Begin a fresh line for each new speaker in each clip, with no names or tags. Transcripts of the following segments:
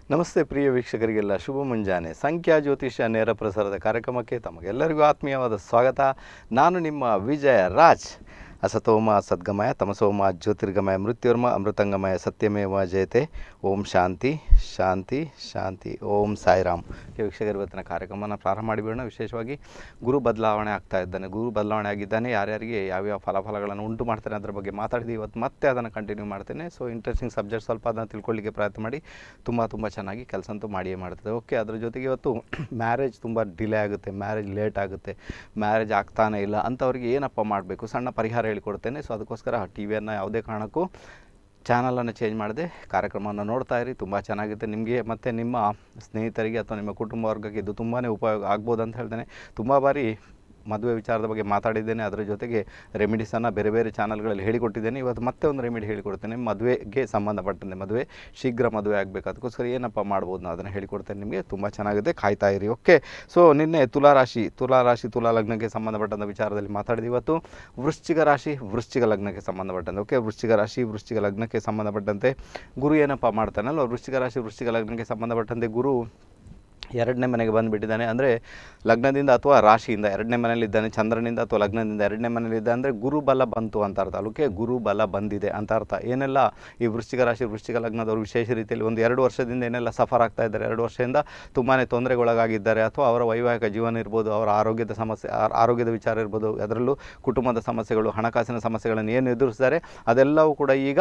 ನಮಸ್ತೆ ಪ್ರಿಯ ವೀಕ್ಷಕರಿಗೆಲ್ಲ ಶುಭ ಮುಂಜಾನೆ ಸಂಖ್ಯಾ ಜ್ಯೋತಿಷ್ಯ ನೇರ ಪ್ರಸಾರದ ಕಾರ್ಯಕ್ರಮಕ್ಕೆ ತಮಗೆಲ್ಲರಿಗೂ ಆತ್ಮೀಯವಾದ ಸ್ವಾಗತ ನಾನು ನಿಮ್ಮ ವಿಜಯ ರಾಜ್ ಅಸತೋಮ ಸದ್ಗಮಯ ತಮಸೋಮ ಜ್ಯೋತಿರ್ಗಮಯ ಮೃತ್ಯುರ್ಮ ಅಮೃತಂಗಮಯ ಸತ್ಯಮೇವ ಜಯತೆ ಓಂ ಶಾಂತಿ ಶಾಂತಿ ಶಾಂತಿ ಓಂ ಸಾಯಿರಾಮ್ ಓಕೆ, ವೀಕ್ಷಕರು ಇವತ್ತಿನ ಕಾರ್ಯಕ್ರಮನ ಪ್ರಾರಂಭ ಮಾಡಿಬಿಡೋಣ ವಿಶೇಷವಾಗಿ ಗುರು ಬದಲಾವಣೆ ಆಗ್ತಾ ಇದ್ದಾನೆ ಗುರು ಬದಲಾವಣೆ ಆಗಿದ್ದಾನೆ ಯಾರ್ಯಾರಿಗೆ ಯಾವ್ಯಾವ ಫಲಾಫಲಗಳನ್ನು ಉಂಟು ಮಾಡ್ತಾನೆ ಅದ್ರ ಬಗ್ಗೆ ಮಾತಾಡಿದ್ವಿ ಇವತ್ತು ಮತ್ತೆ ಅದನ್ನು ಕಂಟಿನ್ಯೂ ಮಾಡ್ತೇನೆ ಸೊ ಇಂಟ್ರೆಸ್ಟಿಂಗ್ ಸಬ್ಜೆಕ್ಟ್ ಸ್ವಲ್ಪ ಅದನ್ನು ತಿಳ್ಕೊಳ್ಳಿಕ್ಕೆ ಪ್ರಯತ್ನ ಮಾಡಿ ತುಂಬ ತುಂಬ ಚೆನ್ನಾಗಿ ಕೆಲಸ ಅಂತೂ ಮಾಡಿಯೇ ಮಾಡ್ತದೆ ಓಕೆ ಅದ್ರ ಜೊತೆಗೆ ಇವತ್ತು ಮ್ಯಾರೇಜ್ ತುಂಬ ಡಿಲೇ ಆಗುತ್ತೆ ಮ್ಯಾರೇಜ್ ಲೇಟ್ ಆಗುತ್ತೆ ಮ್ಯಾರೇಜ್ ಆಗ್ತಾನೆ ಇಲ್ಲ ಅಂಥವ್ರಿಗೆ ಏನಪ್ಪ ಮಾಡಬೇಕು ಸಣ್ಣ ಪರಿಹಾರ ಹೇಳಿಕೊಡ್ತೇನೆ ಸೊ ಅದಕ್ಕೋಸ್ಕರ ಟಿ ವಿಯನ್ನು ಯಾವುದೇ ಕಾರಣಕ್ಕೂ ಚಾನಲನ್ನು ಚೇಂಜ್ ಮಾಡದೆ ಕಾರ್ಯಕ್ರಮವನ್ನು ನೋಡ್ತಾ ಇರಿ ತುಂಬ ಚೆನ್ನಾಗಿರುತ್ತೆ ನಿಮಗೆ ಮತ್ತು ನಿಮ್ಮ ಸ್ನೇಹಿತರಿಗೆ ಅಥವಾ ನಿಮ್ಮ ಕುಟುಂಬ ವರ್ಗಕ್ಕೆ ಇದು ತುಂಬಾ ಉಪಯೋಗ ಆಗ್ಬೋದು ಅಂತ ಹೇಳ್ತೇನೆ ತುಂಬ ಬಾರಿ ಮದುವೆ ವಿಚಾರದ ಬಗ್ಗೆ ಮಾತಾಡಿದ್ದೇನೆ ಅದರ ಜೊತೆಗೆ ರೆಮಿಡೀಸನ್ನು ಬೇರೆ ಬೇರೆ ಚಾನಲ್ಗಳಲ್ಲಿ ಹೇಳಿಕೊಟ್ಟಿದ್ದೇನೆ ಇವತ್ತು ಮತ್ತೆ ಒಂದು ರೆಮಿಡಿ ಹೇಳಿಕೊಡ್ತೇನೆ ಮದುವೆಗೆ ಸಂಬಂಧಪಟ್ಟಂತೆ ಮದುವೆ ಶೀಘ್ರ ಮದುವೆ ಆಗಬೇಕು ಅದಕ್ಕೋಸ್ಕರ ಏನಪ್ಪ ಮಾಡ್ಬೋದು ನಾನು ಅದನ್ನು ಹೇಳಿಕೊಡ್ತೇನೆ ನಿಮಗೆ ತುಂಬ ಚೆನ್ನಾಗಿದೆ ಕಾಯ್ತಾ ಇರಿ ಓಕೆ ಸೊ ನಿನ್ನೆ ತುಲಾರಾಶಿ ತುಲಾರಾಶಿ ತುಲಾ ಲಗ್ನಕ್ಕೆ ಸಂಬಂಧಪಟ್ಟಂಥ ವಿಚಾರದಲ್ಲಿ ಮಾತಾಡಿದ ಇವತ್ತು ವೃಶ್ಚಿಕ ರಾಶಿ ವೃಶ್ಚಿಕ ಲಗ್ನಕ್ಕೆ ಸಂಬಂಧಪಟ್ಟಂತೆ ಓಕೆ ವೃಶ್ಚಿಕ ರಾಶಿ ವೃಶ್ಚಿಕ ಲಗ್ನಕ್ಕೆ ಸಂಬಂಧಪಟ್ಟಂತೆ ಗುರು ಏನಪ್ಪ ಮಾಡ್ತಾನಲ್ವ ವೃಶ್ಚಿಕ ರಾಶಿ ವೃಶ್ಚಿಕ ಲಗ್ನಕ್ಕೆ ಸಂಬಂಧಪಟ್ಟಂತೆ ಗುರು ಎರಡನೇ ಮನೆಗೆ ಬಂದುಬಿಟ್ಟಿದ್ದಾನೆ ಅಂದರೆ ಲಗ್ನದಿಂದ ಅಥವಾ ರಾಶಿಯಿಂದ ಎರಡನೇ ಮನೆಯಲ್ಲಿದ್ದಾನೆ ಚಂದ್ರನಿಂದ ಅಥವಾ ಲಗ್ನದಿಂದ ಎರಡನೇ ಮನೆಯಲ್ಲಿದ್ದ ಅಂದರೆ ಗುರುಬಲ ಬಂತು ಅಂತ ಅರ್ಥ ಅಲ್ಲಕ್ಕೆ ಗುರುಬಲ ಬಂದಿದೆ ಅಂತ ಅರ್ಥ ಏನೆಲ್ಲ ಈ ವೃಶ್ಚಿಕ ರಾಶಿ ವೃಶ್ಚಿಕ ಲಗ್ನದವರು ವಿಶೇಷ ರೀತಿಯಲ್ಲಿ ಒಂದು ಎರಡು ವರ್ಷದಿಂದ ಏನೆಲ್ಲ ಸಫರ್ ಆಗ್ತಾ ಇದ್ದಾರೆ ಎರಡು ವರ್ಷದಿಂದ ತುಂಬಾ ತೊಂದರೆಗೊಳಗಾಗಿದ್ದಾರೆ ಅಥವಾ ಅವರ ವೈವಾಹಿಕ ಜೀವನ ಇರ್ಬೋದು ಅವರ ಆರೋಗ್ಯದ ಸಮಸ್ಯೆ ಆ- ಆರೋಗ್ಯದ ವಿಚಾರ ಇರ್ಬೋದು ಅದರಲ್ಲೂ ಕುಟುಂಬದ ಸಮಸ್ಯೆಗಳು ಹಣಕಾಸಿನ ಸಮಸ್ಯೆಗಳನ್ನು ಏನು ಎದುರಿಸ್ತಾರೆ ಅದೆಲ್ಲವೂ ಕೂಡ ಈಗ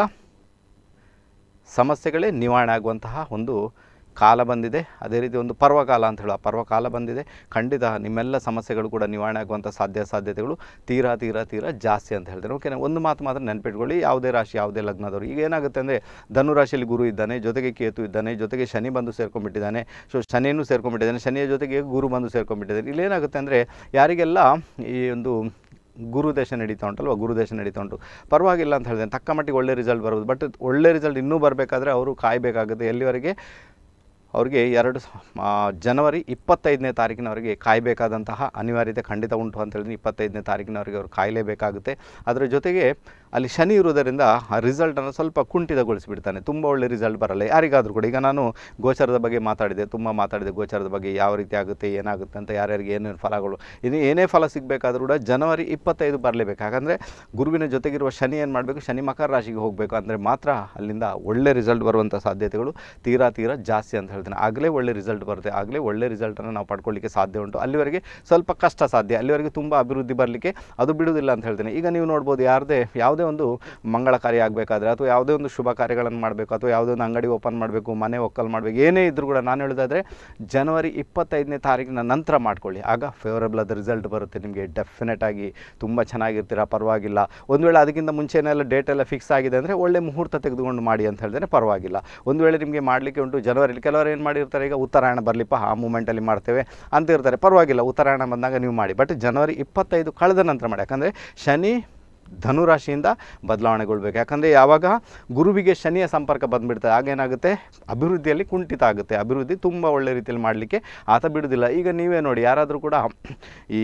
ಸಮಸ್ಯೆಗಳೇ ನಿವಾರಣೆ ಆಗುವಂತಹ ಒಂದು ಕಾಲ ಬಂದಿದೆ ಅದೇ ರೀತಿ ಒಂದು ಪರ್ವಕಾಲ ಅಂತ ಹೇಳುವ ಪರ್ವಕಾಲ ಬಂದಿದೆ ಖಂಡಿತ ನಿಮ್ಮೆಲ್ಲ ಸಮಸ್ಯೆಗಳು ಕೂಡ ನಿವಾರಣೆ ಆಗುವಂಥ ಸಾಧ್ಯ ಸಾಧ್ಯತೆಗಳು ತೀರಾ ತೀರಾ ತೀರಾ ಜಾಸ್ತಿ ಅಂತ ಹೇಳ್ತೇನೆ ಓಕೆ ಒಂದು ಮಾತು ಮಾತ್ರ ನೆನ್ಪಿಟ್ಕೊಳ್ಳಿ ಯಾವುದೇ ರಾಶಿ ಯಾವುದೇ ಲಗ್ನದವರು ಈಗ ಏನಾಗುತ್ತೆ ಅಂದರೆ ಧನು ರಾಶಿಯಲ್ಲಿ ಗುರು ಇದ್ದಾನೆ ಜೊತೆಗೆ ಕೇತು ಇದ್ದಾನೆ ಜೊತೆಗೆ ಶನಿ ಬಂದು ಸೇರ್ಕೊಂಡ್ಬಿಟ್ಟಿದ್ದಾನೆ ಸೊ ಶನಿನೂ ಸೇರ್ಕೊಂಡ್ಬಿಟ್ಟಿದ್ದಾನೆ ಶನಿಯ ಜೊತೆಗೆ ಗುರು ಬಂದು ಸೇರ್ಕೊಂಡ್ಬಿಟ್ಟಿದ್ದಾನೆ ಇಲ್ಲೇನಾಗುತ್ತೆ ಅಂದರೆ ಯಾರಿಗೆಲ್ಲ ಈ ಒಂದು ಗುರುದೇಶ ನಡೀತಾ ಉಂಟಲ್ವ ಗುರುದೇಶ ನಡೀತಾ ಉಂಟು ಪರವಾಗಿಲ್ಲ ಅಂತ ಹೇಳಿದೆ ತಕ್ಕ ಮಟ್ಟಿಗೆ ಒಳ್ಳೆ ರಿಸಲ್ಟ್ ಬರ್ಬೋದು ಬಟ್ ಒಳ್ಳೆ ರಿಸಲ್ಟ್ ಇನ್ನೂ ಬರಬೇಕಾದ್ರೆ ಅವರು ಕಾಯಬೇಕಾಗುತ್ತೆ ಎಲ್ಲಿವರೆಗೆ ಅವ್ರಿಗೆ ಎರಡು ಸ- ಆ, ಜನವರಿ ಇಪ್ಪತ್ತೈದನೇ ತಾರೀಕಿನವರೆಗೆ ಕಾಯಬೇಕಾದಂತಹ ಅನಿವಾರ್ಯತೆ ಖಂಡಿತ ಉಂಟು ಅಂತ ಹೇಳಿದ್ರೆ ಇಪ್ಪತ್ತೈದನೇ ತಾರೀಕಿನವರೆಗೆ ಅವರು ಕಾಯಲೇಬೇಕಾಗುತ್ತೆ ಅದರ ಜೊತೆಗೆ ಅಲ್ಲಿ ಶನಿ ಇರುವುದರಿಂದ ಆ ರಿಸಲ್ಟನ್ನು ಸ್ವಲ್ಪ ಕುಂಠಿತಗೊಳಿಸಿಬಿಡ್ತಾನೆ ತುಂಬ ಒಳ್ಳೆ ರಿಸಲ್ಟ್ ಬರಲ್ಲ ಯಾರಿಗಾದರೂ ಕೂಡ ಈಗ ನಾನು ಗೋಚರದ ಬಗ್ಗೆ ಮಾತಾಡಿದೆ ತುಂಬ ಮಾತಾಡಿದೆ ಗೋಚರದ ಬಗ್ಗೆ ಯಾವ ರೀತಿ ಆಗುತ್ತೆ ಏನಾಗುತ್ತೆ ಅಂತ ಯಾರ್ಯಾರಿಗೆ ಏನೇನು ಫಲಗಳು ಇನ್ನು ಏನೇ ಫಲ ಸಿಗಬೇಕಾದ್ರೂ ಕೂಡ ಜನವರಿ ಇಪ್ಪತ್ತೈದು ಬರಲೇಬೇಕು ಯಾಕಂದರೆ ಗುರುವಿನ ಜೊತೆಗಿರುವ ಶನಿ ಏನು ಮಾಡಬೇಕು ಶನಿ ಮಕರ ರಾಶಿಗೆ ಹೋಗಬೇಕು ಅಂದರೆ ಮಾತ್ರ ಅಲ್ಲಿಂದ ಒಳ್ಳೆ ರಿಸಲ್ಟ್ ಬರುವಂಥ ಸಾಧ್ಯತೆಗಳು ತೀರಾ ತೀರಾ ಜಾಸ್ತಿ ಅಂತ ಹೇಳ್ತೇನೆ ಆಗಲೇ ಒಳ್ಳೆ ರಿಸಲ್ಟ್ ಬರುತ್ತೆ ಆಗಲೇ ಒಳ್ಳೆ ರಿಸಲ್ಟನ್ನು ನಾವು ಪಡ್ಕೊಳ್ಳಿಕ್ಕೆ ಸಾಧ್ಯ ಉಂಟು ಅಲ್ಲಿವರೆಗೆ ಸ್ವಲ್ಪ ಕಷ್ಟ ಸಾಧ್ಯ ಅಲ್ಲಿವರೆಗೆ ತುಂಬ ಅಭಿವೃದ್ಧಿ ಬರಲಿಕ್ಕೆ ಅದು ಬಿಡುವುದಿಲ್ಲ ಅಂತ ಹೇಳ್ತೇನೆ ಈಗ ನೀವು ನೋಡ್ಬೋದು ಯಾರದೇ ಯಾವುದೇ ಒಂದು ಮಂಗಳ ಕಾರ್ಯ ಆಗಬೇಕಾದ್ರೆ ಅಥವಾ ಯಾವುದೇ ಒಂದು ಶುಭ ಕಾರ್ಯಗಳನ್ನು ಮಾಡಬೇಕು ಅಥವಾ ಯಾವುದೇ ಒಂದು ಅಂಗಡಿ ಓಪನ್ ಮಾಡಬೇಕು ಮನೆ ಒಕ್ಕಲ್ ಮಾಡಬೇಕು ಏನೇ ಇದ್ದರೂ ಕೂಡ ನಾನು ಹೇಳೋದಾದರೆ ಜನವರಿ ಇಪ್ಪತ್ತೈದನೇ ತಾರೀಕಿನ ನಂತರ ಮಾಡ್ಕೊಳ್ಳಿ ಆಗ ಫೇವರಬಲ್ ಆದ ರಿಸಲ್ಟ್ ಬರುತ್ತೆ ನಿಮಗೆ ಡೆಫಿನೆಟ್ ಆಗಿ ತುಂಬ ಚೆನ್ನಾಗಿರ್ತೀರ ಪರವಾಗಿಲ್ಲ ಒಂದು ವೇಳೆ ಅದಕ್ಕಿಂತ ಮುಂಚೆನೆಲ್ಲ ಡೇಟ್ ಎಲ್ಲ ಫಿಕ್ಸ್ ಆಗಿದೆ ಅಂದರೆ ಒಳ್ಳೆ ಮುಹೂರ್ತ ತೆಗೆದುಕೊಂಡು ಮಾಡಿ ಅಂತ ಹೇಳಿದ್ರೆ ಪರವಾಗಿಲ್ಲ ಒಂದು ವೇಳೆ ನಿಮಗೆ ಮಾಡಲಿಕ್ಕೆ ಉಂಟು ಜನವರಿಲಿ ಕೆಲವರು ಏನು ಮಾಡಿರ್ತಾರೆ ಈಗ ಉತ್ತರಾಯಣ ಬರಲಿಪ್ಪ ಆ ಮೂಮೆಂಟಲ್ಲಿ ಮಾಡ್ತೇವೆ ಅಂತ ಇರ್ತಾರೆ ಪರವಾಗಿಲ್ಲ ಉತ್ತರಾಯಣ ಬಂದಾಗ ನೀವು ಮಾಡಿ ಬಟ್ ಜನವರಿ ಇಪ್ಪತ್ತೈದು ಕಳೆದ ನಂತರ ಮಾಡಿ ಯಾಕಂದರೆ ಶನಿ ಧನುರಾಶಿಯಿಂದ ಬದಲಾವಣೆಗೊಳ್ಬೇಕು ಯಾಕಂದರೆ ಯಾವಾಗ ಗುರುವಿಗೆ ಶನಿಯ ಸಂಪರ್ಕ ಬಂದುಬಿಡ್ತದೆ ಆಗೇನಾಗುತ್ತೆ ಅಭಿವೃದ್ಧಿಯಲ್ಲಿ ಕುಂಠಿತ ಆಗುತ್ತೆ ಅಭಿವೃದ್ಧಿ ತುಂಬ ಒಳ್ಳೆ ರೀತಿಯಲ್ಲಿ ಮಾಡಲಿಕ್ಕೆ ಆತ ಬಿಡುವುದಿಲ್ಲ ಈಗ ನೀವೇ ನೋಡಿ ಯಾರಾದರೂ ಕೂಡ ಈ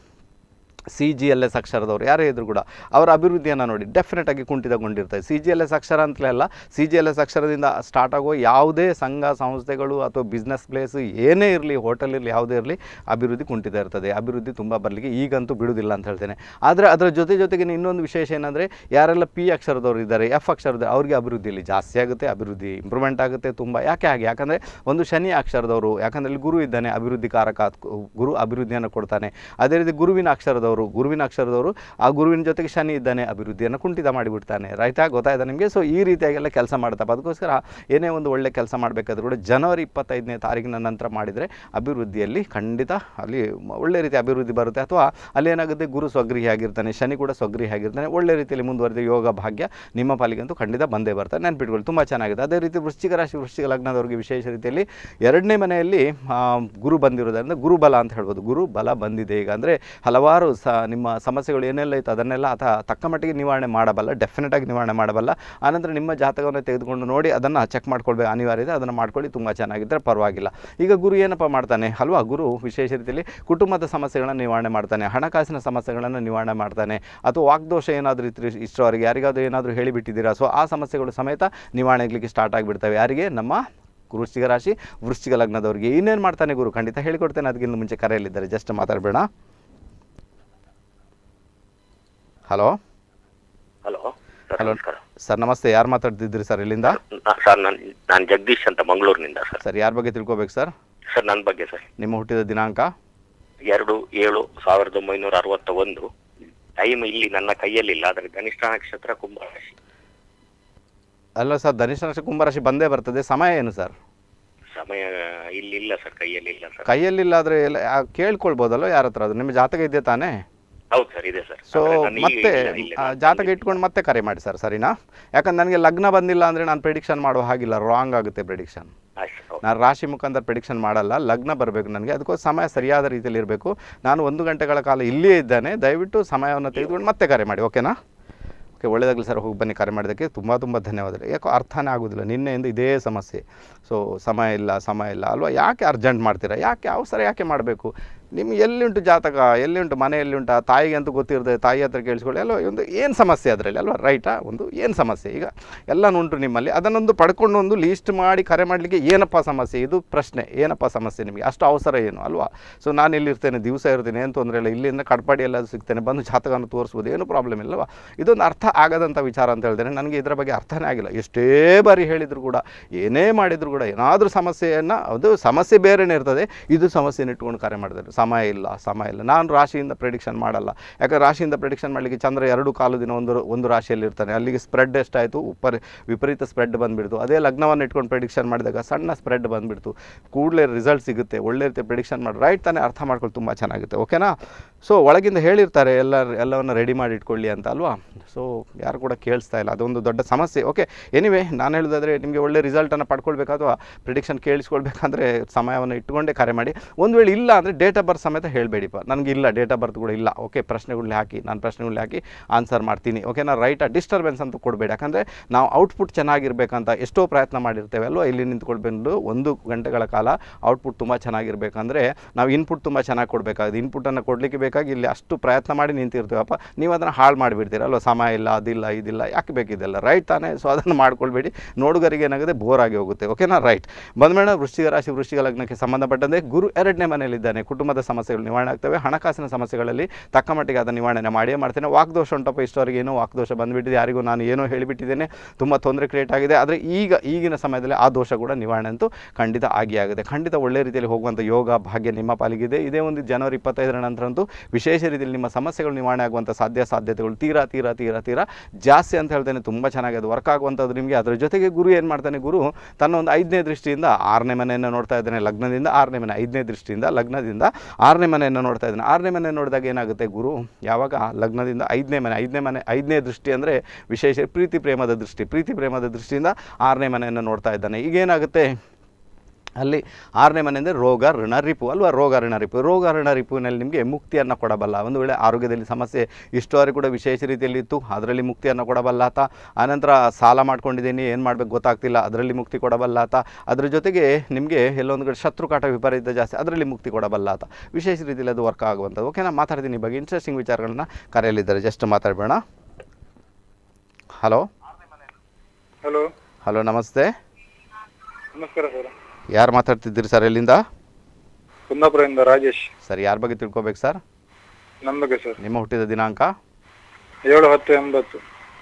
ಸಿ ಜಿ ಎಲ್ ಎಸ್ ಅಕ್ಷರದವರು ಯಾರೇ ಇದ್ದರೂ ಕೂಡ ಅವರ ಅಭಿವೃದ್ಧಿಯನ್ನು ನೋಡಿ ಡೆಫಿನೆಟ್ ಆಗಿ ಕುಂಠಿತಗೊಂಡಿರ್ತದೆ ಸಿ ಜಿ ಎಲ್ ಎಸ್ ಅಕ್ಷರ ಅಂತಲೇ ಅಲ್ಲ ಸಿ ಜಿ ಎಲ್ ಎಸ್ ಅಕ್ಷರದಿಂದ ಸ್ಟಾರ್ಟ್ ಆಗೋ ಯಾವುದೇ ಸಂಘ ಸಂಸ್ಥೆಗಳು ಅಥವಾ ಬಿಸ್ನೆಸ್ ಪ್ಲೇಸ್ ಏನೇ ಇರಲಿ ಹೋಟೆಲ್ ಇರಲಿ ಯಾವುದೇ ಇರಲಿ ಅಭಿವೃದ್ಧಿ ಕುಂಠಿತ ಇರ್ತದೆ ಅಭಿವೃದ್ಧಿ ತುಂಬ ಬರಲಿಕ್ಕೆ ಈಗಂತೂ ಬಿಡುವುದಿಲ್ಲ ಅಂತ ಹೇಳ್ತೇನೆ ಆದರೆ ಅದರ ಜೊತೆ ಜೊತೆಗೆ ಇನ್ನೊಂದು ವಿಶೇಷ ಏನಂದರೆ ಯಾರೆಲ್ಲ ಪಿ ಅಕ್ಷರದವರು ಇದ್ದಾರೆ ಎಫ್ ಅಕ್ಷರದ ಅವರಿಗೆ ಅಭಿವೃದ್ಧಿಯಲ್ಲಿ ಜಾಸ್ತಿ ಆಗುತ್ತೆ ಅಭಿವೃದ್ಧಿ ಇಂಪ್ರೂವ್ಮೆಂಟ್ ಆಗುತ್ತೆ ತುಂಬ ಯಾಕೆ ಹಾಗೆ ಯಾಕಂದರೆ ಒಂದು ಶನಿ ಅಕ್ಷರದವರು ಯಾಕಂದರೆ ಇಲ್ಲಿ ಗುರು ಇದ್ದಾನೆ ಅಭಿವೃದ್ಧಿ ಕಾರಕ ಗುರು ಅಭಿವೃದ್ಧಿಯನ್ನು ಕೊಡ್ತಾನೆ ಅದೇ ರೀತಿ ಗುರುವಿನ ಅಕ್ಷರದವರು ಗುರುವಿನ ಅಕ್ಷರದವರು ಆ ಗುರುವಿನ ಜೊತೆಗೆ ಶನಿ ಇದ್ದಾನೆ ಅಭಿವೃದ್ಧಿಯನ್ನು ಕುಂಠಿತ ಮಾಡಿಬಿಡ್ತಾನೆ ರೈತಾ ಗೊತ್ತಾಯ್ತಾ ನಿಮಗೆ ಸೊ ಈ ರೀತಿಯಾಗೆಲ್ಲ ಕೆಲಸ ಮಾಡ್ತಪ್ಪ ಅದಕ್ಕೋಸ್ಕರ ಏನೇ ಒಂದು ಒಳ್ಳೆ ಕೆಲಸ ಮಾಡಬೇಕಾದ್ರೂ ಕೂಡ ಜನವರಿ ಇಪ್ಪತ್ತೈದನೇ ತಾರೀಕಿನ ನಂತರ ಮಾಡಿದರೆ ಅಭಿವೃದ್ಧಿಯಲ್ಲಿ ಖಂಡಿತ ಅಲ್ಲಿ ಮ- ಒಳ್ಳೆ ರೀತಿ ಅಭಿವೃದ್ಧಿ ಬರುತ್ತೆ ಅಥವಾ ಅಲ್ಲಿ ಏನಾಗುತ್ತೆ ಗುರು ಸ್ವಗೃಹಿ ಆಗಿರ್ತಾನೆ ಶನಿ ಕೂಡ ಸ್ವಗೃಹಿ ಆಗಿರ್ತಾನೆ ಒಳ್ಳೆ ರೀತಿಯಲ್ಲಿ ಮುಂದುವರೆದ ಯೋಗ ಭಾಗ್ಯ ನಿಮ್ಮ ಪಾಲಿಗಂತೂ ಖಂಡಿತ ಬಂದೇ ಬರ್ತಾರೆ ನೆನ್ಪಿಟ್ಕೊಳ್ಳಿ ತುಂಬ ಚೆನ್ನಾಗಿದೆ ಅದೇ ರೀತಿ ವೃಶ್ಚಿಕ ರಾಶಿ ವೃಶ್ಚಿಕ ಲಗ್ನದವರಿಗೆ ವಿಶೇಷ ರೀತಿಯಲ್ಲಿ ಎರಡನೇ ಮನೆಯಲ್ಲಿ ಆ, ಗುರು ಬಂದಿರೋದ್ರಿಂದ ಗುರುಬಲ ಅಂತ ಹೇಳ್ಬೋದು ಗುರು ಬಲ ಬಂದಿದೆ ಈಗ ಅಂದರೆ ಹಲವಾರು ಸ ನಿಮ್ಮ ಸಮಸ್ಯೆಗಳು ಏನೆಲ್ಲ ಇತ್ತು ಅದನ್ನೆಲ್ಲ ಆತ ತಕ್ಕ ಮಟ್ಟಿಗೆ ನಿವಾರಣೆ ಮಾಡಬಲ್ಲ ಡೆಫಿನೆಟ್ ಆಗಿ ನಿವಾರಣೆ ಮಾಡಬಲ್ಲ ಆನಂತರ ನಿಮ್ಮ ಜಾತಕವನ್ನು ತೆಗೆದುಕೊಂಡು ನೋಡಿ ಅದನ್ನು ಚೆಕ್ ಮಾಡ್ಕೊಳ್ಬೇಕು ಅನಿವಾರ್ಯ ಇದೆ ಅದನ್ನು ಮಾಡ್ಕೊಳ್ಳಿ ತುಂಬ ಚೆನ್ನಾಗಿದ್ದರೆ ಪರವಾಗಿಲ್ಲ ಈಗ ಗುರು ಏನಪ್ಪ ಮಾಡ್ತಾನೆ ಅಲ್ವಾ ಗುರು ವಿಶೇಷ ರೀತಿಯಲ್ಲಿ ಕುಟುಂಬದ ಸಮಸ್ಯೆಗಳನ್ನು ನಿವಾರಣೆ ಮಾಡ್ತಾನೆ ಹಣಕಾಸಿನ ಸಮಸ್ಯೆಗಳನ್ನು ನಿವಾರಣೆ ಮಾಡ್ತಾನೆ ಅಥವಾ ವಾಗ್ದೋಷ ಏನಾದರೂ ಇತ್ತು ಇಷ್ಟರವರೆಗೆ ಯಾರಿಗಾದ್ರೂ ಏನಾದರೂ ಹೇಳಿಬಿಟ್ಟಿದ್ದೀರಾ ಸೊ ಆ ಸಮಸ್ಯೆಗಳು ಸಮೇತ ನಿವಾರಣೆ ಆಗಲಿಕ್ಕೆ ಸ್ಟಾರ್ಟ್ ಆಗಿಬಿಡ್ತವೆ ಯಾರಿಗೆ ನಮ್ಮ ವೃಶ್ಚಿಕ ರಾಶಿ ವೃಶ್ಚಿಕ ಲಗ್ನದವ್ರಿಗೆ ಇನ್ನೇನು ಮಾಡ್ತಾನೆ ಗುರು ಖಂಡಿತ ಹೇಳಿಕೊಡ್ತೇನೆ ಅದಕ್ಕಿಂತ ಮುಂಚೆ ಕರೆಯಲ್ಲಿದ್ದಾರೆ ಜಸ್ಟ್ ಮಾತಾಡಬೇಡ ಹಲೋ
ಹಲೋ ಸರ್
ಹಲೋ
ನಮಸ್ಕಾರ
ಸರ್ ನಮಸ್ತೆ ಯಾರು ಮಾತಾಡ್ತಿದ್ರಿ ಸರ್ ಇಲ್ಲಿಂದ
ನಾ- ಸರ್ ನಾನು ನಾನು ಜಗದೀಶ್ ಅಂತ ಮಂಗಳೂರಿನಿಂದ ಸರ್
ಸರ್ ಯಾರ ಬಗ್ಗೆ ತಿಳ್ಕೊಬೇಕು ಸರ್
ಸರ್ ನನ್ನ ಬಗ್ಗೆ ಸರ್
ನಿಮ್ಮ ಹುಟ್ಟಿದ ದಿನಾಂಕ
ಎರಡು ಏಳು ಸಾವಿರದ ಒಂಬೈನೂರ ಅರವತ್ತ ಒಂದು ಟೈಮ್ ಇಲ್ಲಿ ನನ್ನ ಕೈಯಲ್ಲಿಲ್ಲ ಆದರೆ ಧನಿಷ್ಠ ನಕ್ಷತ್ರ ಕುಂಭರಾಶಿ
ಅಲ್ಲ ಸರ್ ಧನಿಷ್ಠ ನಕ್ಷತ್ರ ಕುಂಭರಾಶಿ ಬಂದೇ ಬರ್ತದೆ ಸಮಯ ಏನು ಸರ್
ಸಮಯ ಇಲ್ಲಿ ಇಲ್ಲ ಸರ್ ಕೈಯಲ್ಲಿ ಇಲ್ಲ ಸರ್
ಕೈಯಲ್ಲಿಲ್ಲ ಆದರೆ ಎಲ್ಲ ಯಾ- ಕೇಳ್ಕೊಳ್ಬೋದಲ್ಲ ಯಾರ ಹತ್ರ ಅದು ನಿಮ್ಮ ಜಾತಕ ಇದೆ ತಾನೇ
ಹೌದು ಸರ್ ಇದೆ ಸರ್
ಸೊ
ಆದ್ರೆ ನಾನು ಈಗ
ಮತ್ತೆ
ಇಲ್ಲ, ಇಲ್ಲ,
ಆ,
ನಾನು
ಜಾತಕ ಇಟ್ಕೊಂಡು ಮತ್ತೆ ಕರೆ ಮಾಡಿ ಸರ್ ಸರಿನಾ ಯಾಕಂದ್ರೆ ನನಗೆ ಲಗ್ನ ಬಂದಿಲ್ಲ ಅಂದರೆ ನಾನು ಪ್ರಿಡಿಕ್ಷನ್ ಮಾಡುವ ಹಾಗಿಲ್ಲ ರಾಂಗ್ ಆಗುತ್ತೆ ಪ್ರಿಡಿಕ್ಷನ್
ಆಯ್ತು ಸರ್, ಓಕೆ.
ನಾನು ರಾಶಿ ಮುಖಾಂತರ ಪ್ರಿಡಿಕ್ಷನ್ ಮಾಡಲ್ಲ ಲಗ್ನ ಬರಬೇಕು ನನಗೆ ಅದಕ್ಕೋಸ್ಕರ ಸಮಯ ಸರಿಯಾದ ರೀತಿಯಲ್ಲಿ ಇರಬೇಕು ನಾನು ಒಂದು ಗಂಟೆಗಳ ಕಾಲ ಇಲ್ಲಿಯೇ ಇದ್ದೇನೆ ದಯವಿಟ್ಟು ಸಮಯವನ್ನು ತೆಗೆದುಕೊಂಡು ಮತ್ತೆ ಕರೆ ಮಾಡಿ ಓಕೆನಾ ಓಕೆ ಒಳ್ಳೆಯದಾಗಲಿ ಸರ್ ಹೋಗಿ ಬನ್ನಿ ಕರೆ ಮಾಡಿದ್ದಕ್ಕೆ ತುಂಬ ತುಂಬ ಧನ್ಯವಾದಗಳು ಯಾಕೋ ಅರ್ಥನೇ ಆಗೋದಿಲ್ಲ ನಿನ್ನೆಯಿಂದ ಇದೇ ಸಮಸ್ಯೆ ಸೊ ಸಮಯ ಇಲ್ಲ ಸಮಯ ಇಲ್ಲ ಅಲ್ವಾ ಯಾಕೆ ಅರ್ಜೆಂಟ್ ಮಾಡ್ತೀರಾ ಯಾಕೆ ಅವಸರ ಯಾಕೆ ಮಾಡಬೇಕು ನಿಮ್ಗೆ ಎಲ್ಲಿಂಟು ಜಾತಕ ಎಲ್ಲಿಂಟು ಮನೆ ಎಲ್ಲಿಂಟ ತಾಯಿಗೆ ಅಂತೂ ಗೊತ್ತಿರ್ತದೆ ತಾಯಿ ಹತ್ರ ಕೇಳಿಸ್ಕೊಳ್ಳಿ ಅಲ್ವಾ ಒಂದು ಏನು ಸಮಸ್ಯೆ ಅದರಲ್ಲಿ ಅಲ್ವಾ ರೈಟಾ ಒಂದು ಏನು ಸಮಸ್ಯೆ ಈಗ ಎಲ್ಲನೂ ಉಂಟು ನಿಮ್ಮಲ್ಲಿ ಅದನ್ನೊಂದು ಪಡ್ಕೊಂಡು ಒಂದು ಲೀಸ್ಟ್ ಮಾಡಿ ಕರೆ ಮಾಡಲಿಕ್ಕೆ ಏನಪ್ಪ ಸಮಸ್ಯೆ ಇದು ಪ್ರಶ್ನೆ ಏನಪ್ಪ ಸಮಸ್ಯೆ ನಿಮಗೆ ಅಷ್ಟು ಅವಸರ ಏನು ಅಲ್ವಾ ಸೊ ನಾನು ಇಲ್ಲಿರ್ತೇನೆ ದಿವಸ ಇರ್ತೀನಿ ಏನು ತೊಂದರೆ ಇಲ್ಲ ಇಲ್ಲಿಂದ ಕಟ್ಪಾಡಿ ಎಲ್ಲ ಸಿಗ್ತೇನೆ ಬಂದು ಜಾತಕವನ್ನು ತೋರಿಸ್ಬೋದು ಏನು ಪ್ರಾಬ್ಲಮ್ ಇಲ್ಲವಾ ಇದೊಂದು ಅರ್ಥ ಆಗದಂಥ ವಿಚಾರ ಅಂತ ಹೇಳ್ತೇನೆ ನನಗೆ ಇದರ ಬಗ್ಗೆ ಅರ್ಥನೇ ಆಗಿಲ್ಲ ಎಷ್ಟೇ ಬಾರಿ ಹೇಳಿದ್ರು ಕೂಡ ಏನೇ ಮಾಡಿದ್ರು ಕೂಡ ಏನಾದರೂ ಸಮಸ್ಯೆಯನ್ನು ಅದು ಸಮಸ್ಯೆ ಬೇರೆನೇ ಇರ್ತದೆ ಇದು ಸಮಸ್ಯೆನ ಇಟ್ಕೊಂಡು ಕರೆ ಮಾಡಿದ್ದಾರೆ ಸಮಯ ಇಲ್ಲ ಸಮಯ ಇಲ್ಲ ನಾನು ರಾಶಿಯಿಂದ ಪ್ರಿಡಿಕ್ಷನ್ ಮಾಡಲ್ಲ ಯಾಕಂದ್ರೆ ರಾಶಿಯಿಂದ ಪ್ರಿಡಿಕ್ಷನ್ ಮಾಡಲಿಕ್ಕೆ ಚಂದ್ರ ಎರಡು ಕಾಲು ದಿನ ಒಂದು ಒಂದು ರಾಶಿಯಲ್ಲಿ ಇರ್ತಾನೆ ಅಲ್ಲಿಗೆ ಸ್ಪ್ರೆಡ್ ಎಷ್ಟಾಯಿತು ಉಪ್ಪರ್ ವಿಪರೀತ ಸ್ಪ್ರೆಡ್ ಬಂದುಬಿಡ್ತು ಅದೇ ಲಗ್ನವನ್ನು ಇಟ್ಕೊಂಡು ಪ್ರಿಡಿಕ್ಷನ್ ಮಾಡಿದಾಗ ಸಣ್ಣ ಸ್ಪ್ರೆಡ್ ಬಂದುಬಿಡ್ತು ಕೂಡಲೇ ರಿಸಲ್ಟ್ ಸಿಗುತ್ತೆ ಒಳ್ಳೆ ರೀತಿ ಪ್ರಿಡಿಕ್ಷನ್ ಮಾಡಿ ರೈಟ್ ತಾನೇ ಅರ್ಥ ಮಾಡ್ಕೊಂಡು ತುಂಬ ಚೆನ್ನಾಗುತ್ತೆ ಓಕೆನಾ ಸೊ ಒಳಗಿಂದ ಹೇಳಿರ್ತಾರೆ ಎಲ್ಲ ಎಲ್ಲವನ್ನು ರೆಡಿ ಮಾಡಿ ಇಟ್ಕೊಳ್ಳಿ ಅಂತ ಅಲ್ವಾ ಸೊ ಯಾರು ಕೂಡ ಕೇಳಿಸ್ತಾ ಇಲ್ಲ ಅದೊಂದು ದೊಡ್ಡ ಸಮಸ್ಯೆ ಓಕೆ ಎನಿವೆ ನಾನು ಹೇಳೋದಾದರೆ ನಿಮಗೆ ಒಳ್ಳೆ ರಿಸಲ್ಟನ್ನು ಪಡ್ಕೊಳ್ಬೇಕು ಅಥವಾ ಪ್ರಿಡಿಕ್ಷನ್ ಕೇಳಿಸ್ಕೊಳ್ಬೇಕಂದ್ರೆ ಸಮಯವನ್ನು ಇಟ್ಕೊಂಡೇ ಕರೆ ಮಾಡಿ ಒಂದು ವೇಳೆ ಇಲ್ಲ ಅಂದರೆ ಡೇಟ್ ಆಫ್ ಬರ್ತ್ ಸಮೇತ ಹೇಳಬೇಡಿಪ್ಪ ನನಗೆ ಇಲ್ಲ ಡೇಟ್ ಆಫ್ ಬರ್ತ್ ಕೂಡ ಇಲ್ಲ ಓಕೆ ಪ್ರಶ್ನೆಗಳಲ್ಲಿ ಹಾಕಿ ನಾನು ಪ್ರಶ್ನೆಗಳಲ್ಲಿ ಹಾಕಿ ಆನ್ಸರ್ ಮಾಡ್ತೀನಿ ಓಕೆನಾ ರೈಟಾ ಡಿಸ್ಟರ್ಬೆನ್ಸ್ ಅಂತೂ ಕೊಡಬೇಡಿ ಯಾಕಂದರೆ ನಾವು ಔಟ್ಪುಟ್ ಚೆನ್ನಾಗಿರ್ಬೇಕಂತ ಎಷ್ಟೋ ಪ್ರಯತ್ನ ಮಾಡಿರ್ತೇವೆ ಅಲ್ವಾ ಇಲ್ಲಿ ನಿಂತ್ಕೊಳ್ಬಂದು ಒಂದು ಗಂಟೆಗಳ ಕಾಲ ಔಟ್ಪುಟ್ ತುಂಬ ಚೆನ್ನಾಗಿರ್ಬೇಕಂದ್ರೆ ನಾವು ಇನ್ಪುಟ್ ತುಂಬ ಚೆನ್ನಾಗಿ ಕೊಡಬೇಕಾಗುತ್ತೆ ಇನ್ಪುಟನ್ನು ಕೊಡಲಿಕ್ಕೆ ಬೇಕಾಗಿ ಇಲ್ಲಿ ಅಷ್ಟು ಪ್ರಯತ್ನ ಮಾಡಿ ನಿಂತಿರ್ತೀವಪ್ಪ ನೀವು ಅದನ್ನು ಹಾಳು ಮಾಡಿಬಿಡ್ತೀರ ಅಲ್ವಾ ಸಮಯ ಇಲ್ಲ ಅದಿಲ್ಲ ಇದಿಲ್ಲ ಯಾಕೆ ಬೇಕಿದೆಲ್ಲ ರೈಟ್ ತಾನೇ ಸೊ ಅದನ್ನು ಮಾಡ್ಕೊಳ್ಬೇಡಿ ನೋಡುಗರಿಗೆ ಏನಾಗುತ್ತೆ ಬೋರ್ ಆಗಿ ಹೋಗುತ್ತೆ ಓಕೆನಾ ರೈಟ್ ಬಂದ್ಮೇಡ ವೃಶ್ಚಿಕ ರಾಶಿ ವೃಶ್ಚಿಕ ಲಗ್ನಕ್ಕೆ ಸಂಬಂಧಪಟ್ಟಂತೆ ಗುರು ಎರಡನೇ ಮನೆಯಲ್ಲಿದ್ದಾನೆ ಕುಟುಂಬದ ಸಮಸ್ಯೆಗಳು ನಿವಾರಣೆ ಆಗ್ತವೆ ಹಣಕಾಸಿನ ಸಮಸ್ಯೆಗಳಲ್ಲಿ ತಕ್ಕ ಮಟ್ಟಿಗೆ ಅದನ್ನು ನಿವಾರಣೆ ಮಾಡಿಯೇ ಮಾಡ್ತೇನೆ ವಾಕ್ದೋಷ ಉಂಟಪ್ಪ ಇಷ್ಟವರೆಗೆ ಏನೋ ವಾಕ್ದೋಷ ಬಂದುಬಿಟ್ಟಿದೆ ಯಾರಿಗೂ ನಾನು ಏನೋ ಹೇಳಿಬಿಟ್ಟಿದ್ದೇನೆ ತುಂಬ ತೊಂದರೆ ಕ್ರಿಯೇಟ್ ಆಗಿದೆ ಆದರೆ ಈಗ ಈಗಿನ ಸಮಯದಲ್ಲಿ ಆ ದೋಷ ಕೂಡ ನಿವಾರಣೆ ಅಂತೂ ಖಂಡಿತ ಆಗಿ ಆಗುತ್ತೆ ಖಂಡಿತ ಒಳ್ಳೆ ರೀತಿಯಲ್ಲಿ ಹೋಗುವಂಥ ಯೋಗ ಭಾಗ್ಯ ನಿಮ್ಮ ಪಾಲಿಗಿದೆ ಇದೇ ಒಂದು ಜನವರಿ ಇಪ್ಪತ್ತೈದರ ನಂತರ ಅಂತೂ ವಿಶೇಷ ರೀತಿಯಲ್ಲಿ ನಿಮ್ಮ ಸಮಸ್ಯೆಗಳು ನಿವಾರಣೆ ಆಗುವಂಥ ಸಾಧ್ಯ ಸಾಧ್ಯತೆಗಳು ತೀರಾ ತೀರಾ ತೀರಾ ತೀರಾ ಜಾಸ್ತಿ ಅಂತ ಹೇಳ್ತೇನೆ ತುಂಬ ಚೆನ್ನಾಗಿ ಅದು ವರ್ಕ್ ಆಗುವಂಥದ್ದು ನಿಮಗೆ ಅದರ ಜೊತೆಗೆ ಗುರು ಏನು ಮಾಡ್ತಾನೆ ಗುರು ತನ್ನ ಒಂದು ಐದನೇ ದೃಷ್ಟಿಯಿಂದ ಆರನೇ ಮನೆಯನ್ನು ನೋಡ್ತಾ ಇದ್ದಾನೆ ಲಗ್ನದಿಂದ ಆರನೇ ಮನೆ ಐದನೇ ದೃಷ್ಟಿಯಿಂದ ಲಗ್ನದಿಂದ ಆರನೇ ಮನೆಯನ್ನು ನೋಡ್ತಾ ಇದ್ದಾನೆ ಆರನೇ ಮನೆ ನೋಡಿದಾಗ ಏನಾಗುತ್ತೆ ಗುರು ಯಾವಾಗ ಲಗ್ನದಿಂದ ಐದನೇ ಮನೆ ಐದನೇ ಮನೆ ಐದನೇ ದೃಷ್ಟಿ ಅಂದರೆ ವಿಶೇಷ ಪ್ರೀತಿ ಪ್ರೇಮದ ದೃಷ್ಟಿ ಪ್ರೀತಿ ಪ್ರೇಮದ ದೃಷ್ಟಿಯಿಂದ ಆರನೇ ಮನೆಯನ್ನು ನೋಡ್ತಾ ಇದ್ದಾನೆ ಈಗೇನಾಗುತ್ತೆ ಅಲ್ಲಿ ಆರನೇ ಮನೆ ಅಂದರೆ ರೋಗ ಋಣ ರಿಪು ಅಲ್ವಾ ರೋಗ ಋಣ ರಿಪು ರೋಗ ಋಣ ರಿಪುವಿನಲ್ಲಿ ನಿಮಗೆ ಮುಕ್ತಿಯನ್ನು ಕೊಡಬಲ್ಲ ಒಂದು ವೇಳೆ ಆರೋಗ್ಯದಲ್ಲಿ ಸಮಸ್ಯೆ ಇಷ್ಟುವರೆಗೂ ಕೂಡ ವಿಶೇಷ ರೀತಿಯಲ್ಲಿ ಇತ್ತು ಅದರಲ್ಲಿ ಮುಕ್ತಿಯನ್ನು ಕೊಡಬಲ್ಲ ಆತ ಆನಂತರ ಸಾಲ ಮಾಡ್ಕೊಂಡಿದ್ದೀನಿ ಏನು ಮಾಡಬೇಕು ಗೊತ್ತಾಗ್ತಿಲ್ಲ ಅದರಲ್ಲಿ ಮುಕ್ತಿ ಕೊಡಬಲ್ಲ ಆತ ಅದ್ರ ಜೊತೆಗೆ ನಿಮಗೆ ಎಲ್ಲೊಂದು ಕಡೆ ಶತ್ರುಕಾಟ ವಿಪರೀತ ಜಾಸ್ತಿ ಅದರಲ್ಲಿ ಮುಕ್ತಿ ಕೊಡಬಲ್ಲ ಆತ ವಿಶೇಷ ರೀತಿಯಲ್ಲಿ ಅದು ವರ್ಕ್ ಆಗುವಂಥದ್ದು ಓಕೆ ನಾನು ಮಾತಾಡ್ತೀನಿ ಈ ಬಗ್ಗೆ ಇಂಟ್ರೆಸ್ಟಿಂಗ್ ವಿಚಾರಗಳನ್ನ ಕರೆಯಲಿದ್ದಾರೆ ಜಸ್ಟ್ ಮಾತಾಡಬೇಡ ಹಲೋ
ಹಲೋ
ಹಲೋ ನಮಸ್ತೆ
ನಮಸ್ಕಾರ ಸರ್
ಯಾರು ಮಾತಾಡ್ತಿದ್ದೀರಿ ಸರ್ ಎಲ್ಲಿಂದ
ಕುಂದಾಪುರದಿಂದ ರಾಜೇಶ್
ಸರ್ ಯಾರ ಬಗ್ಗೆ ತಿಳ್ಕೊಬೇಕು ಸರ್
ನಮ್ಮ ಬಗ್ಗೆ ಸರ್
ನಿಮ್ಮ ಹುಟ್ಟಿದ ದಿನಾಂಕ
ಏಳು ಹತ್ತು ಎಂಬತ್ತು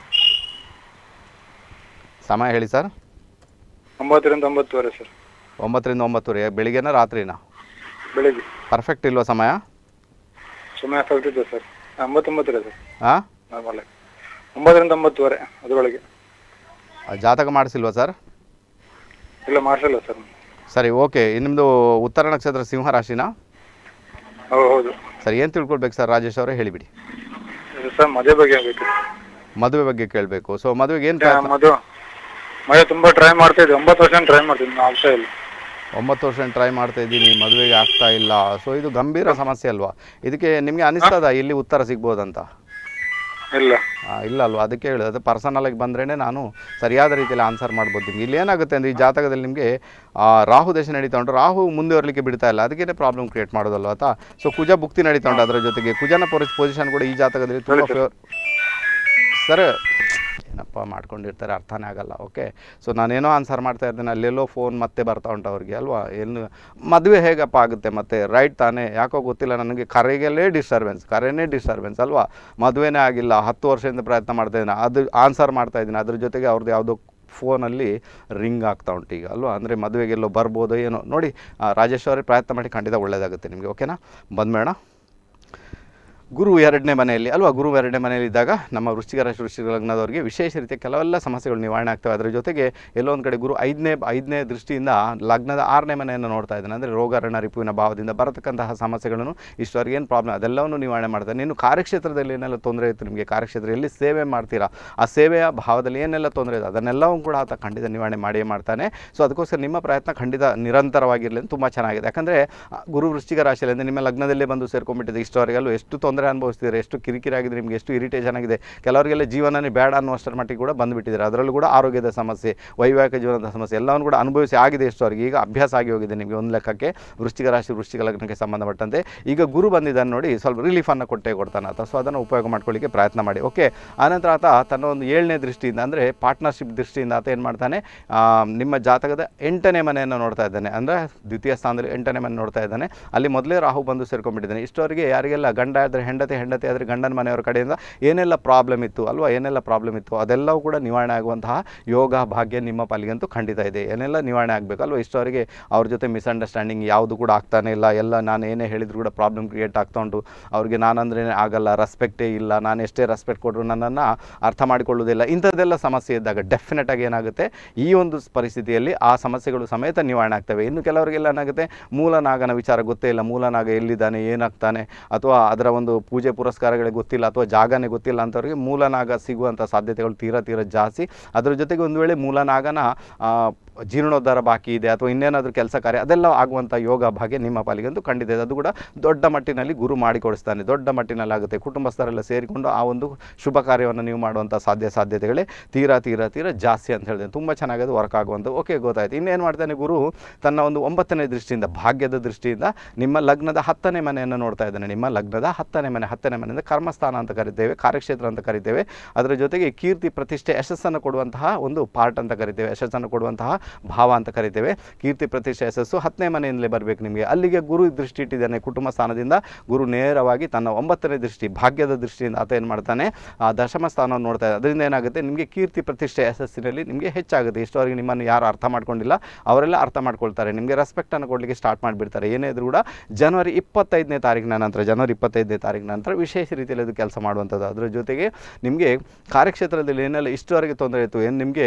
ಸಮಯ ಹೇಳಿ ಸರ್
ಒಂಬತ್ತರಿಂದ ಒಂಬತ್ತುವರೆ ಸರ್
ಒಂಬತ್ತರಿಂದ ಒಂಬತ್ತುವರೆ ಬೆಳಿಗ್ಗೆನ ರಾತ್ರಿನ
ಬೆಳಿಗ್ಗೆ
ಪರ್ಫೆಕ್ಟ್ ಇಲ್ವಾ ಸಮಯ
ಸಮಯ ಕಲ್ತಿದ್ದೆ ಸರ್ ಒಂಬತ್ತೊಂಬತ್ತರೆ ಸರ್
ಹಾಂ
ನಾರ್ಮಲ್ ಆಗಿ ಒಂಬತ್ತರಿಂದ ಒಂಬತ್ತುವರೆ ಅದರೊಳಗೆ
ಜಾತಕ ಮಾಡಿಸಿಲ್ವಾ ಸರ್
ಇಲ್ಲ ಮಾಡಿಸಲ್ಲ ಸರ್
ಸರಿ ಓಕೆ ನಿಮ್ಮದು ಉತ್ತರ ನಕ್ಷತ್ರ ಸಿಂಹ ರಾಶಿನಾ
ಹೌದು ಹೌದು
ಸರ್ ಏನು ತಿಳ್ಕೊಳ್ಬೇಕು ಸರ್ ರಾಜೇಶ್ ಅವರೇ ಹೇಳಿಬಿಡಿ
ಇದು ಸರ್ ಮದುವೆ ಬಗ್ಗೆ ಆಗಬೇಕು
ಮದುವೆ ಬಗ್ಗೆ ಕೇಳಬೇಕು ಸೊ ಮದುವೆಗೆ ಏನು
ಮದುವೆ ಮದುವೆ ತುಂಬಾ ಟ್ರೈ ಮಾಡ್ತಾ ಇದ್ದೆ ಒಂಬತ್ತು ವರ್ಷ ಟ್ರೈ ಮಾಡ್ತೀನಿ ಆಗ್ತಾ ಇಲ್ಲ
ಒಂಬತ್ತು ವರ್ಷ ಟ್ರೈ ಮಾಡ್ತಾ ಇದ್ದೀನಿ ಮದುವೆಗೆ ಆಗ್ತಾ ಇಲ್ಲ ಸೊ ಇದು ಗಂಭೀರ ಸಮಸ್ಯೆ ಅಲ್ವಾ ಇದಕ್ಕೆ ನಿಮಗೆ ಅನಿಸ್ತದ ಇಲ್ಲಿ ಉತ್ತರ ಸಿಗ್ಬೋದಂತ
ಇಲ್ಲ
ಆ, ಇಲ್ಲ ಅಲ್ವಾ ಅದಕ್ಕೆ ಹೇಳೋದು ಅದು ಪರ್ಸನಲಾಗಿ ಬಂದ್ರೇ ನಾನು ಸರಿಯಾದ ರೀತಿಯಲ್ಲಿ ಆನ್ಸರ್ ಮಾಡ್ಬೋದು ನಿಮ್ಗೆ ಇಲ್ಲಿ ಏನಾಗುತ್ತೆ ಅಂದರೆ ಈ ಜಾತಕದಲ್ಲಿ ನಿಮಗೆ ರಾಹು ದೇಶ ನಡೀತಾ ಉಂಟು ರಾಹು ಮುಂದುವರಲಿಕ್ಕೆ ಬಿಡ್ತಾ ಇಲ್ಲ ಅದಕ್ಕೆ ಪ್ರಾಬ್ಲಮ್ ಕ್ರಿಯೇಟ್ ಮಾಡೋದಲ್ವ ಆತ ಸೊ ಕುಜ ಭುಕ್ತಿ ನಡೀತಾ ಉಂಟು ಅದರ ಜೊತೆಗೆ ಕುಜನ ಪೊಸಿಷನ್ ಕೂಡ ಈ ಜಾತಕದಲ್ಲಿ ತುಂಬ ಫೇವರ್ ಸರ್ ಏನಪ್ಪ ಮಾಡ್ಕೊಂಡಿರ್ತಾರೆ ಅರ್ಥನೇ ಆಗಲ್ಲ ಓಕೆ ಸೊ ನಾನೇನೋ ಆನ್ಸರ್ ಮಾಡ್ತಾ ಇರ್ತೀನಿ ಅಲ್ಲೆಲ್ಲೋ ಫೋನ್ ಮತ್ತೆ ಬರ್ತಾ ಉಂಟು ಅವ್ರಿಗೆ ಅಲ್ವಾ ಏನು ಮದುವೆ ಹೇಗಪ್ಪ ಆಗುತ್ತೆ ಮತ್ತೆ ರೈಟ್ ತಾನೇ ಯಾಕೋ ಗೊತ್ತಿಲ್ಲ ನನಗೆ ಕರೆಗೆಲ್ಲೇ ಡಿಸ್ಟರ್ಬೆನ್ಸ್ ಕರೆನೇ ಡಿಸ್ಟರ್ಬೆನ್ಸ್ ಅಲ್ವಾ ಮದುವೆನೇ ಆಗಿಲ್ಲ ಹತ್ತು ವರ್ಷದಿಂದ ಪ್ರಯತ್ನ ಮಾಡ್ತಾ ಇದ್ದೀನಿ ಅದು ಆನ್ಸರ್ ಮಾಡ್ತಾ ಇದ್ದೀನಿ ಅದ್ರ ಜೊತೆಗೆ ಅವ್ರದ್ದು ಯಾವುದೋ ಫೋನಲ್ಲಿ ರಿಂಗ್ ಆಗ್ತಾ ಉಂಟು ಈಗ ಅಲ್ವಾ ಅಂದರೆ ಮದುವೆಗೆಲ್ಲೋ ಬರ್ಬೋದು ಏನೋ ನೋಡಿ ಆ, ರಾಜೇಶ್ ಅವರೇ ಪ್ರಯತ್ನ ಮಾಡಿ ಖಂಡಿತ ಒಳ್ಳೆಯದಾಗುತ್ತೆ ನಿಮಗೆ ಓಕೆನಾ ಬಂದ್ಬೇಡ ಗುರು ಎರಡನೇ ಮನೆಯಲ್ಲಿ ಅಲ್ವಾ ಗುರು ಎರಡನೇ ಮನೆಯಲ್ಲಿ ಇದ್ದಾಗ ನಮ್ಮ ವೃಶ್ಚಿಕ ರಾಶಿ ವೃಶ್ಚಿಕ ಲಗ್ನದವರಿಗೆ ವಿಶೇಷ ರೀತಿಯ ಕೆಲವೆಲ್ಲ ಸಮಸ್ಯೆಗಳು ನಿವಾರಣೆ ಆಗ್ತವೆ ಅದರ ಜೊತೆಗೆ ಎಲ್ಲೋ ಒಂದು ಕಡೆ ಗುರು ಐದನೇ ಐದನೇ ದೃಷ್ಟಿಯಿಂದ ಲಗ್ನದ ಆರನೇ ಮನೆಯನ್ನು ನೋಡ್ತಾ ಇದ್ದಾನೆ ಅಂದರೆ ರೋಗ ರಣ ರಿಪುವಿನ ಭಾವದಿಂದ ಬರತಕ್ಕಂತಹ ಸಮಸ್ಯೆಗಳನ್ನು ಇಷ್ಟವರೆಗೆ ಏನು ಪ್ರಾಬ್ಲಮ್ ಅದೆಲ್ಲವನ್ನು ನಿವಾರಣೆ ಮಾಡ್ತಾನೆ ಇನ್ನು ಕಾರ್ಯಕ್ಷೇತ್ರದಲ್ಲಿ ಏನೆಲ್ಲ ತೊಂದರೆ ಇತ್ತು ನಿಮಗೆ ಕಾರ್ಯಕ್ಷೇತ್ರ ಎಲ್ಲಿ ಸೇವೆ ಮಾಡ್ತೀರಾ ಆ ಸೇವೆಯ ಭಾವದಲ್ಲಿ ಏನೆಲ್ಲ ತೊಂದರೆ ಇದೆ ಅದನ್ನೆಲ್ಲವೂ ಕೂಡ ಆತ ಖಂಡಿತ ನಿವಾರಣೆ ಮಾಡಿಯೇ ಮಾಡ್ತಾನೆ ಸೊ ಅದಕ್ಕೋಸ್ಕರ ನಿಮ್ಮ ಪ್ರಯತ್ನ ಖಂಡಿತ ನಿರಂತರವಾಗಿರಲಿ ಅಂತ ತುಂಬ ಚೆನ್ನಾಗಿದೆ ಯಾಕಂದರೆ ಗುರು ವೃಶ್ಚಿಕ ರಾಶಿಯಲ್ಲಿ ಅಂದರೆ ನಿಮ್ಮ ಲಗ್ನದಲ್ಲೇ ಬಂದು ಸೇರ್ಕೊಂಡ್ಬಿಟ್ಟಿದೆ ಇಷ್ಟವರೆಗೆಲ್ಲೂ ಎಷ್ಟು ತೊಂದರೆ ಅನುಭವಿಸ್ತಿದ್ದಾರೆ ಎಷ್ಟು ಕಿರಿಕಿರಿ ಆಗಿದೆ ನಿಮಗೆ ಎಷ್ಟು ಇರಿಟೇಷನ್ ಆಗಿದೆ ಕೆಲವರಿಗೆಲ್ಲ ಜೀವನನೇ ಬೇಡ ಅನ್ನುವಷ್ಟರ ಮಟ್ಟಿಗೆ ಕೂಡ ಬಂದುಬಿಟ್ಟಿದ್ದಾರೆ ಅದರಲ್ಲೂ ಕೂಡ ಆರೋಗ್ಯದ ಸಮಸ್ಯೆ ವೈವಾಹಿಕ ಜೀವನದ ಸಮಸ್ಯೆ ಎಲ್ಲವನ್ನು ಕೂಡ ಅನುಭವಿಸಿ ಆಗಿದೆ ಇಷ್ಟವರೆಗೆ ಈಗ ಅಭ್ಯಾಸ ಆಗಿ ಹೋಗಿದೆ ನಿಮಗೆ ಒಂದು ಲೆಕ್ಕಕ್ಕೆ ವೃಶ್ಚಿಕ ರಾಶಿ ವೃಶ್ಚಿಕ ಲಗ್ನಕ್ಕೆ ಸಂಬಂಧಪಟ್ಟಂತೆ ಈಗ ಗುರು ಬಂದಿದ್ದಾನೆ ನೋಡಿ ಸ್ವಲ್ಪ ರಿಲೀಫನ್ನು ಕೊಟ್ಟೇ ಕೊಡ್ತಾನೆ ಆತ ಸೊ ಅದನ್ನು ಉಪಯೋಗ ಮಾಡ್ಕೊಳ್ಳಿಕ್ಕೆ ಪ್ರಯತ್ನ ಮಾಡಿ ಓಕೆ ಆನಂತರ ಆತ ತನ್ನ ಒಂದು ಏಳನೇ ದೃಷ್ಟಿಯಿಂದ ಅಂದರೆ ಪಾರ್ಟ್ನರ್ಶಿಪ್ ದೃಷ್ಟಿಯಿಂದ ಆತ ಏನು ಮಾಡ್ತಾನೆ ಆ, ನಿಮ್ಮ ಜಾತಕದ ಎಂಟನೇ ಮನೆಯನ್ನು ನೋಡ್ತಾ ಇದ್ದಾನೆ ಅಂದರೆ ದ್ವಿತೀಯ ಸ್ಥಾನದಲ್ಲಿ ಎಂಟನೇ ಮನೆ ನೋಡ್ತಾ ಇದ್ದಾನೆ ಅಲ್ಲಿ ಮೊದಲೇ ರಾಹು ಬಂದು ಸೇರ್ಕೊಂಡ್ಬಿಟ್ಟಿದ್ದಾನೆ ಇಷ್ಟವರೆಗೆ ಯಾರಿಗೆಲ್ಲ ಗಂಡ ಆದರೆ ಹೆಂಡತಿ ಹೆಂಡತಿ ಆದರೆ ಗಂಡನ ಮನೆಯವರ ಕಡೆಯಿಂದ ಏನೆಲ್ಲ ಪ್ರಾಬ್ಲಮ್ ಇತ್ತು ಅಲ್ವಾ ಏನೆಲ್ಲ ಪ್ರಾಬ್ಲಮ್ ಇತ್ತು ಅದೆಲ್ಲವೂ ಕೂಡ ನಿವಾರಣೆ ಆಗುವಂತಹ ಯೋಗ ಭಾಗ್ಯ ನಿಮ್ಮ ಪಾಲಿಗಂತೂ ಖಂಡಿತ ಇದೆ ಏನೆಲ್ಲ ನಿವಾರಣೆ ಆಗಬೇಕು ಅಲ್ವಾ ಇಷ್ಟವರೆಗೆ ಅವ್ರ ಜೊತೆ ಮಿಸ್ಅಂಡರ್ಸ್ಟ್ಯಾಂಡಿಂಗ್ ಯಾವುದು ಕೂಡ ಆಗ್ತಾನೆ ಇಲ್ಲ ಎಲ್ಲ ನಾನು ಏನೇ ಹೇಳಿದ್ರು ಕೂಡ ಪ್ರಾಬ್ಲಮ್ ಕ್ರಿಯೇಟ್ ಆಗ್ತಾ ಉಂಟು ಅವ್ರಿಗೆ ನಾನಂದ್ರೆ ಆಗಲ್ಲ ರೆಸ್ಪೆಕ್ಟೇ ಇಲ್ಲ ನಾನು ಎಷ್ಟೇ ರೆಸ್ಪೆಕ್ಟ್ ಕೊಟ್ಟರು ನನ್ನನ್ನು ಅರ್ಥ ಮಾಡಿಕೊಳ್ಳೋದಿಲ್ಲ ಇಂಥದ್ದೆಲ್ಲ ಸಮಸ್ಯೆ ಇದ್ದಾಗ ಡೆಫಿನೆಟ್ ಆಗಿ ಏನಾಗುತ್ತೆ ಈ ಒಂದು ಪರಿಸ್ಥಿತಿಯಲ್ಲಿ ಆ ಸಮಸ್ಯೆಗಳು ಸಮೇತ ನಿವಾರಣೆ ಆಗ್ತವೆ ಇನ್ನು ಕೆಲವರಿಗೆಲ್ಲ ಏನಾಗುತ್ತೆ ಮೂಲನಾಗನ ವಿಚಾರ ಗೊತ್ತೇ ಇಲ್ಲ ಮೂಲನಾಗ ಎಲ್ಲಿದ್ದಾನೆ ಏನಾಗ್ತಾನೆ ಅಥವಾ ಅದರ ಒಂದು ಪೂಜೆ ಪುರಸ್ಕಾರಗಳಿಗೆ ಗೊತ್ತಿಲ್ಲ ಅಥವಾ ಜಾಗನೇ ಗೊತ್ತಿಲ್ಲ ಅಂಥವ್ರಿಗೆ ಮೂಲನಾಗ ಸಿಗುವಂಥ ಸಾಧ್ಯತೆಗಳು ತೀರಾ ತೀರಾ ಜಾಸ್ತಿ ಅದರ ಜೊತೆಗೆ ಒಂದು ವೇಳೆ ಮೂಲನಾಗನ ಆ, ಜೀರ್ಣೋದ್ಧಾರ ಬಾಕಿ ಇದೆ ಅಥವಾ ಇನ್ನೇನಾದರೂ ಕೆಲಸ ಕಾರ್ಯ ಅದೆಲ್ಲ ಆಗುವಂಥ ಯೋಗ ಭಾಗ್ಯ ನಿಮ್ಮ ಪಾಲಿಗಂತೂ ಖಂಡಿತ ಇದೆ ಅದು ಕೂಡ ದೊಡ್ಡ ಮಟ್ಟಿನಲ್ಲಿ ಗುರು ಮಾಡಿಕೊಡಿಸ್ತಾನೆ ದೊಡ್ಡ ಮಟ್ಟಿನಲ್ಲಿ ಆಗುತ್ತೆ ಕುಟುಂಬಸ್ಥರೆಲ್ಲ ಸೇರಿಕೊಂಡು ಆ ಒಂದು ಶುಭ ಕಾರ್ಯವನ್ನು ನೀವು ಮಾಡುವಂಥ ಸಾಧ್ಯ ಸಾಧ್ಯತೆಗಳೇ ತೀರಾ ತೀರಾ ತೀರಾ ಜಾಸ್ತಿ ಅಂತ ಹೇಳಿದೆ ತುಂಬ ಚೆನ್ನಾಗಿ ವರ್ಕ್ ಆಗುವಂಥ ಓಕೆ ಗೊತ್ತಾಯ್ತು ಇನ್ನೇನು ಮಾಡ್ತಾನೆ ಗುರು ತನ್ನ ಒಂದು ಒಂಬತ್ತನೇ ದೃಷ್ಟಿಯಿಂದ ಭಾಗ್ಯದ ದೃಷ್ಟಿಯಿಂದ ನಿಮ್ಮ ಲಗ್ನದ ಹತ್ತನೇ ಮನೆಯನ್ನು ನೋಡ್ತಾ ಇದ್ದಾನೆ ನಿಮ್ಮ ಲಗ್ನದ ಹತ್ತನೇ ಮನೆ ಹತ್ತನೇ ಮನೆಯಿಂದ ಕರ್ಮಸ್ಥಾನ ಅಂತ ಕರಿತೇವೆ ಕಾರ್ಯಕ್ಷೇತ್ರ ಅಂತ ಕರಿತೇವೆ ಅದರ ಜೊತೆಗೆ ಕೀರ್ತಿ ಪ್ರತಿಷ್ಠೆ ಯಶಸ್ಸನ್ನು ಕೊಡುವಂತಹ ಒಂದು ಪಾರ್ಟ್ ಅಂತ ಕರಿತೇವೆ ಯಶಸ್ಸನ್ನು ಕೊಡುವಂತಹ ಭಾವ ಅಂತ ಕರಿತೇವೆ ಕೀರ್ತಿ ಪ್ರತಿಷ್ಠೆ ಯಶಸ್ಸು ಹತ್ತನೇ ಮನೆಯಿಂದಲೇ ಬರಬೇಕು ನಿಮಗೆ ಅಲ್ಲಿಗೆ ಗುರು ದೃಷ್ಟಿ ಇಟ್ಟಿದ್ದಾನೆ ಕುಟುಂಬ ಸ್ಥಾನದಿಂದ ಗುರು ನೇರವಾಗಿ ತನ್ನ ಒಂಬತ್ತನೇ ದೃಷ್ಟಿ ಭಾಗ್ಯದ ದೃಷ್ಟಿಯಿಂದ ಆತ ಏನು ಮಾಡ್ತಾನೆ ಆ ದಶಮ ಸ್ಥಾನವನ್ನು ನೋಡ್ತಾ ಇದೆ ಅದರಿಂದ ಏನಾಗುತ್ತೆ ನಿಮಗೆ ಕೀರ್ತಿ ಪ್ರತಿಷ್ಠೆ ಯಶಸ್ಸಿನಲ್ಲಿ ನಿಮಗೆ ಹೆಚ್ಚಾಗುತ್ತೆ ಇಷ್ಟವರೆಗೆ ನಿಮ್ಮನ್ನು ಯಾರು ಅರ್ಥ ಮಾಡ್ಕೊಂಡಿಲ್ಲ ಅವರೆಲ್ಲ ಅರ್ಥ ಮಾಡ್ಕೊಳ್ತಾರೆ ನಿಮಗೆ ರೆಸ್ಪೆಕ್ಟನ್ನು ಕೊಡಲಿಕ್ಕೆ ಸ್ಟಾರ್ಟ್ ಮಾಡಿಬಿಡ್ತಾರೆ ಏನೇ ಇದ್ರೂ ಕೂಡ ಜನವರಿ ಇಪ್ಪತ್ತೈದನೇ ತಾರೀಕಿನ ನಂತರ ಜನವರಿ ಇಪ್ಪತ್ತೈದನೇ ತಾರೀಕಿನ ನಂತರ ವಿಶೇಷ ರೀತಿಯಲ್ಲಿ ಅದು ಕೆಲಸ ಮಾಡುವಂಥದ್ದು ಅದರ ಜೊತೆಗೆ ನಿಮಗೆ ಕಾರ್ಯಕ್ಷೇತ್ರದಲ್ಲಿ ಏನೆಲ್ಲ ಇಷ್ಟವರೆಗೆ ತೊಂದರೆ ಇತ್ತು ಏನು ನಿಮಗೆ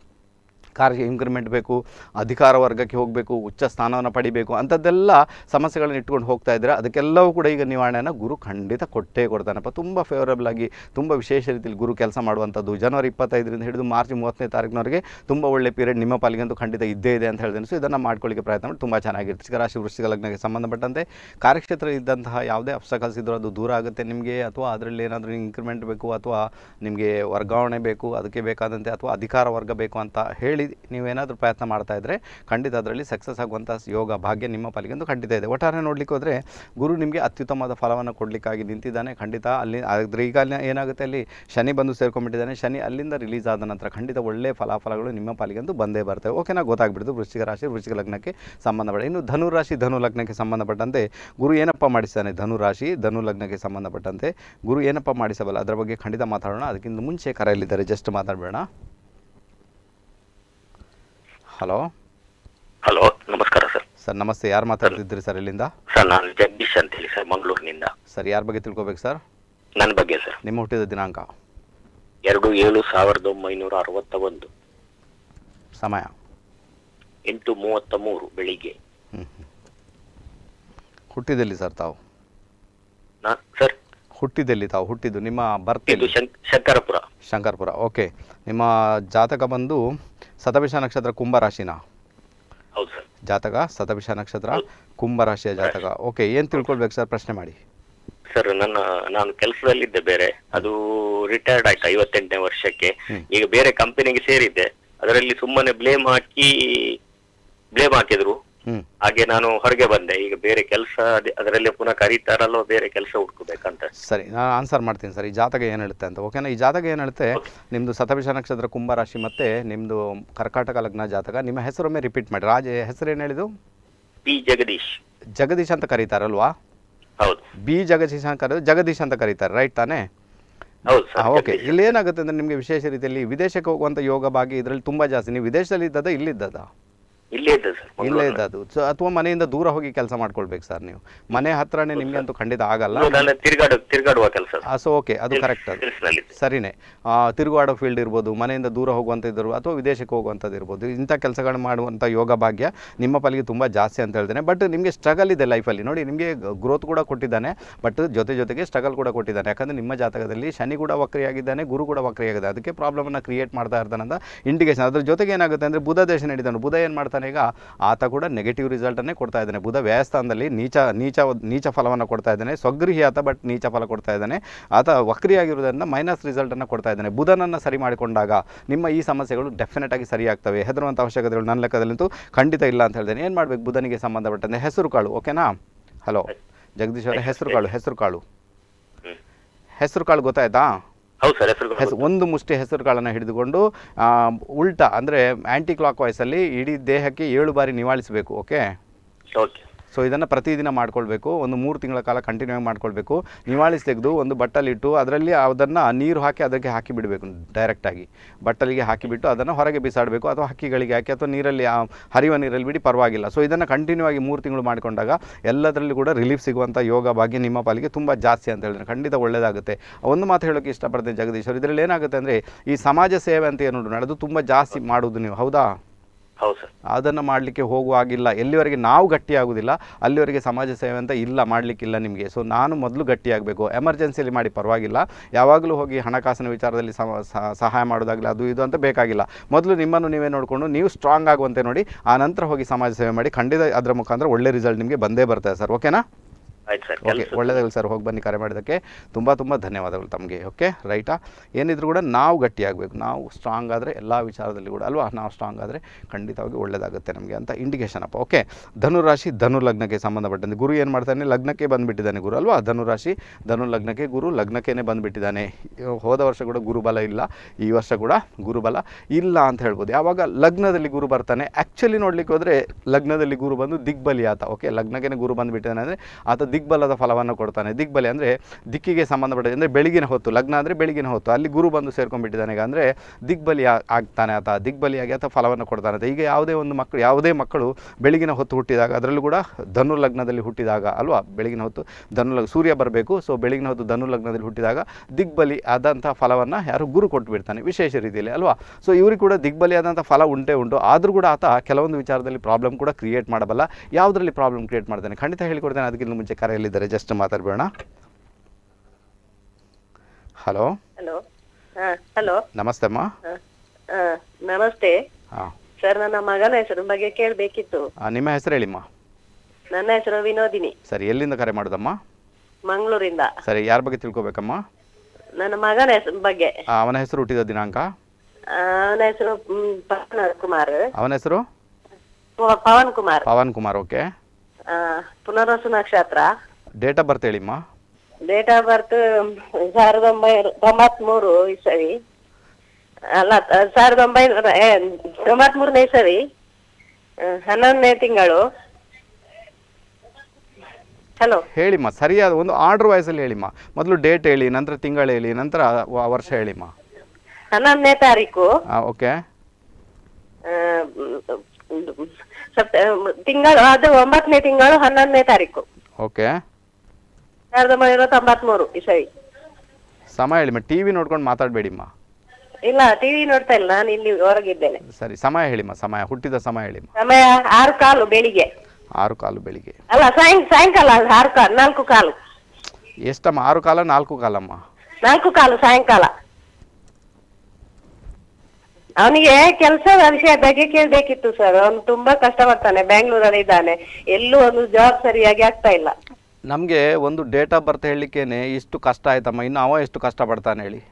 ಕಾರ್ಯ ಇನ್ಕ್ರಿಮೆಂಟ್ ಬೇಕು ಅಧಿಕಾರ ವರ್ಗಕ್ಕೆ ಹೋಗಬೇಕು ಉಚ್ಚ ಸ್ಥಾನವನ್ನು ಪಡಿಬೇಕು ಅಂಥದ್ದೆಲ್ಲ ಸಮಸ್ಯೆಗಳನ್ನ ಇಟ್ಕೊಂಡು ಹೋಗ್ತಾ ಇದ್ದಾರೆ ಅದಕ್ಕೆಲ್ಲವೂ ಕೂಡ ಈಗ ನಿವಾರಣೆಯನ್ನು ಗುರು ಖಂಡಿತ ಕೊಟ್ಟೇ ಕೊಡ್ತಾನಪ್ಪ ತುಂಬ ಫೇವರಬಲ್ ಆಗಿ ತುಂಬ ವಿಶೇಷ ರೀತಿಯಲ್ಲಿ ಗುರು ಕೆಲಸ ಮಾಡುವಂಥದ್ದು ಜನವರಿ ಇಪ್ಪತ್ತೈದರಿಂದ ಹಿಡಿದು ಮಾರ್ಚ್ ಮೂವತ್ತನೇ ತಾರೀಕಿನವರೆಗೆ ತುಂಬ ಒಳ್ಳೆ ಪೀರಿಯಡ್ ನಿಮ್ಮ ಪಾಲಿಗಂತೂ ಖಂಡಿತ ಇದ್ದೇ ಇದೆ ಅಂತ ಹೇಳ್ತೇನೆ ಸೊ ಇದನ್ನು ಮಾಡ್ಕೊಳ್ಳಿಕ್ಕೆ ಪ್ರಯತ್ನ ಮಾಡಿ ತುಂಬ ಚೆನ್ನಾಗಿರುತ್ತೆ ವೃಶ್ಚಿಕ ರಾಶಿ ವೃಶ್ಚಿಕ ಲಗ್ನಕ್ಕೆ ಸಂಬಂಧಪಟ್ಟಂತೆ ಕಾರ್ಯಕ್ಷೇತ್ರ ಇದ್ದಂತಹ ಯಾವುದೇ ಅಬ್ಸ್ಟಕಲ್ಸ್ ಇದ್ದರೂ ಅದು ದೂರ ಆಗುತ್ತೆ ನಿಮಗೆ ಅಥವಾ ಅದರಲ್ಲಿ ಏನಾದರೂ ಇನ್ಕ್ರಿಮೆಂಟ್ ಬೇಕು ಅಥವಾ ನಿಮಗೆ ವರ್ಗಾವಣೆ ಬೇಕು ಅದಕ್ಕೆ ಬೇಕಾದಂತೆ ಅಥವಾ ಅಧಿಕಾರ ವರ್ಗ ಬೇಕು ಅಂತ ಹೇಳಿ ನೀವೇನಾದರೂ ಪ್ರಯತ್ನ ಮಾಡ್ತಾ ಇದ್ದರೆ ಖಂಡಿತ ಅದರಲ್ಲಿ ಸಕ್ಸಸ್ ಆಗುವಂಥ ಯೋಗ ಭಾಗ್ಯ ನಿಮ್ಮ ಪಾಲಿಗಂತೂ ಖಂಡಿತ ಇದೆ ಒಟ್ಟಾರೆ ನೋಡಲಿಕ್ಕೆ ಹೋದರೆ ಗುರು ನಿಮಗೆ ಅತ್ಯುತ್ತಮವಾದ ಫಲವನ್ನು ಕೊಡಲಿಕ್ಕಾಗಿ ನಿಂತಿದ್ದಾನೆ ಖಂಡಿತ ಅಲ್ಲಿ ಆದರೆ ಈಗ ಅಲ್ಲಿ ಏನಾಗುತ್ತೆ ಅಲ್ಲಿ ಶನಿ ಬಂದು ಸೇರ್ಕೊಂಡ್ಬಿಟ್ಟಿದ್ದಾನೆ ಶನಿ ಅಲ್ಲಿಂದ ರಿಲೀಸ್ ಆದ ನಂತರ ಖಂಡಿತ ಒಳ್ಳೆಯ ಫಲಾಫಲಗಳು ನಿಮ್ಮ ಪಾಲಿಗಂತೂ ಬಂದೇ ಬರ್ತವೆ ಓಕೆನಾ ಗೊತ್ತಾಗ್ಬಿಡ್ತು ವೃಶ್ಚಿಕ ರಾಶಿ ವೃಶ್ಚಿಕ ಲಗ್ನಕ್ಕೆ ಸಂಬಂಧಪಟ್ಟ ಇನ್ನು ಧನು ರಾಶಿ ಧನು ಲಗ್ನಕ್ಕೆ ಸಂಬಂಧಪಟ್ಟಂತೆ ಗುರು ಏನಪ್ಪ ಮಾಡಿಸ್ತಾನೆ ಧನು ರಾಶಿ ಧನು ಲಗ್ನಕ್ಕೆ ಸಂಬಂಧಪಟ್ಟಂತೆ ಗುರು ಏನಪ್ಪ ಮಾಡಿಸಬಲ್ಲ ಅದರ ಬಗ್ಗೆ ಖಂಡಿತ ಮಾತಾಡೋಣ ಅದಕ್ಕಿಂತ ಮುಂಚೆ ಕರೆಯಲ್ಲಿದ್ದಾರೆ ಜಸ್ಟ್ ಮಾತಾಡಬೇಡ ಹಲೋ
ಹಲೋ ನಮಸ್ಕಾರ ಸರ್
ಸರ್ ನಮಸ್ತೆ ಯಾರು ಮಾತಾಡ್ತಿದ್ದೀರಿ ಸರ್ ಇಲ್ಲಿಂದ
ಸರ್ ನಾನು ಜಗದೀಶ್ ಅಂತ ಹೇಳಿ ಸರ್ ಮಂಗಳೂರಿನಿಂದ
ಸರ್ ಯಾರ ಬಗ್ಗೆ ತಿಳ್ಕೊಬೇಕು ಸರ್
ನನ್ನ ಬಗ್ಗೆ ಸರ್
ನಿಮ್ಮ ಹುಟ್ಟಿದ ದಿನಾಂಕ
ಎರಡು ಏಳು ಸಾವಿರದ ಒಂಬೈನೂರ ಅರವತ್ತ ಒಂದು
ಸಮಯ
ಎಂಟು ಮೂವತ್ತ ಮೂರು ಬೆಳಿಗ್ಗೆ
ಹ್ಞೂ ಹುಟ್ಟಿದಲ್ಲಿ ಸರ್ ತಾವು
ನಾ ಸರ್
ಹುಟ್ಟಿದಲ್ಲಿ ತಾವು ಹುಟ್ಟಿದ್ದು ನಿಮ್ಮ
ಇದು
ಬರ್ತಿದ್ದು
ಶಂಕ್ ಶಂಕರಪುರ
ಶಂಕರ್ಪುರ ಓಕೆ ನಿಮ್ಮ ಜಾತಕ ಬಂದು ಶತಭಿಷ ನಕ್ಷತ್ರ ಕುಂಭರಾಶಿನ
ಹೌದು ಸರ್
ಜಾತಕ ಶತಭಿಷ ನಕ್ಷತ್ರ ಕುಂಭರಾಶಿಯ ಜಾತಕ ಓಕೆ ಏನು ತಿಳ್ಕೊಳ್ಬೇಕು ಸರ್ ಪ್ರಶ್ನೆ ಮಾಡಿ
ಸರ್ ನನ್ನ ನಾನು ಕೆಲಸದಲ್ಲಿದ್ದೆ ಬೇರೆ ಅದು ರಿಟೈರ್ಡ್ ಆಯ್ತು ಐವತ್ತೆಂಟನೇ ವರ್ಷಕ್ಕೆ
ಹ್ಮ್.
ಈಗ ಬೇರೆ ಕಂಪನಿಗೆ ಸೇರಿದ್ದೆ ಅದರಲ್ಲಿ ಸುಮ್ಮನೆ ಬ್ಲೇಮ್ ಹಾಕಿ ಬ್ಲೇಮ್ ಹಾಕಿದ್ರು
ಹ್ಮ್
ಹಾಗೆ ನಾನು ಹೊರಗೆ ಬಂದೆ ಈಗ ಬೇರೆ ಕೆಲಸ ಅದರಲ್ಲಿ ಪುನಃ ಕರೀತಾರಲ್ಲೋ ಬೇರೆ ಕೆಲಸ ಹುಡ್ಕೋಬೇಕಂತ
ಸರಿ ನಾನು ಆನ್ಸರ್ ಮಾಡ್ತೀನಿ ಸರ್ ಈ ಜಾತಕ ಏನು ಹೇಳುತ್ತೆ ಅಂತ ಓಕೆನಾ ಈ ಜಾತಕ ಏನು ಹೇಳುತ್ತೆ ನಿಮ್ಮದು ಶತಭಿಷ ನಕ್ಷತ್ರ ಕುಂಭರಾಶಿ ಮತ್ತು ನಿಮ್ಮದು ಕರ್ಕಾಟಕ ಲಗ್ನ ಜಾತಕ ನಿಮ್ಮ ಹೆಸರೊಮ್ಮೆ ರಿಪೀಟ್ ಮಾಡಿ ರಾಜ ಹೆಸರು ಏನು ಹೇಳಿದು
ಪಿ ಜಗದೀಶ್
ಜಗದೀಶ್ ಅಂತ ಕರೀತಾರಲ್ವಾ
ಹೌದು
ಬಿ ಜಗದೀಶ್ ಅಂತ ಕರೆದು ಜಗದೀಶ್ ಅಂತ ಕರೀತಾರೆ ರೈಟ್ ತಾನೇ
ಹೌದು ಸರ್
ಓಕೆ ಇಲ್ಲಿ ಏನಾಗುತ್ತೆ ಅಂದರೆ ನಿಮಗೆ ವಿಶೇಷ ರೀತಿಯಲ್ಲಿ ವಿದೇಶಕ್ಕೆ ಹೋಗುವಂಥ ಯೋಗ ಭಾಗ್ಯ ಇದರಲ್ಲಿ ತುಂಬ ಜಾಸ್ತಿ ನೀವು ವಿದೇಶದಲ್ಲಿ ಇದ್ದದ ಇಲ್ಲಿದ್ದದ
ಇಲ್ಲೇ ಇದ್ದೆ ಸರ್
ಇಲ್ಲೇ ಇದ್ದದು ಸೊ ಅಥವಾ ಮನೆಯಿಂದ ದೂರ ಹೋಗಿ ಕೆಲಸ ಮಾಡ್ಕೊಳ್ಬೇಕು ಸರ್ ನೀವು ಮನೆ ಹತ್ರನೇ ನಿಮಗೆ ಅಂತೂ ಖಂಡಿತ ಆಗಲ್ಲ
ನಾನು ತಿರುಗಾಡ ತಿರುಗಾಡುವ ಕೆಲಸ
ಸೊ ಓಕೆ ಅದು ಕರೆಕ್ಟ್ ಅದು
ಕೆಲಸದಲ್ಲಿ
ಸರಿನೇ ಆ, ತಿರುಗಾಡೋ ಫೀಲ್ಡ್ ಇರ್ಬೋದು ಮನೆಯಿಂದ ದೂರ ಹೋಗುವಂಥದ್ದು ಅಥವಾ ವಿದೇಶಕ್ಕೆ ಹೋಗುವಂಥದ್ದು ಇರ್ಬೋದು ಇಂಥ ಕೆಲಸಗಳು ಮಾಡುವಂಥ ಯೋಗ ಭಾಗ್ಯ ನಿಮ್ಮ ಪಾಲಿಗೆ ತುಂಬ ಜಾಸ್ತಿ ಅಂತ ಹೇಳ್ತೇನೆ ಬಟ್ ನಿಮಗೆ ಸ್ಟ್ರಗಲ್ ಇದೆ ಲೈಫಲ್ಲಿ ನೋಡಿ ನಿಮಗೆ ಗ್ರೋತ್ ಕೂಡ ಕೊಟ್ಟಿದ್ದಾನೆ ಬಟ್ ಜೊತೆ ಜೊತೆಗೆ ಸ್ಟ್ರಗಲ್ ಕೂಡ ಕೊಟ್ಟಿದ್ದಾನೆ ಯಾಕಂದರೆ ನಿಮ್ಮ ಜಾತಕದಲ್ಲಿ ಶನಿ ಕೂಡ ವಕ್ರಿಯಾಗಿದ್ದಾನೆ ಗುರು ಕೂಡ ವಕ್ರಿಯಾಗಿದೆ ಅದಕ್ಕೆ ಪ್ರಾಬ್ಲಮನ್ನು ಕ್ರಿಯೇಟ್ ಮಾಡ್ತಾ ಇರ್ತಾನೆ ಅಂತ ಇಂಡಿಕೇಶನ್ ಅದ್ರ ಜೊತೆಗೆ ಏನಾಗುತ್ತೆ ಅಂದರೆ ಬುಧ ದೇಶ ನಡೀತಾನೆ ಬುಧ ಏನು ಮಾಡ್ತಾನೆ ಈಗ ಆತ ಕೂಡ ನೆಗೆಟಿವ್ ರಿಸಲ್ಟನ್ನೇ ಕೊಡ್ತಾ ಇದ್ದಾನೆ ಬುಧ ವ್ಯಯಸ್ಥಾನದಲ್ಲಿ ನೀಚ ನೀಚ ನೀಚ ಫಲವನ್ನು ಕೊಡ್ತಾ ಇದ್ದಾನೆ ಸ್ವಗೃಹಿ ಆತ ಬಟ್ ನೀಚ ಫಲ ಕೊಡ್ತಾ ಇದ್ದಾನೆ ಆತ ವಕ್ರಿಯಾಗಿರುವುದರಿಂದ ಮೈನಸ್ ರಿಸಲ್ಟನ್ನು ಕೊಡ್ತಾ ಇದ್ದಾನೆ ಬುಧನನ್ನು ಸರಿ ಮಾಡಿಕೊಂಡಾಗ ನಿಮ್ಮ ಈ ಸಮಸ್ಯೆಗಳು ಡೆಫಿನೆಟ್ ಆಗಿ ಸರಿಯಾಗ್ತವೆ ಹೆದರುವಂಥ ಅವಶ್ಯಕತೆಗಳು ನನ್ನ ಲೆಕ್ಕದಲ್ಲಂತೂ ಖಂಡಿತ ಇಲ್ಲ ಅಂತ ಹೇಳ್ತೇನೆ ಏನು ಮಾಡಬೇಕು ಬುಧನಿಗೆ ಸಂಬಂಧಪಟ್ಟಂತೆ ಹೆಸರು ಕಾಳು ಓಕೆನಾ ಹಲೋ ಜಗದೀಶ್ ಅವರೇ ಹೆಸರು ಕಾಳು ಹೆಸರು ಕಾಳು
ಹ್ಮ್.
ಹೆಸರು ಕಾಳು ಗೊತ್ತಾಯ್ತಾ
ಹೌದು ಸರ್ ಹೆಸರು
ಹೆಸರು ಒಂದು ಮುಷ್ಟಿ ಹೆಸರು ಕಾಳನ್ನು ಹಿಡಿದುಕೊಂಡು ಆ, ಉಲ್ಟಾ ಅಂದರೆ ಆ್ಯಂಟಿ ಕ್ಲಾಕ್ ವಾಯ್ಸಲ್ಲಿ ಇಡೀ ದೇಹಕ್ಕೆ ಏಳು ಬಾರಿ ನಿವಾಳಿಸಬೇಕು ಓಕೆ
ಓಕೆ
ಸೊ ಇದನ್ನು ಪ್ರತಿದಿನ ಮಾಡ್ಕೊಳ್ಬೇಕು ಒಂದು ಮೂರು ತಿಂಗಳ ಕಾಲ ಕಂಟಿನ್ಯೂ ಆಗಿ ಮಾಡ್ಕೊಳ್ಬೇಕು ನಿವಾಳಿಸಿ ತೆಗೆದು ಒಂದು ಬಟ್ಟಲಿಟ್ಟು ಅದರಲ್ಲಿ ಅದನ್ನು ನೀರು ಹಾಕಿ ಅದಕ್ಕೆ ಹಾಕಿ ಬಿಡಬೇಕು ಡೈರೆಕ್ಟಾಗಿ ಬಟ್ಟಲಿಗೆ ಹಾಕಿಬಿಟ್ಟು ಅದನ್ನು ಹೊರಗೆ ಬಿಸಾಡಬೇಕು ಅಥವಾ ಹಕ್ಕಿಗಳಿಗೆ ಹಾಕಿ ಅಥವಾ ನೀರಲ್ಲಿ ಆ ಹರಿಯುವ ನೀರಲ್ಲಿ ಬಿಡಿ ಪರವಾಗಿಲ್ಲ ಸೊ ಇದನ್ನು ಕಂಟಿನ್ಯೂ ಆಗಿ ಮೂರು ತಿಂಗಳು ಮಾಡಿಕೊಂಡಾಗ ಎಲ್ಲದರಲ್ಲಿ ಕೂಡ ರಿಲೀಫ್ ಸಿಗುವಂಥ ಯೋಗ ಭಾಗ್ಯ ನಿಮ್ಮ ಪಾಲಿಗೆ ತುಂಬ ಜಾಸ್ತಿ ಅಂತ ಹೇಳಿದ್ರೆ ಖಂಡಿತ ಒಳ್ಳೆಯದಾಗುತ್ತೆ ಒಂದು ಮಾತು ಹೇಳೋಕ್ಕೆ ಇಷ್ಟಪಡ್ತೇನೆ ಜಗದೀಶ್ವರ್ ಇದರಲ್ಲಿ ಏನಾಗುತ್ತೆ ಅಂದರೆ ಈ ಸಮಾಜ ಸೇವೆ ಅಂತ ಏನು ನಡೆದು ತುಂಬ ಜಾಸ್ತಿ ಮಾಡೋದು ನೀವು ಹೌದಾ
ಹೌದು ಸರ್
ಅದನ್ನು ಮಾಡಲಿಕ್ಕೆ ಹೋಗುವಾಗಿಲ್ಲ ಎಲ್ಲಿವರೆಗೆ ನಾವು ಗಟ್ಟಿಯಾಗೋದಿಲ್ಲ ಅಲ್ಲಿವರೆಗೆ ಸಮಾಜ ಸೇವೆ ಅಂತ ಇಲ್ಲ ಮಾಡಲಿಕ್ಕಿಲ್ಲ ನಿಮಗೆ ಸೊ ನಾನು ಮೊದಲು ಗಟ್ಟಿಯಾಗಬೇಕು ಎಮರ್ಜೆನ್ಸಿಯಲ್ಲಿ ಮಾಡಿ ಪರವಾಗಿಲ್ಲ ಯಾವಾಗಲೂ ಹೋಗಿ ಹಣಕಾಸಿನ ವಿಚಾರದಲ್ಲಿ ಸಮ- ಸ- ಸಹಾಯ ಮಾಡೋದಾಗಲಿ ಅದು ಇದು ಅಂತ ಬೇಕಾಗಿಲ್ಲ ಮೊದಲು ನಿಮ್ಮನ್ನು ನೀವೇ ನೋಡಿಕೊಂಡು ನೀವು ಸ್ಟ್ರಾಂಗ್ ಆಗುವಂತೆ ನೋಡಿ ಆ ನಂತರ ಹೋಗಿ ಸಮಾಜ ಸೇವೆ ಮಾಡಿ ಖಂಡಿತ ಅದರ ಮುಖಾಂತರ ಒಳ್ಳೆ ರಿಸಲ್ಟ್ ನಿಮಗೆ ಬಂದೇ ಬರ್ತದೆ ಸರ್ ಓಕೆನಾ
ಆಯ್ತು ಸರ್
ಓಕೆ
ಕೆಲಸ
ಒಳ್ಳೆಯದಾಗಲಿ ಸರ್ ಹೋಗಿ ಬನ್ನಿ ಕರೆ ಮಾಡಿದ್ದಕ್ಕೆ ತುಂಬ ತುಂಬ ಧನ್ಯವಾದಗಳು ತಮಗೆ ಓಕೆ ರೈಟಾ ಏನಿದ್ರು ಕೂಡ ನಾವು ಗಟ್ಟಿಯಾಗಬೇಕು ನಾವು ಸ್ಟ್ರಾಂಗ್ ಆದರೆ ಎಲ್ಲ ವಿಚಾರದಲ್ಲಿ ಕೂಡ ಅಲ್ವಾ ನಾವು ಸ್ಟ್ರಾಂಗ್ ಆದರೆ ಖಂಡಿತವಾಗಿ ಒಳ್ಳೆಯದಾಗುತ್ತೆ ನಮಗೆ ಅಂತ ಇಂಡಿಕೇಶನ್ ಅಪ್ಪ ಓಕೆ ಧನುರಾಶಿ ಧನು ಲಗ್ನಕ್ಕೆ ಸಂಬಂಧಪಟ್ಟಂತೆ ಗುರು ಏನು ಮಾಡ್ತಾನೆ ಲಗ್ನಕ್ಕೆ ಬಂದುಬಿಟ್ಟಿದ್ದಾನೆ ಗುರು ಅಲ್ವಾ ಧನುರಾಶಿ ಧನು ಲಗ್ನಕ್ಕೆ ಗುರು ಲಗ್ನಕ್ಕೇ ಬಂದುಬಿಟ್ಟಿದ್ದಾನೆ ಹೋದ ವರ್ಷ ಕೂಡ ಗುರುಬಲ ಇಲ್ಲ ಈ ವರ್ಷ ಕೂಡ ಗುರುಬಲ ಇಲ್ಲ ಅಂತ ಹೇಳ್ಬೋದು ಯಾವಾಗ ಲಗ್ನದಲ್ಲಿ ಗುರು ಬರ್ತಾನೆ ಆ್ಯಕ್ಚುಲಿ ನೋಡ್ಲಿಕ್ಕೆ ಹೋದರೆ ಲಗ್ನದಲ್ಲಿ ಗುರು ಬಂದು ದಿಗ್ಬಲಿ ಆತ ಓಕೆ ಲಗ್ನಕ್ಕೆ ಗುರು ಬಂದುಬಿಟ್ಟಿದ್ದಾನೆ ಅಂದರೆ ಆತ ದಿಗ್ಬಲದ ಫಲವನ್ನು ಕೊಡ್ತಾನೆ ದಿಗ್ಬಲಿ ಅಂದರೆ ದಿಕ್ಕಿಗೆ ಸಂಬಂಧಪಟ್ಟ ಅಂದರೆ ಬೆಳಗಿನ ಹೊತ್ತು ಲಗ್ನ ಅಂದರೆ ಬೆಳಗಿನ ಹೊತ್ತು ಅಲ್ಲಿ ಗುರು ಬಂದು ಸೇರ್ಕೊಂಡ್ಬಿಟ್ಟಿದ್ದಾನೆ ಈಗ ಅಂದರೆ ದಿಗ್ಬಲಿ ಆ- ಆಗ್ತಾನೆ ಆತ ದಿಗ್ಬಲಿಯಾಗಿ ಆತ ಫಲವನ್ನು ಕೊಡ್ತಾನೆ ಆತ ಈಗ ಯಾವುದೇ ಒಂದು ಮಕ್ಕಳು ಯಾವುದೇ ಮಕ್ಕಳು ಬೆಳಗಿನ ಹೊತ್ತು ಹುಟ್ಟಿದಾಗ ಅದರಲ್ಲೂ ಕೂಡ ಧನು ಲಗ್ನದಲ್ಲಿ ಹುಟ್ಟಿದಾಗ ಅಲ್ವಾ ಬೆಳಗಿನ ಹೊತ್ತು ಧನು ಲಗ್ ಸೂರ್ಯ ಬರಬೇಕು ಸೊ ಬೆಳಗಿನ ಹೊತ್ತು ಧನು ಲಗ್ನದಲ್ಲಿ ಹುಟ್ಟಿದಾಗ ದಿಗ್ಬಲಿ ಆದಂಥ ಫಲವನ್ನು ಯಾರು ಗುರು ಕೊಟ್ಟು ಬಿಡ್ತಾನೆ ವಿಶೇಷ ರೀತಿಯಲ್ಲಿ ಅಲ್ವಾ ಸೊ ಇವ್ರಿಗೆ ಕೂಡ ದಿಗ್ಬಲಿ ಆದಂಥ ಫಲ ಉಂಟೇ ಉಂಟು ಆದರೂ ಕೂಡ ಆತ ಕೆಲವೊಂದು ವಿಚಾರದಲ್ಲಿ ಪ್ರಾಬ್ಲಮ್ ಕೂಡ ಕ್ರಿಯೇಟ್ ಮಾಡಬಲ್ಲ ಯಾವುದರಲ್ಲಿ ಪ್ರಾಬ್ಲಮ್ ಕ್ರಿಯೇಟ್ ಮಾಡ್ತಾನೆ ಖಂಡಿತ ಹೇಳಿಕೊಡ್ತೇನೆ ಅದಕ್ಕಿಂತ ಮುಂಚೆ ಕರೆಯಲ್ಲಿದ್ದಾರೆ ಜಸ್ಟ್ ಮಾತಾಡಬೇಡ ಹಲೋ
ಹಲೋ ಹಾ ಹಲೋ
ನಮಸ್ತೆ ಅಮ್ಮ
ಹಾ ನಮಸ್ತೆ
ಹಾಂ
ಸರ್ ನನ್ನ ಮಗನ ಹೆಸರು ಬಗ್ಗೆ ಕೇಳಬೇಕಿತ್ತು
ನಿಮ್ಮ ಹೆಸರು ಹೇಳಿಮ್ಮ
ನನ್ನ ಹೆಸರು ವಿನೋದಿನಿ
ಸರಿ ಎಲ್ಲಿಂದ ಕರೆ ಮಾಡೋದಮ್ಮ
ಮಂಗಳೂರಿಂದ
ಸರಿ ಯಾರ ಬಗ್ಗೆ ತಿಳ್ಕೊಬೇಕಮ್ಮ
ನನ್ನ ಮಗನ ಹೆಸರು ಬಗ್ಗೆ
ಆ, ಅವನ ಹೆಸರು ಹುಟ್ಟಿದ ದಿನಾಂಕ
ಆ, ಅವನ ಹೆಸರು ಮ್, ಪವನ್ ಕುಮಾರ್
ಅವನ ಹೆಸರು
ಪ- ಪವನ್ ಕುಮಾರ್
ಪವನ್ ಕುಮಾರ್ ಓಕೆ
ಆ, ಪುನರ್ವಸು ನಕ್ಷತ್ರ
ಡೇಟ್ ಆಫ್ ಬರ್ತ್ ಹೇಳಿಮ್ಮ
ಡೇಟ್ ಆಫ್ ಬರ್ತ್ ಸಾವಿರದ ಒಂಬೈನೂರ ತೊಂಬತ್ಮೂರು ಇಸವಿ ಅಲ್ಲ ಆ, ಸಾವಿರದ ಒಂಬೈನೂರ ಏ, ತೊಂಬತ್ಮೂರನೇ ಇಸವಿ ಆ, ಹನ್ನೊಂದನೇ ತಿಂಗಳು ಹಲೋ
ಹೇಳಿಮ್ಮ ಸರಿಯಾದ ಒಂದು ಆರ್ಡರ್ ವಾಯ್ಸಲ್ಲಿ ಹೇಳಿಮ್ಮ ಮೊದಲು ಡೇಟ್ ಹೇಳಿ ನಂತರ ತಿಂಗಳು ಹೇಳಿ ನಂತರ ವ- ವರ್ಷ ಹೇಳಿಮ್ಮ
ಹನ್ನೊಂದನೇ ತಾರೀಕು
ಓಕೆ
ಆ, ಮ್, ಸೆಪ್ಟ- ತಿಂಗಳು ಅದು ಒಂಬತ್ತನೇ ತಿಂಗಳು ಹನ್ನೊಂದನೇ ತಾರೀಕು
ಓಕೆ
ಸಾವಿರದ ಒಂಬೈನೂರ ತೊಂಬತ್ಮೂರು ಇಸವಿ
ಸಮಯ ಹೇಳಿಮ್ಮ ಟಿ ವಿ ನೋಡ್ಕೊಂಡು ಮಾತಾಡಬೇಡಿಮ್ಮ
ಇಲ್ಲ ಟಿವಿ ನೋಡ್ತಾ ಇಲ್ಲ ನಾನು ಇಲ್ಲಿ ಹೊರಗಿದ್ದೇನೆ
ಸರಿ ಸಮಯ ಹೇಳಿಮ್ಮ ಸಮಯ ಹುಟ್ಟಿದ ಸಮಯ ಹೇಳಿಮ್ಮ
ಸಮಯ ಆರು ಕಾಲು ಬೆಳಿಗ್ಗೆ
ಆರು ಕಾಲು ಬೆಳಿಗ್ಗೆ
ಅಲ್ಲ ಸಾಯಂ ಸಾಯಂಕಾಲ ಆರು ಕಾಲು ನಾಲ್ಕು ಕಾಲು
ಎಷ್ಟಮ್ಮ ಆರು ಕಾಲ ನಾಲ್ಕು ಕಾಲಮ್ಮ
ನಾಲ್ಕು ಕಾಲು ಸಾಯಂಕಾಲ ಅವನಿಗೆ ಕೆಲಸದ ವಿಷಯ ಬಗ್ಗೆ ಕೇಳ್ಬೇಕಿತ್ತು ಸರ್ ಅವನು ತುಂಬಾ ಕಷ್ಟಪಡ್ತಾನೆ ಬೆಂಗಳೂರಲ್ಲಿ ಇದ್ದಾನೆ ಎಲ್ಲೂ ಒಂದು ಜಾಬ್ ಸರಿಯಾಗಿ ಆಗ್ತಾ ಇಲ್ಲ
ನಮಗೆ ಒಂದು ಡೇಟ್ ಆಫ್ ಬರ್ತ್ ಹೇಳಲಿಕ್ಕೇನೆ ಇಷ್ಟು ಕಷ್ಟ ಆಯ್ತಮ್ಮ ಇನ್ನು ಅವ ಎಷ್ಟು ಕಷ್ಟಪಡ್ತಾನೆ ಹೇಳಿ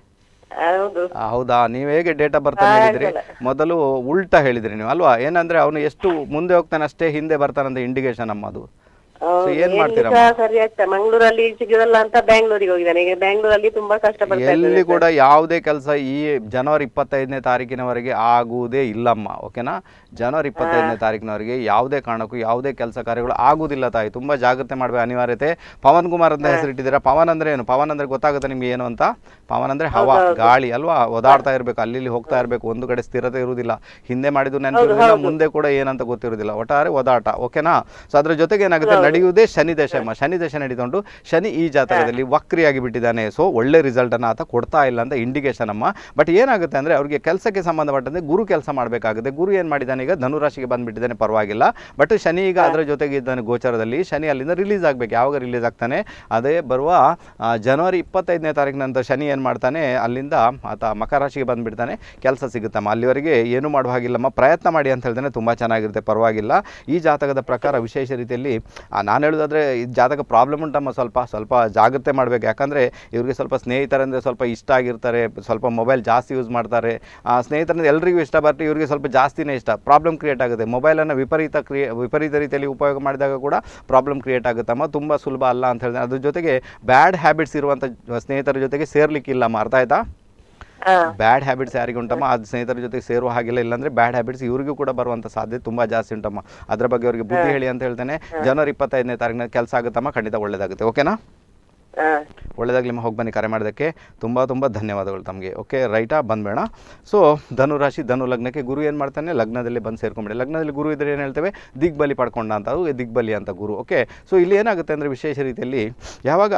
ಹೌದು
ಆ, ಹೌದಾ ನೀವು ಹೇಗೆ ಡೇಟ್ ಆಫ್ ಬರ್ತ್ ಹೇಳಿದ್ರಿ ಮೊದಲು ಉಲ್ಟಾ ಹೇಳಿದ್ರಿ ನೀವು ಅಲ್ವಾ ಏನಂದ್ರೆ ಅವನು ಎಷ್ಟು ಮುಂದೆ ಹೋಗ್ತಾನೆ ಅಷ್ಟೇ ಹಿಂದೆ ಬರ್ತಾನಂತ ಇಂಡಿಕೇಶನ್ ಅಮ್ಮ ಅದು
ಹೌದು.
ಏನ್ ಮಾಡ್ತೀರಮ್ಮ?
ಎಲ್ಲಿ ಸಹ ಸರಿ ಆಗ್ತಾ ಮಂಗಳೂರಲ್ಲಿ ಸಿಗುದಲ್ಲ ಅಂತ ಬ್ಯಾಂಗ್ಳೂರಿಗೆ ಹೋಗಿದ್ದಾನೆ ಈಗ ಬ್ಯಾಂಗ್ಳೂರಲ್ಲಿ ತುಂಬಾ ಕಷ್ಟಪಡ್ತಾ
ಎಲ್ಲಿ
ಇದ್ದಾನೆ
ಕೂಡ ಯಾವುದೇ ಕೆಲಸ ಈ ಜನವರಿ ಇಪ್ಪತ್ತೈದನೇ ತಾರೀಕಿನವರೆಗೆ ಆಗುವುದೇ ಇಲ್ಲಮ್ಮ ಓಕೆನಾ ಜನವರಿ ಇಪ್ಪತ್ತೈದನೇ ತಾರೀಕಿನವರೆಗೆ ಯಾವುದೇ ಕಾರಣಕ್ಕೂ ಯಾವುದೇ ಕೆಲಸ ಕಾರ್ಯಗಳು ಆಗುವುದಿಲ್ಲ ತಾಯಿ ತುಂಬಾ ಜಾಗ್ರತೆ ಮಾಡಬೇಕು ಅನಿವಾರ್ಯತೆ ಪವನ್ ಕುಮಾರ್ ಅಂತ ಹೆಸರಿಟ್ಟಿದ್ದೀರಾ ಪವನ್ ಅಂದ್ರೆ ಏನು ಪವನ್ ಅಂದ್ರೆ ಗೊತ್ತಾಗುತ್ತೆ ನಿಮ್ಗೆ ಏನು ಅಂತ ಪವನ್ ಅಂದ್ರೆ ಹವಾ ಗಾಳಿ ಅಲ್ವಾ ಓದಾಡ್ತಾ ಇರಬೇಕು ಅಲ್ಲಿ ಇಲ್ಲಿ ಹೋಗ್ತಾ ಇರಬೇಕು ಒಂದು ಕಡೆ ಸ್ಥಿರತೆ ಇರುವುದಿಲ್ಲ ಹಿಂದೆ ಮಾಡಿದ್ದು ನೆನಪಿರುವುದಿಲ್ಲ ಮುಂದೆ ಕೂಡ ಏನಂತ ಗೊತ್ತಿರುವುದಿಲ್ಲ ಒಟ್ಟಾರೆ ಓದಾಟ ಓಕೆನಾ ಸೊ ಅದ್ರ ಜೊತೆಗೆ ಏನಾಗುತ್ತೆ ನಡೆಯುವುದೇ ಶನಿ ದಶಮ ಶನಿ ದಶ ನಡೀತುಂಟು ಶನಿ ಈ ಜಾತಕದಲ್ಲಿ ವಕ್ರಿಯಾಗಿ ಬಿಟ್ಟಿದ್ದಾನೆ ಸೊ ಒಳ್ಳೆ ರಿಸಲ್ಟ್ ಅನ್ನ ಆತ ಕೊಡ್ತಾ ಇಲ್ಲ ಅಂತ ಇಂಡಿಕೇಶನ್ ಅಮ್ಮ ಬಟ್ ಏನಾಗುತ್ತೆ ಅಂದ್ರೆ ಅವ್ರಿಗೆ ಕೆಲಸಕ್ಕೆ ಸಂಬಂಧಪಟ್ಟಂತೆ ಗುರು ಕೆಲಸ ಮಾಡಬೇಕಾಗುತ್ತೆ ಗುರು ಏನ್ ಮಾಡಿದ್ದಾನೆ ಈಗ ಧನುರಾಶಿಗೆ ಬಂದ್ಬಿಟ್ಟಿದ್ದಾನೆ ಪರವಾಗಿಲ್ಲ ಬಟ್ ಶನಿ ಈಗ ಅದರ ಜೊತೆಗೆ ಇದ್ದಾನೆ ಗೋಚರದಲ್ಲಿ ಶನಿ ಅಲ್ಲಿಂದ ರಿಲೀಸ್ ಆಗ್ಬೇಕು ಯಾವಾಗ ರಿಲೀಸ್ ಆಗ್ತಾನೆ ಅದೇ ಬರುವ ಆ, ಜನವರಿ ಇಪ್ಪತ್ತೈದನೇ ತಾರೀಕಿನ ನಂತರ ಶನಿ ಏನು ಮಾಡ್ತಾನೆ ಅಲ್ಲಿಂದ ಆತ ಮಕರ ರಾಶಿಗೆ ಬಂದ್ಬಿಡ್ತಾನೆ ಕೆಲಸ ಸಿಗುತ್ತಮ್ಮ ಅಲ್ಲಿವರೆಗೆ ಏನು ಮಾಡುವ ಹಾಗಿಲ್ಲಮ್ಮ ಪ್ರಯತ್ನ ಮಾಡಿ ಅಂತ ಹೇಳ್ತಾನೆ ತುಂಬ ಚೆನ್ನಾಗಿರುತ್ತೆ ಪರವಾಗಿಲ್ಲ ಈ ಜಾತಕದ ಪ್ರಕಾರ ವಿಶೇಷ ರೀತಿಯಲ್ಲಿ ಆ, ನಾನು ಹೇಳೋದಾದ್ರೆ ಈ ಜಾತಕ ಪ್ರಾಬ್ಲಮ್ ಉಂಟಮ್ಮ ಸ್ವಲ್ಪ ಸ್ವಲ್ಪ ಜಾಗ್ರತೆ ಮಾಡಬೇಕು ಯಾಕಂದರೆ ಇವ್ರಿಗೆ ಸ್ವಲ್ಪ ಸ್ನೇಹಿತರಂದರೆ ಸ್ವಲ್ಪ ಇಷ್ಟ ಆಗಿರ್ತಾರೆ ಸ್ವಲ್ಪ ಮೊಬೈಲ್ ಜಾಸ್ತಿ ಯೂಸ್ ಮಾಡ್ತಾರೆ ಆ, ಸ್ನೇಹಿತರಿಂದ ಎಲ್ರಿಗೂ ಇಷ್ಟ ಬಟ್ ಇವರಿಗೆ ಸ್ವಲ್ಪ ಜಾಸ್ತಿನೇ ಇಷ್ಟ ಪ್ರಾಬ್ಲಮ್ ಕ್ರಿಯೇಟ್ ಆಗುತ್ತೆ ಮೊಬೈಲನ್ನು ವಿಪರೀತ ಕ್ರಿಯೆ ವಿಪರೀತ ರೀತಿಯಲ್ಲಿ ಉಪಯೋಗ ಮಾಡಿದಾಗ ಕೂಡ ಪ್ರಾಬ್ಲಮ್ ಕ್ರಿಯೇಟ್ ಆಗುತ್ತಮ್ಮ ತುಂಬ ಸುಲಭ ಅಲ್ಲ ಅಂತ ಹೇಳಿದ್ರೆ ಅದ್ರ ಜೊತೆಗೆ ಬ್ಯಾಡ್ ಹ್ಯಾಬಿಟ್ಸ್ ಇರುವಂಥ ಸ್ನೇಹಿತರ ಜೊತೆಗೆ ಸೇರ್ಲಿಕ್ಕಿಲ್ಲಮ್ಮ ಅರ್ಥ ಆಯ್ತಾ
ಹಾ
ಬ್ಯಾಡ್ ಹ್ಯಾಬಿಟ್ಸ್ ಯಾರಿಗೆ ಉಂಟಮ್ಮ ಅದು ಸ್ನೇಹಿತರ ಜೊತೆ ಸೇರುವ ಹಾಗಿಲ್ಲ ಇಲ್ಲಾಂದ್ರೆ ಬ್ಯಾಡ್ ಹ್ಯಾಬಿಟ್ಸ್ ಇವ್ರಿಗೂ ಕೂಡ ಬರುವಂಥ ಸಾಧ್ಯತೆ ತುಂಬ ಜಾಸ್ತಿ ಉಂಟಮ್ಮ ಅದ್ರ ಬಗ್ಗೆ ಅವರಿಗೆ ಬುದ್ಧಿ ಹೇಳಿ ಅಂತ ಹೇಳ್ತೇನೆ ಜನವರಿ ಇಪ್ಪತ್ತೈದನೇ ತಾರೀಕಿನ ಕೆಲಸ ಆಗುತ್ತಮ್ಮ ಖಂಡಿತ ಒಳ್ಳೇದಾಗುತ್ತೆ ಓಕೆನಾ
ಹಾ
ಒಳ್ಳೆದಾಗಲಿ ನಿಮ್ಮ ಹೋಗಿ ಬನ್ನಿ ಕರೆ ಮಾಡೋದಕ್ಕೆ ತುಂಬ ತುಂಬ ಧನ್ಯವಾದಗಳು ತಮಗೆ ಓಕೆ ರೈಟಾ ಬಂದ್ಬೇಡ ಸೊ ಧನುರಾಶಿ ಧನು ಲಗ್ನಕ್ಕೆ ಗುರು ಏನು ಮಾಡ್ತಾನೆ ಲಗ್ನದಲ್ಲಿ ಬಂದು ಸೇರ್ಕೊಂಬಿಡಿ ಲಗ್ನದಲ್ಲಿ ಗುರು ಇದ್ರೆ ಏನು ಹೇಳ್ತೇವೆ ದಿಗ್ಬಲಿ ಪಡ್ಕೊಂಡ ಅಂತ ಅದು ದಿಗ್ಬಲಿ ಅಂತ ಗುರು ಓಕೆ ಸೊ ಇಲ್ಲಿ ಏನಾಗುತ್ತೆ ಅಂದರೆ ವಿಶೇಷ ರೀತಿಯಲ್ಲಿ ಯಾವಾಗ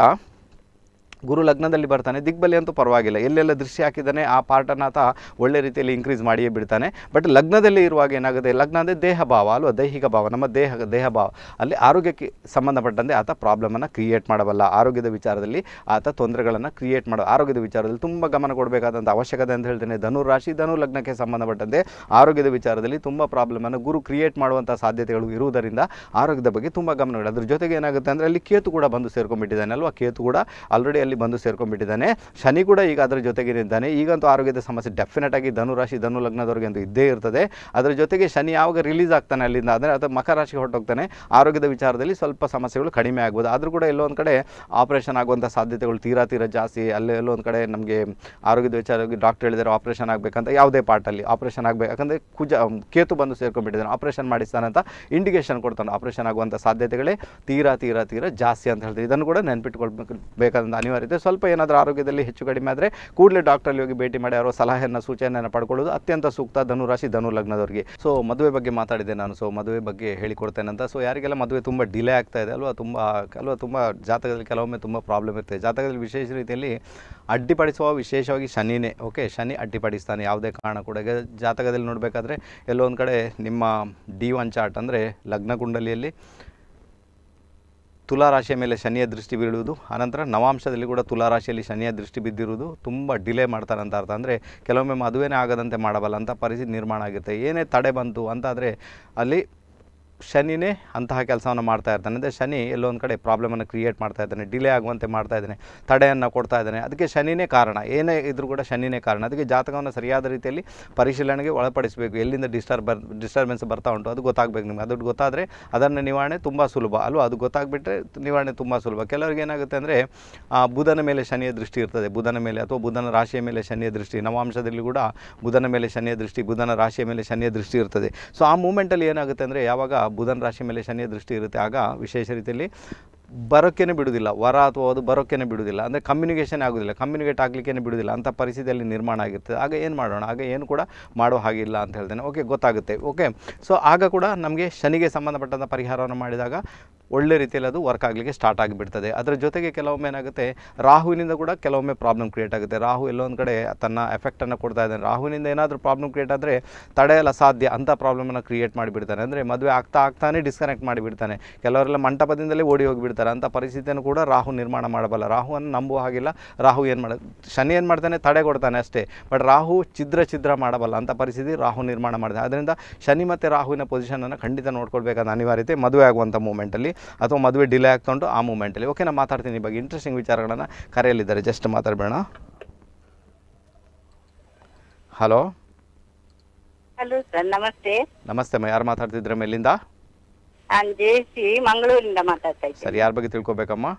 ಗುರು ಲಗ್ನದಲ್ಲಿ ಬರ್ತಾನೆ ದಿಗ್ಬಲಿ ಅಂತೂ ಪರವಾಗಿಲ್ಲ ಎಲ್ಲೆಲ್ಲ ದೃಷ್ಟಿ ಹಾಕಿದ್ದಾನೆ ಆ ಪಾರ್ಟನ್ನು ಆತ ಒಳ್ಳೆ ರೀತಿಯಲ್ಲಿ ಇನ್ಕ್ರೀಸ್ ಮಾಡಿಯೇ ಬಿಡ್ತಾನೆ ಬಟ್ ಲಗ್ನದಲ್ಲಿ ಇರುವಾಗ ಏನಾಗುತ್ತೆ ಲಗ್ನ ಅಂದರೆ ದೇಹ ಭಾವ ಅಲ್ವಾ ದೈಹಿಕ ಭಾವ ನಮ್ಮ ದೇಹ ದೇಹ ಭಾವ ಅಲ್ಲಿ ಆರೋಗ್ಯಕ್ಕೆ ಸಂಬಂಧಪಟ್ಟಂತೆ ಆತ ಪ್ರಾಬ್ಲಮನ್ನು ಕ್ರಿಯೇಟ್ ಮಾಡಬಲ್ಲ ಆರೋಗ್ಯದ ವಿಚಾರದಲ್ಲಿ ಆತ ತೊಂದರೆಗಳನ್ನು ಕ್ರಿಯೇಟ್ ಮಾಡೋ ಆರೋಗ್ಯದ ವಿಚಾರದಲ್ಲಿ ತುಂಬ ಗಮನ ಕೊಡಬೇಕಾದಂಥ ಅವಶ್ಯಕತೆ ಅಂತ ಹೇಳ್ತೇನೆ ಧನು ರಾಶಿ ಧನು ಲಗ್ನಕ್ಕೆ ಸಂಬಂಧಪಟ್ಟಂತೆ ಆರೋಗ್ಯದ ವಿಚಾರದಲ್ಲಿ ತುಂಬ ಪ್ರಾಬ್ಲಮನ್ನು ಗುರು ಕ್ರಿಯೇಟ್ ಮಾಡುವಂಥ ಸಾಧ್ಯತೆಗಳು ಇರುವುದರಿಂದ ಆರೋಗ್ಯದ ಬಗ್ಗೆ ತುಂಬ ಗಮನ ಕೊಡಿ ಅದ್ರ ಜೊತೆಗೆ ಏನಾಗುತ್ತೆ ಅಂದರೆ ಅಲ್ಲಿ ಕೇತು ಕೂಡ ಬಂದು ಸೇರ್ಕೊಂಡ್ಬಿಟ್ಟಿದ್ದಾನೆ ಅಲ್ವಾ ಕೇತು ಕೂಡ ಆಲ್ರೆಡಿ ಅಲ್ಲಿ ಬಂದು ಸೇರ್ಕೊಂಡ್ಬಿಟ್ಟಿದ್ದಾನೆ ಶನಿ ಕೂಡ ಈಗ ಅದರ ಜೊತೆಗೆ ಇದ್ದಾನೆ ಈಗಂತೂ ಆರೋಗ್ಯದ ಸಮಸ್ಯೆ ಡೆಫಿನೆಟ್ ಆಗಿ ಧನುರಾಶಿ ಧನು ಲಗ್ನದವರೆಗೆ ಅಂತೂ ಇದ್ದೇ ಇರ್ತದೆ ಅದರ ಜೊತೆಗೆ ಶನಿ ಯಾವಾಗ ರಿಲೀಸ್ ಆಗ್ತಾನೆ ಅಲ್ಲಿಂದ ಅಂದರೆ ಅದು ಮಕರ ರಾಶಿಗೆ ಹೊರಟೋಗ್ತಾನೆ ಆರೋಗ್ಯದ ವಿಚಾರದಲ್ಲಿ ಸ್ವಲ್ಪ ಸಮಸ್ಯೆಗಳು ಕಡಿಮೆ ಆಗ್ಬೋದು ಆದರೂ ಕೂಡ ಎಲ್ಲೋ ಒಂದು ಕಡೆ ಆಪರೇಷನ್ ಆಗುವಂಥ ಸಾಧ್ಯತೆಗಳು ತೀರಾ ತೀರಾ ಜಾಸ್ತಿ ಅಲ್ಲೇ ಎಲ್ಲೋ ಒಂದು ಕಡೆ ನಮಗೆ ಆರೋಗ್ಯದ ವಿಚಾರವಾಗಿ ಡಾಕ್ಟರ್ ಹೇಳಿದರೆ ಆಪರೇಷನ್ ಆಗಬೇಕಂತ ಯಾವುದೇ ಪಾರ್ಟಲ್ಲಿ ಆಪರೇಷನ್ ಆಗಬೇಕು ಯಾಕಂದರೆ ಕುಜ ಕೇತು ಬಂದು ಸೇರ್ಕೊಂಡ್ಬಿಟ್ಟಿದ್ದಾನೆ ಆಪರೇಷನ್ ಮಾಡಿಸ್ತಾನೆ ಅಂತ ಇಂಡಿಕೇಶನ್ ಕೊಡ್ತಾನೆ ಆಪರೇಷನ್ ಆಗುವಂಥ ಸಾಧ್ಯತೆಗಳೇ ತೀರಾ ತೀರಾ ತೀರಾ ಜಾಸ್ತಿ ಅಂತ ಹೇಳ್ತೀವಿ ಇದನ್ನು ಕೂಡ ನೆನ್ಪಿಟ್ಕೊಳ್ಬೇಕು ಬೇಕಾದಂಥ ಅನಿವಾರ್ಯತೆ ಸ್ವಲ್ಪ ಏನಾದರೂ ಆರೋಗ್ಯದಲ್ಲಿ ಹೆಚ್ಚು ಕಡಿಮೆ ಆದರೆ ಕೂಡಲೇ ಡಾಕ್ಟ್ರಲ್ಲಿ ಹೋಗಿ ಭೇಟಿ ಮಾಡಿ ಅವರ ಸಲಹೆಯನ್ನು ಸೂಚನೆಯನ್ನು ಪಡ್ಕೊಳ್ಳೋದು ಅತ್ಯಂತ ಸೂಕ್ತ ಧನುರಾಶಿ ಧನು ಲಗ್ನದವರಿಗೆ ಸೊ ಮದುವೆ ಬಗ್ಗೆ ಮಾತಾಡಿದೆ ನಾನು ಸೊ ಮದುವೆ ಬಗ್ಗೆ ಹೇಳಿಕೊಡ್ತೇನೆ ಅಂತ ಸೊ ಯಾರಿಗೆಲ್ಲ ಮದುವೆ ತುಂಬ ಡಿಲೇ ಆಗ್ತಾ ಇದೆ ಅಲ್ವಾ ತುಂಬ ಅಲ್ವಾ ತುಂಬ ಜಾತಕದಲ್ಲಿ ಕೆಲವೊಮ್ಮೆ ತುಂಬ ಪ್ರಾಬ್ಲಮ್ ಇರ್ತದೆ ಜಾತಕದಲ್ಲಿ ವಿಶೇಷ ರೀತಿಯಲ್ಲಿ ಅಡ್ಡಿಪಡಿಸುವ ವಿಶೇಷವಾಗಿ ಶನಿನೇ ಓಕೆ ಶನಿ ಅಡ್ಡಿಪಡಿಸ್ತಾನೆ ಯಾವುದೇ ಕಾರಣ ಕೂಡ ಈಗ ಜಾತಕದಲ್ಲಿ ನೋಡಬೇಕಾದ್ರೆ ಎಲ್ಲೋ ಒಂದು ಕಡೆ ನಿಮ್ಮ ಡಿ ಒನ್ ಚಾರ್ಟ್ ಅಂದರೆ ಲಗ್ನ ಕುಂಡಲಿಯಲ್ಲಿ ತುಲಾರಾಶಿಯ ಮೇಲೆ ಶನಿಯ ದೃಷ್ಟಿ ಬೀಳುವುದು ಆನಂತರ ನವಾಂಶದಲ್ಲಿ ಕೂಡ ತುಲಾರಾಶಿಯಲ್ಲಿ ಶನಿಯ ದೃಷ್ಟಿ ಬಿದ್ದಿರುವುದು ತುಂಬ ಡಿಲೇ ಮಾಡ್ತಾರೆ ಅಂತ ಅರ್ಥ ಅಂದರೆ ಕೆಲವೊಮ್ಮೆ ಮದುವೆನೇ ಆಗದಂತೆ ಮಾಡಬಲ್ಲ ಅಂತ ಪರಿಸ್ಥಿತಿ ನಿರ್ಮಾಣ ಆಗುತ್ತೆ ಏನೇ ತಡೆ ಬಂತು ಅಂತಾದರೆ ಅಲ್ಲಿ ಶನಿನೇ ಅಂತಹ ಕೆಲಸವನ್ನು ಮಾಡ್ತಾ ಇರ್ತಾನೆ ಅಂದರೆ ಶನಿ ಎಲ್ಲೋ ಒಂದು ಕಡೆ ಪ್ರಾಬ್ಲಮನ್ನು ಕ್ರಿಯೇಟ್ ಮಾಡ್ತಾ ಇದ್ದಾನೆ ಡಿಲೇ ಆಗುವಂತೆ ಮಾಡ್ತಾ ಇದ್ದಾನೆ ತಡೆಯನ್ನು ಕೊಡ್ತಾ ಇದ್ದಾನೆ ಅದಕ್ಕೆ ಶನಿನೇ ಕಾರಣ ಏನೇ ಇದ್ರೂ ಕೂಡ ಶನಿನೇ ಕಾರಣ ಅದಕ್ಕೆ ಜಾತಕವನ್ನು ಸರಿಯಾದ ರೀತಿಯಲ್ಲಿ ಪರಿಶೀಲನೆಗೆ ಒಳಪಡಿಸಬೇಕು ಎಲ್ಲಿಂದ ಡಿಸ್ಟರ್ಬ್ ಡಿಸ್ಟರ್ಬೆನ್ಸ್ ಬರ್ತಾ ಉಂಟು ಅದು ಗೊತ್ತಾಗಬೇಕು ನಿಮಗೆ ಅದು ಗೊತ್ತಾದರೆ ಅದನ್ನು ನಿವಾರಣೆ ತುಂಬ ಸುಲಭ ಅಲ್ವಾ ಅದು ಗೊತ್ತಾಗ್ಬಿಟ್ರೆ ನಿವಾರಣೆ ತುಂಬ ಸುಲಭ ಕೆಲವರಿಗೆ ಏನಾಗುತ್ತೆ ಅಂದರೆ ಬುಧನ ಮೇಲೆ ಶನಿಯ ದೃಷ್ಟಿ ಇರ್ತದೆ ಬುಧನ ಮೇಲೆ ಅಥವಾ ಬುಧನ ರಾಶಿಯ ಮೇಲೆ ಶನಿಯ ದೃಷ್ಟಿ ನವಾಂಶದಲ್ಲಿ ಕೂಡ ಬುಧನ ಮೇಲೆ ಶನಿಯ ದೃಷ್ಟಿ ಬುಧನ ರಾಶಿಯ ಮೇಲೆ ಶನಿಯ ದೃಷ್ಟಿ ಇರ್ತದೆ ಸೊ ಆ ಮೂಮೆಂಟಲ್ಲಿ ಏನಾಗುತ್ತೆ ಅಂದರೆ ಯಾವಾಗ ಬುಧನ ರಾಶಿ ಮೇಲೆ ಶನಿಯ ದೃಷ್ಟಿ ಇರುತ್ತೆ ಆಗ ವಿಶೇಷ ರೀತಿಯಲ್ಲಿ ಬರೋಕ್ಕೇನೆ ಬಿಡುವುದಿಲ್ಲ ವರ ಅಥವಾ ಅದು ಬರೋಕ್ಕೇನೆ ಬಿಡುವುದಿಲ್ಲ ಅಂದರೆ ಕಮ್ಯುನಿಕೇಷನ್ ಆಗೋದಿಲ್ಲ ಕಮ್ಯುನಿಕೇಟ್ ಆಗಲಿಕ್ಕೇನೆ ಬಿಡುವುದಿಲ್ಲ ಅಂಥ ಪರಿಸ್ಥಿತಿಯಲ್ಲಿ ನಿರ್ಮಾಣ ಆಗಿರ್ತದೆ ಆಗ ಏನು ಮಾಡೋಣ ಆಗ ಏನು ಕೂಡ ಮಾಡೋ ಹಾಗಿಲ್ಲ ಅಂತ ಹೇಳ್ತೇನೆ ಓಕೆ ಗೊತ್ತಾಗುತ್ತೆ ಓಕೆ ಸೊ ಆಗ ಕೂಡ ನಮಗೆ ಶನಿಗೆ ಸಂಬಂಧಪಟ್ಟಂಥ ಪರಿಹಾರವನ್ನು ಮಾಡಿದಾಗ ಒಳ್ಳೆ ರೀತಿಯಲ್ಲಿ ಅದು ವರ್ಕ್ ಆಗಲಿಕ್ಕೆ ಸ್ಟಾರ್ಟ್ ಆಗಿಬಿಡ್ತದೆ ಅದರ ಜೊತೆಗೆ ಕೆಲವೊಮ್ಮೆ ಏನಾಗುತ್ತೆ ರಾಹುವಿನಿಂದ ಕೂಡ ಕೆಲವೊಮ್ಮೆ ಪ್ರಾಬ್ಲಮ್ ಕ್ರಿಯೇಟ್ ಆಗುತ್ತೆ ರಾಹು ಎಲ್ಲೊಂದು ಕಡೆ ತನ್ನ ಎಫೆಕ್ಟನ್ನು ಕೊಡ್ತಾ ಇದ್ದಾನೆ ರಾಹುವಿನಿಂದ ಏನಾದರೂ ಪ್ರಾಬ್ಲಮ್ ಕ್ರಿಯೇಟ್ ಆದರೆ ತಡೆಯಲ್ಲ ಸಾಧ್ಯ ಅಂಥ ಪ್ರಾಬ್ಲಮನ್ನು ಕ್ರಿಯೇಟ್ ಮಾಡಿಬಿಡ್ತಾನೆ ಅಂದರೆ ಮದುವೆ ಆಗ್ತಾ ಆಗ್ತಾನೆ ಡಿಸ್ಕನೆಕ್ಟ್ ಮಾಡಿಬಿಡ್ತಾನೆ ಕೆಲವರೆಲ್ಲ ಮಂಟಪದಿಂದಲೇ ಓಡಿ ಹೋಗಿಬಿಡ್ತಾರೆ ಅಂಥ ಪರಿಸ್ಥಿತಿಯನ್ನು ಕೂಡ ರಾಹು ನಿರ್ಮಾಣ ಮಾಡಬಲ್ಲ ರಾಹುವನ್ನು ನಂಬುವ ಹಾಗಿಲ್ಲ ರಾಹು ಏನು ಮಾಡ ಶನಿ ಏನು ಮಾಡ್ತಾನೆ ತಡೆ ಕೊಡ್ತಾನೆ ಅಷ್ಟೇ ಬಟ್ ರಾಹು ಛಿದ್ರ ಛಿದ್ರ ಮಾಡಬಲ್ಲ ಅಂಥ ಪರಿಸ್ಥಿತಿ ರಾಹು ನಿರ್ಮಾಣ ಮಾಡಿದೆ ಅದರಿಂದ ಶನಿ ಮತ್ತು ರಾಹುವಿನ ಪೊಸಿಷನನ್ನು ಖಂಡಿತ ನೋಡ್ಕೊಳ್ಬೇಕಾದ ಅನಿವಾರ್ಯತೆ ಮದುವೆ ಆಗುವಂಥ ಮೂಮೆಂಟಲ್ಲಿ ಅಥವಾ ಮದುವೆ ಡಿಲೇ ಆಗ್ತಾ ಉಂಟು ಆ ಮೂಮೆಂಟಲ್ಲಿ ಓಕೆ ನಾನು ಮಾತಾಡ್ತೀನಿ ಈ ಬಗ್ಗೆ ಇಂಟ್ರೆಸ್ಟಿಂಗ್ ವಿಚಾರಗಳನ್ನು ಕರೆಯಲಿದ್ದಾರೆ ಜಸ್ಟ್ ಮಾತಾಡಬೇಡ ಹಲೋ
ಹಲೋ ಸರ್ ನಮಸ್ತೆ
ನಮಸ್ತೆ ಅಮ್ಮ ಯಾರು ಮಾತಾಡ್ತಿದ್ರೆ ಮೇಲಿಂದ
ನಾನು ಜೇಸಿ ಮಂಗಳೂರಿಂದ ಮಾತಾಡ್ತಾ
ಸರಿ
ಇದ್ದೇನೆ
ಯಾರ ಬಗ್ಗೆ ತಿಳ್ಕೊಬೇಕಮ್ಮ